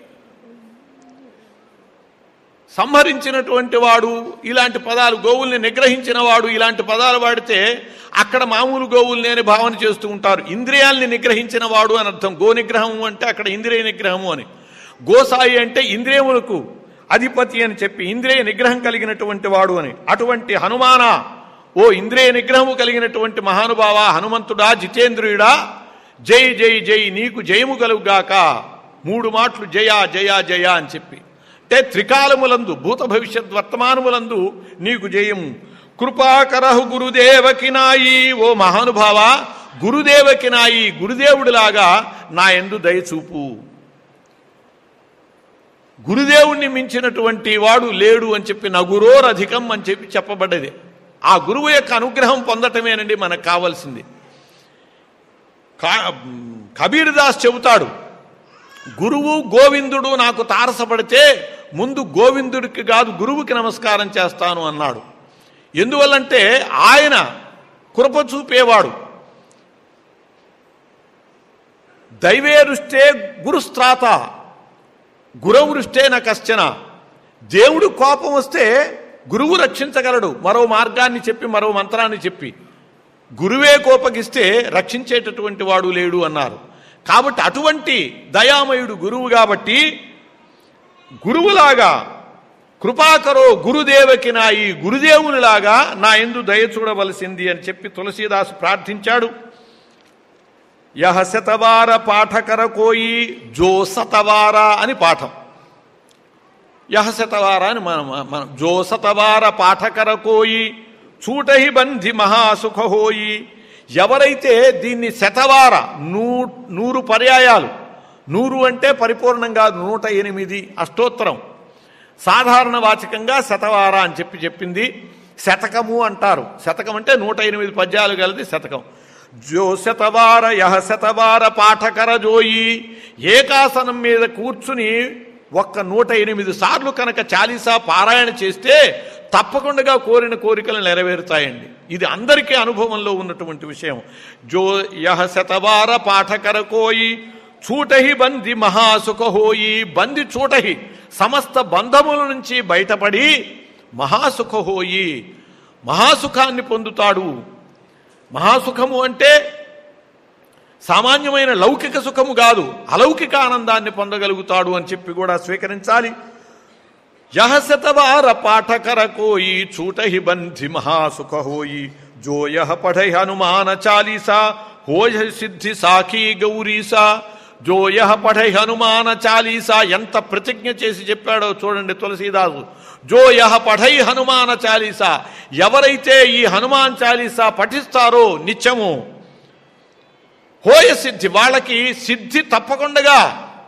సంహరించినటువంటి వాడు ఇలాంటి పదాలు గోవుల్ని నిగ్రహించిన వాడు ఇలాంటి పదాలు వాడితే అక్కడ మామూలు గోవుల్ని అని భావన చేస్తూ ఉంటారు ఇంద్రియాల్ని నిగ్రహించిన వాడు అని అర్థం గో నిగ్రహము అంటే అక్కడ ఇంద్రియ నిగ్రహము అని గోసాయి అంటే ఇంద్రియములకు అధిపతి అని చెప్పి ఇంద్రియ నిగ్రహం కలిగినటువంటి వాడు అని అటువంటి హనుమాన ఓ ఇంద్రియ నిగ్రహము కలిగినటువంటి మహానుభావ హనుమంతుడా జితేంద్రియుడా జై జై జై నీకు జయము కలుగుగాక మూడు మాటలు జయ జయ జయ అని చెప్పి అంటే త్రికాలములందు భూత భవిష్యత్ వర్తమానములందు నీకు జయము కృపాకరహు గురుదేవకి నాయి ఓ మహానుభావ గురుదేవకి నాయి గురుదేవుడిలాగా నా ఎందు దయచూపు గురుదేవుణ్ణి మించినటువంటి వాడు లేడు అని చెప్పి నగురోరధికం అని చెప్పి చెప్పబడ్డది ఆ గురువు యొక్క అనుగ్రహం పొందటమేనండి మనకు కావాల్సింది కా- కబీర్ దాస్ చెబుతాడు గురువు గోవిందుడు నాకు తారసపడితే ముందు గోవిందుడికి కాదు గురువుకి నమస్కారం చేస్తాను అన్నాడు ఎందువల్లంటే ఆయన కృప చూపేవాడు దైవేరుష్టే గురుస్త్రాత గురవృష్టే నా కశ్చన దేవుడు కోపం వస్తే గురువు రక్షించగలడు మరో మార్గాన్ని చెప్పి మరో మంత్రాన్ని చెప్పి గురువే కోపగిస్తే రక్షించేటటువంటి వాడు లేడు అన్నారు కాబట్టి అటువంటి దయామయుడు గురువు కాబట్టి గురువులాగా కృపాకరో గురుదేవకి నా ఈ గురుదేవునిలాగా నా ఎందు దయ చూడవలసింది అని చెప్పి తులసీదాసు ప్రార్థించాడు యహ శతవార పాఠకర కోయి జో సతవార అని పాఠం యహ శతవార అని మనం మనం జో సతవార పాఠకర కోయి చూటహి బంధి మహాసుఖ హోయి ఎవరైతే దీన్ని శతవార నూ నూరు పర్యాయాలు నూరు అంటే పరిపూర్ణంగా నూట ఎనిమిది అష్టోత్తరం సాధారణ వాచకంగా శతవార అని చెప్పి చెప్పింది శతకము అంటారు శతకం అంటే నూట ఎనిమిది పద్యాలు గలది శతకం జో శతవార యహ శతవార పాఠకర జోయి ఏకాసనం మీద కూర్చుని ఒక్క నూట ఎనిమిది సార్లు కనుక చాలీసా పారాయణ చేస్తే తప్పకుండా కోరిన కోరికలు నెరవేరుతాయండి ఇది అందరికీ అనుభవంలో ఉన్నటువంటి విషయం జో యహ శతవార పాఠకర కోయి చూటహి బంది మహాసుఖ హోయి బంది చూటహి సమస్త బంధముల నుంచి బయటపడి మహాసుఖ హోయి మహాసుఖాన్ని పొందుతాడు మహాసుఖము అంటే సామాన్యమైన లౌకిక సుఖము కాదు అలౌకిక ఆనందాన్ని పొందగలుగుతాడు అని చెప్పి కూడా స్వీకరించాలి యహశతవార పాఠకర కోయి చూటహి బంధి మహాసుఖ హోయి జో యహ పఠై హనుమాన చాలీసా హోయ సిద్ధి సాఖీ గౌరీసా జో యహ పఠై హనుమాన చాలీసా ఎంత ప్రతిజ్ఞ చేసి చెప్పాడో చూడండి తులసీదాసు జో యహ పఠై హనుమాన చాలీసా ఎవరైతే ఈ హనుమాన్ చాలీసా పఠిస్తారో నిత్యము హోయ సిద్ధి వాళ్ళకి సిద్ధి తప్పకుండా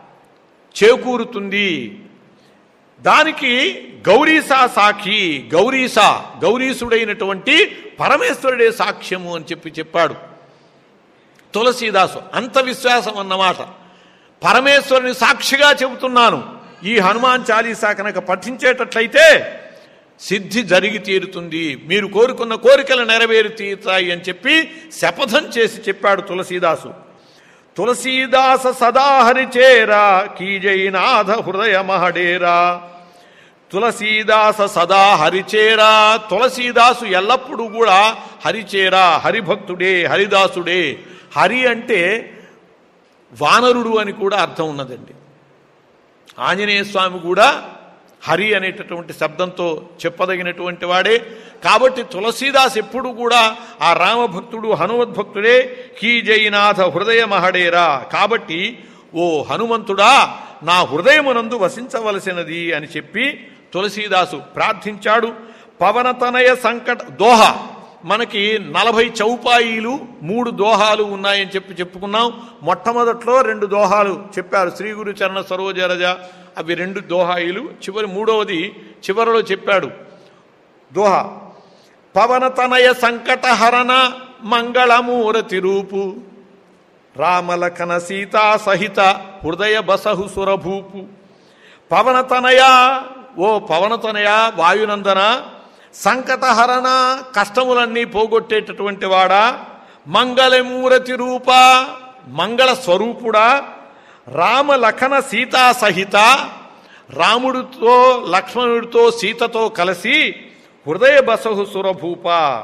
చేకూరుతుంది దానికి గౌరీసా సాక్షి గౌరీసా గౌరీసుడైనటువంటి పరమేశ్వరుడే సాక్ష్యము అని చెప్పి చెప్పాడు తులసీదాసు అంత విశ్వాసం అన్నమాట పరమేశ్వరుని సాక్షిగా చెబుతున్నాను ఈ హనుమాన్ చాలీసా కనుక పఠించేటట్లయితే సిద్ధి జరిగి తీరుతుంది మీరు కోరుకున్న కోరికలు నెరవేరి తీరుతాయి అని చెప్పి శపథం చేసి చెప్పాడు తులసీదాసు తులసీదాస సదా హరిచేరా కీజైనాథ హృదయ మహడేరా తులసీదాస సదా హరిచేరా తులసీదాసు ఎల్లప్పుడూ కూడా హరిచేరా హరిభక్తుడే హరిదాసుడే హరి అంటే వానరుడు అని కూడా అర్థం ఉన్నదండి ఆంజనేయ స్వామి కూడా హరి అనేటటువంటి శబ్దంతో చెప్పదగినటువంటి వాడే కాబట్టి తులసీదాస్ ఎప్పుడు కూడా ఆ రామభక్తుడు హనుమద్భక్తుడే కీ జైనాథ హృదయ మహడేరా కాబట్టి ఓ హనుమంతుడా నా హృదయమునందు వసించవలసినది అని చెప్పి తులసీదాసు ప్రార్థించాడు పవనతనయ సంకట దోహ మనకి నలభై చౌపాయిలు మూడు దోహాలు ఉన్నాయని చెప్పి చెప్పుకున్నాం మొట్టమొదట్లో రెండు దోహాలు చెప్పారు శ్రీ గురు చరణ సరోజరజ అవి రెండు దోహాయిలు చివరి మూడవది చివరిలో చెప్పాడు దోహ పవనతనయ సంకటహరణ మంగళమూరతి రూపు రామలఖన సీతా సహిత హృదయ బసహు సురభూపు పవనతనయ ఓ పవనతనయ వాయునందన సంకటహరణ కష్టములన్నీ పోగొట్టేటటువంటి వాడా మంగళమూరతి రూప మంగళ స్వరూపుడా రామలఖన సీతా సహిత రాముడితో లక్ష్మణుడితో సీతతో కలిసి హృదయ బసహు సురభూప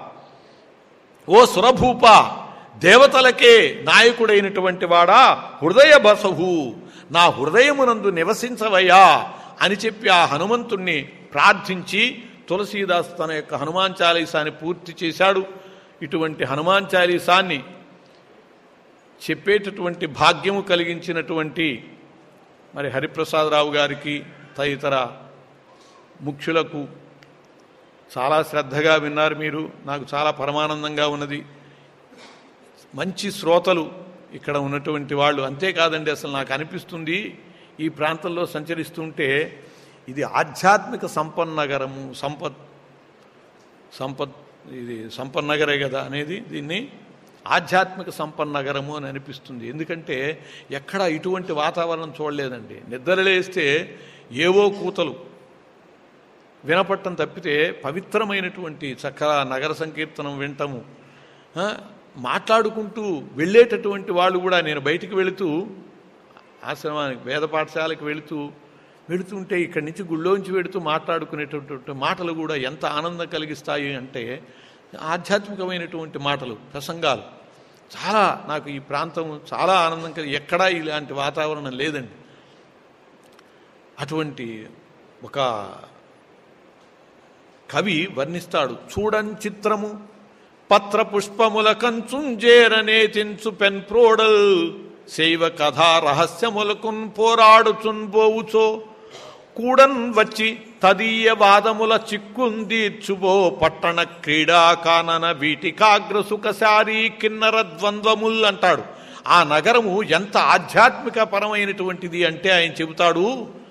ఓ సురభూప దేవతలకే నాయకుడైనటువంటి వాడా హృదయ బసహు నా హృదయమునందు నివసించవయ్యా అని చెప్పి ఆ హనుమంతుణ్ణి ప్రార్థించి తులసీదాస్ తన యొక్క హనుమాన్ చాలీసాని పూర్తి చేశాడు ఇటువంటి హనుమాన్ చాలీసాన్ని చెప్పేటటువంటి భాగ్యము కలిగించినటువంటి మరి హరిప్రసాదరావు గారికి తదితర ముఖ్యులకు చాలా శ్రద్ధగా విన్నారు మీరు నాకు చాలా పరమానందంగా ఉన్నది మంచి శ్రోతలు ఇక్కడ ఉన్నటువంటి వాళ్ళు అంతేకాదండి అసలు నాకు అనిపిస్తుంది ఈ ప్రాంతంలో సంచరిస్తుంటే ఇది ఆధ్యాత్మిక సంపన్నగరము సంపత్ సంపత్ ఇది సంపన్నగరే కదా అనేది దీన్ని ఆధ్యాత్మిక సంపన్నగరము అని అనిపిస్తుంది ఎందుకంటే ఎక్కడ ఇటువంటి వాతావరణం చూడలేదండి నిద్రలేస్తే ఏవో కూతలు వినపట్టం తప్పితే పవిత్రమైనటువంటి చక్కగా నగర సంకీర్తనం వింటము ఆ, మాట్లాడుకుంటూ వెళ్ళేటటువంటి వాళ్ళు కూడా నేను బయటికి వెళుతూ ఆశ్రమానికి వేద పాఠశాలకు వెళుతూ వెళుతుంటే ఇక్కడి నుంచి గుళ్ళోంచి వెళుతూ మాట్లాడుకునేటటువంటి మాటలు కూడా ఎంత ఆనందం కలిగిస్తాయి అంటే ఆధ్యాత్మికమైనటువంటి మాటలు ప్రసంగాలు చాలా నాకు ఈ ప్రాంతం చాలా ఆనందం కలిగి ఎక్కడా ఇలాంటి వాతావరణం లేదండి అటువంటి ఒక కవి వర్ణిస్తాడు చూడన్ చిత్రము పత్ర పుష్పముల కంచుంజేరనే తించు పెన్ ప్రోడల్ శైవ కథా రహస్యములకున్ పోరాడుచున్ పోవుచో కూడన్ వచ్చి తదీయ వాదముల చిక్కుందీర్చుబో పట్టణ క్రీడా కానన వీటికాగ్ర సుఖశారీ కిన్నర ద్వంద్వముల్ అంటాడు ఆ నగరము ఎంత ఆధ్యాత్మిక పరమైనటువంటిది అంటే ఆయన చెబుతాడు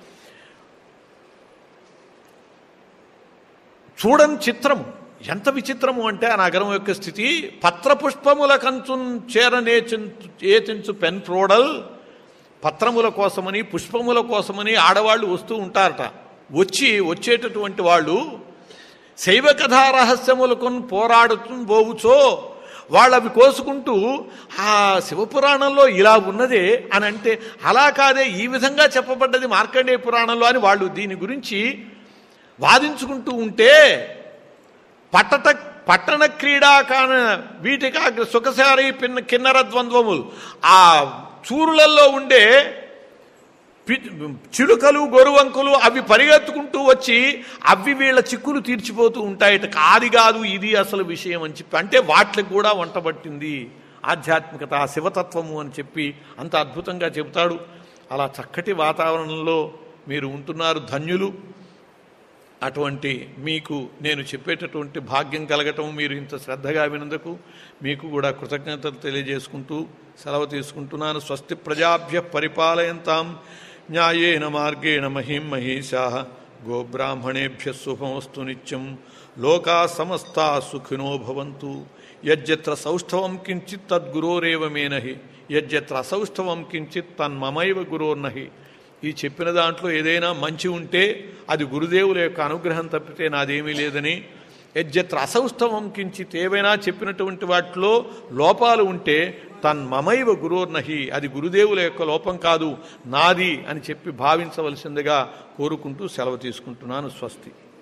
చూడని చిత్రము ఎంత విచిత్రము అంటే ఆ నగరం యొక్క స్థితి పత్రపుష్పముల కంచున్ చేరనే ఏతించు పెన్ ప్రోడల్ పత్రముల కోసమని పుష్పముల కోసమని ఆడవాళ్ళు వస్తూ ఉంటారట వచ్చి వచ్చేటటువంటి వాళ్ళు శైవ కథా రహస్యములకు పోరాడుతూ పోవుచో వాళ్ళు అవి కోసుకుంటూ ఆ శివపురాణంలో ఇలా ఉన్నదే అని అంటే అలా కాదే ఈ విధంగా చెప్పబడ్డది మార్కండేయ పురాణంలో అని వాళ్ళు దీని గురించి వాదించుకుంటూ ఉంటే పట్టట పట్టణ క్రీడాకాన వీటికి సుఖసారి పిన్న కిన్నర ద్వంద్వములు ఆ చూరులలో ఉండే పి- చిలుకలు గొరువంకులు అవి పరిగెత్తుకుంటూ వచ్చి అవి వీళ్ళ చిక్కులు తీర్చిపోతూ ఉంటాయట కాది కాదు ఇది అసలు విషయం అని చెప్పి అంటే వాటికి కూడా వంట పట్టింది ఆధ్యాత్మికత ఆ శివతత్వము అని చెప్పి అంత అద్భుతంగా చెబుతాడు అలా చక్కటి వాతావరణంలో మీరు ఉంటున్నారు ధన్యులు అటువంటి మీకు నేను చెప్పేటటువంటి భాగ్యం కలగటం మీరు ఇంత శ్రద్ధగా వినందుకు మీకు కూడా కృతజ్ఞతలు తెలియజేసుకుంటూ సెలవు తీసుకుంటున్నాను స్వస్తి ప్రజాభ్య పరిపాలయంతాం న్యాయేన మార్గేణ మహిం మహీషా గోబ్రాహ్మణేభ్య శుభమస్తు నిత్యం లోకా సమస్తా సుఖినో భవంతు యజ్జత్ర సౌష్ఠవం కించిత్ తద్గురోరేవ మేనహి యజ్జత్ర అసౌష్ఠవం కించిత్ తన్మమైవ గురోర్నహి ఈ చెప్పిన దాంట్లో ఏదైనా మంచి ఉంటే అది గురుదేవుల యొక్క అనుగ్రహం తప్పితే నాదేమీ లేదని యజ్జత్ర అసౌష్ఠవం కించిత్ ఏవైనా చెప్పినటువంటి వాటిలో లోపాలు ఉంటే తన్మమైవ గురోర్నహి అది గురుదేవుల యొక్క లోపం కాదు నాది అని చెప్పి భావించవలసిందిగా కోరుకుంటూ సెలవు తీసుకుంటున్నాను స్వస్తి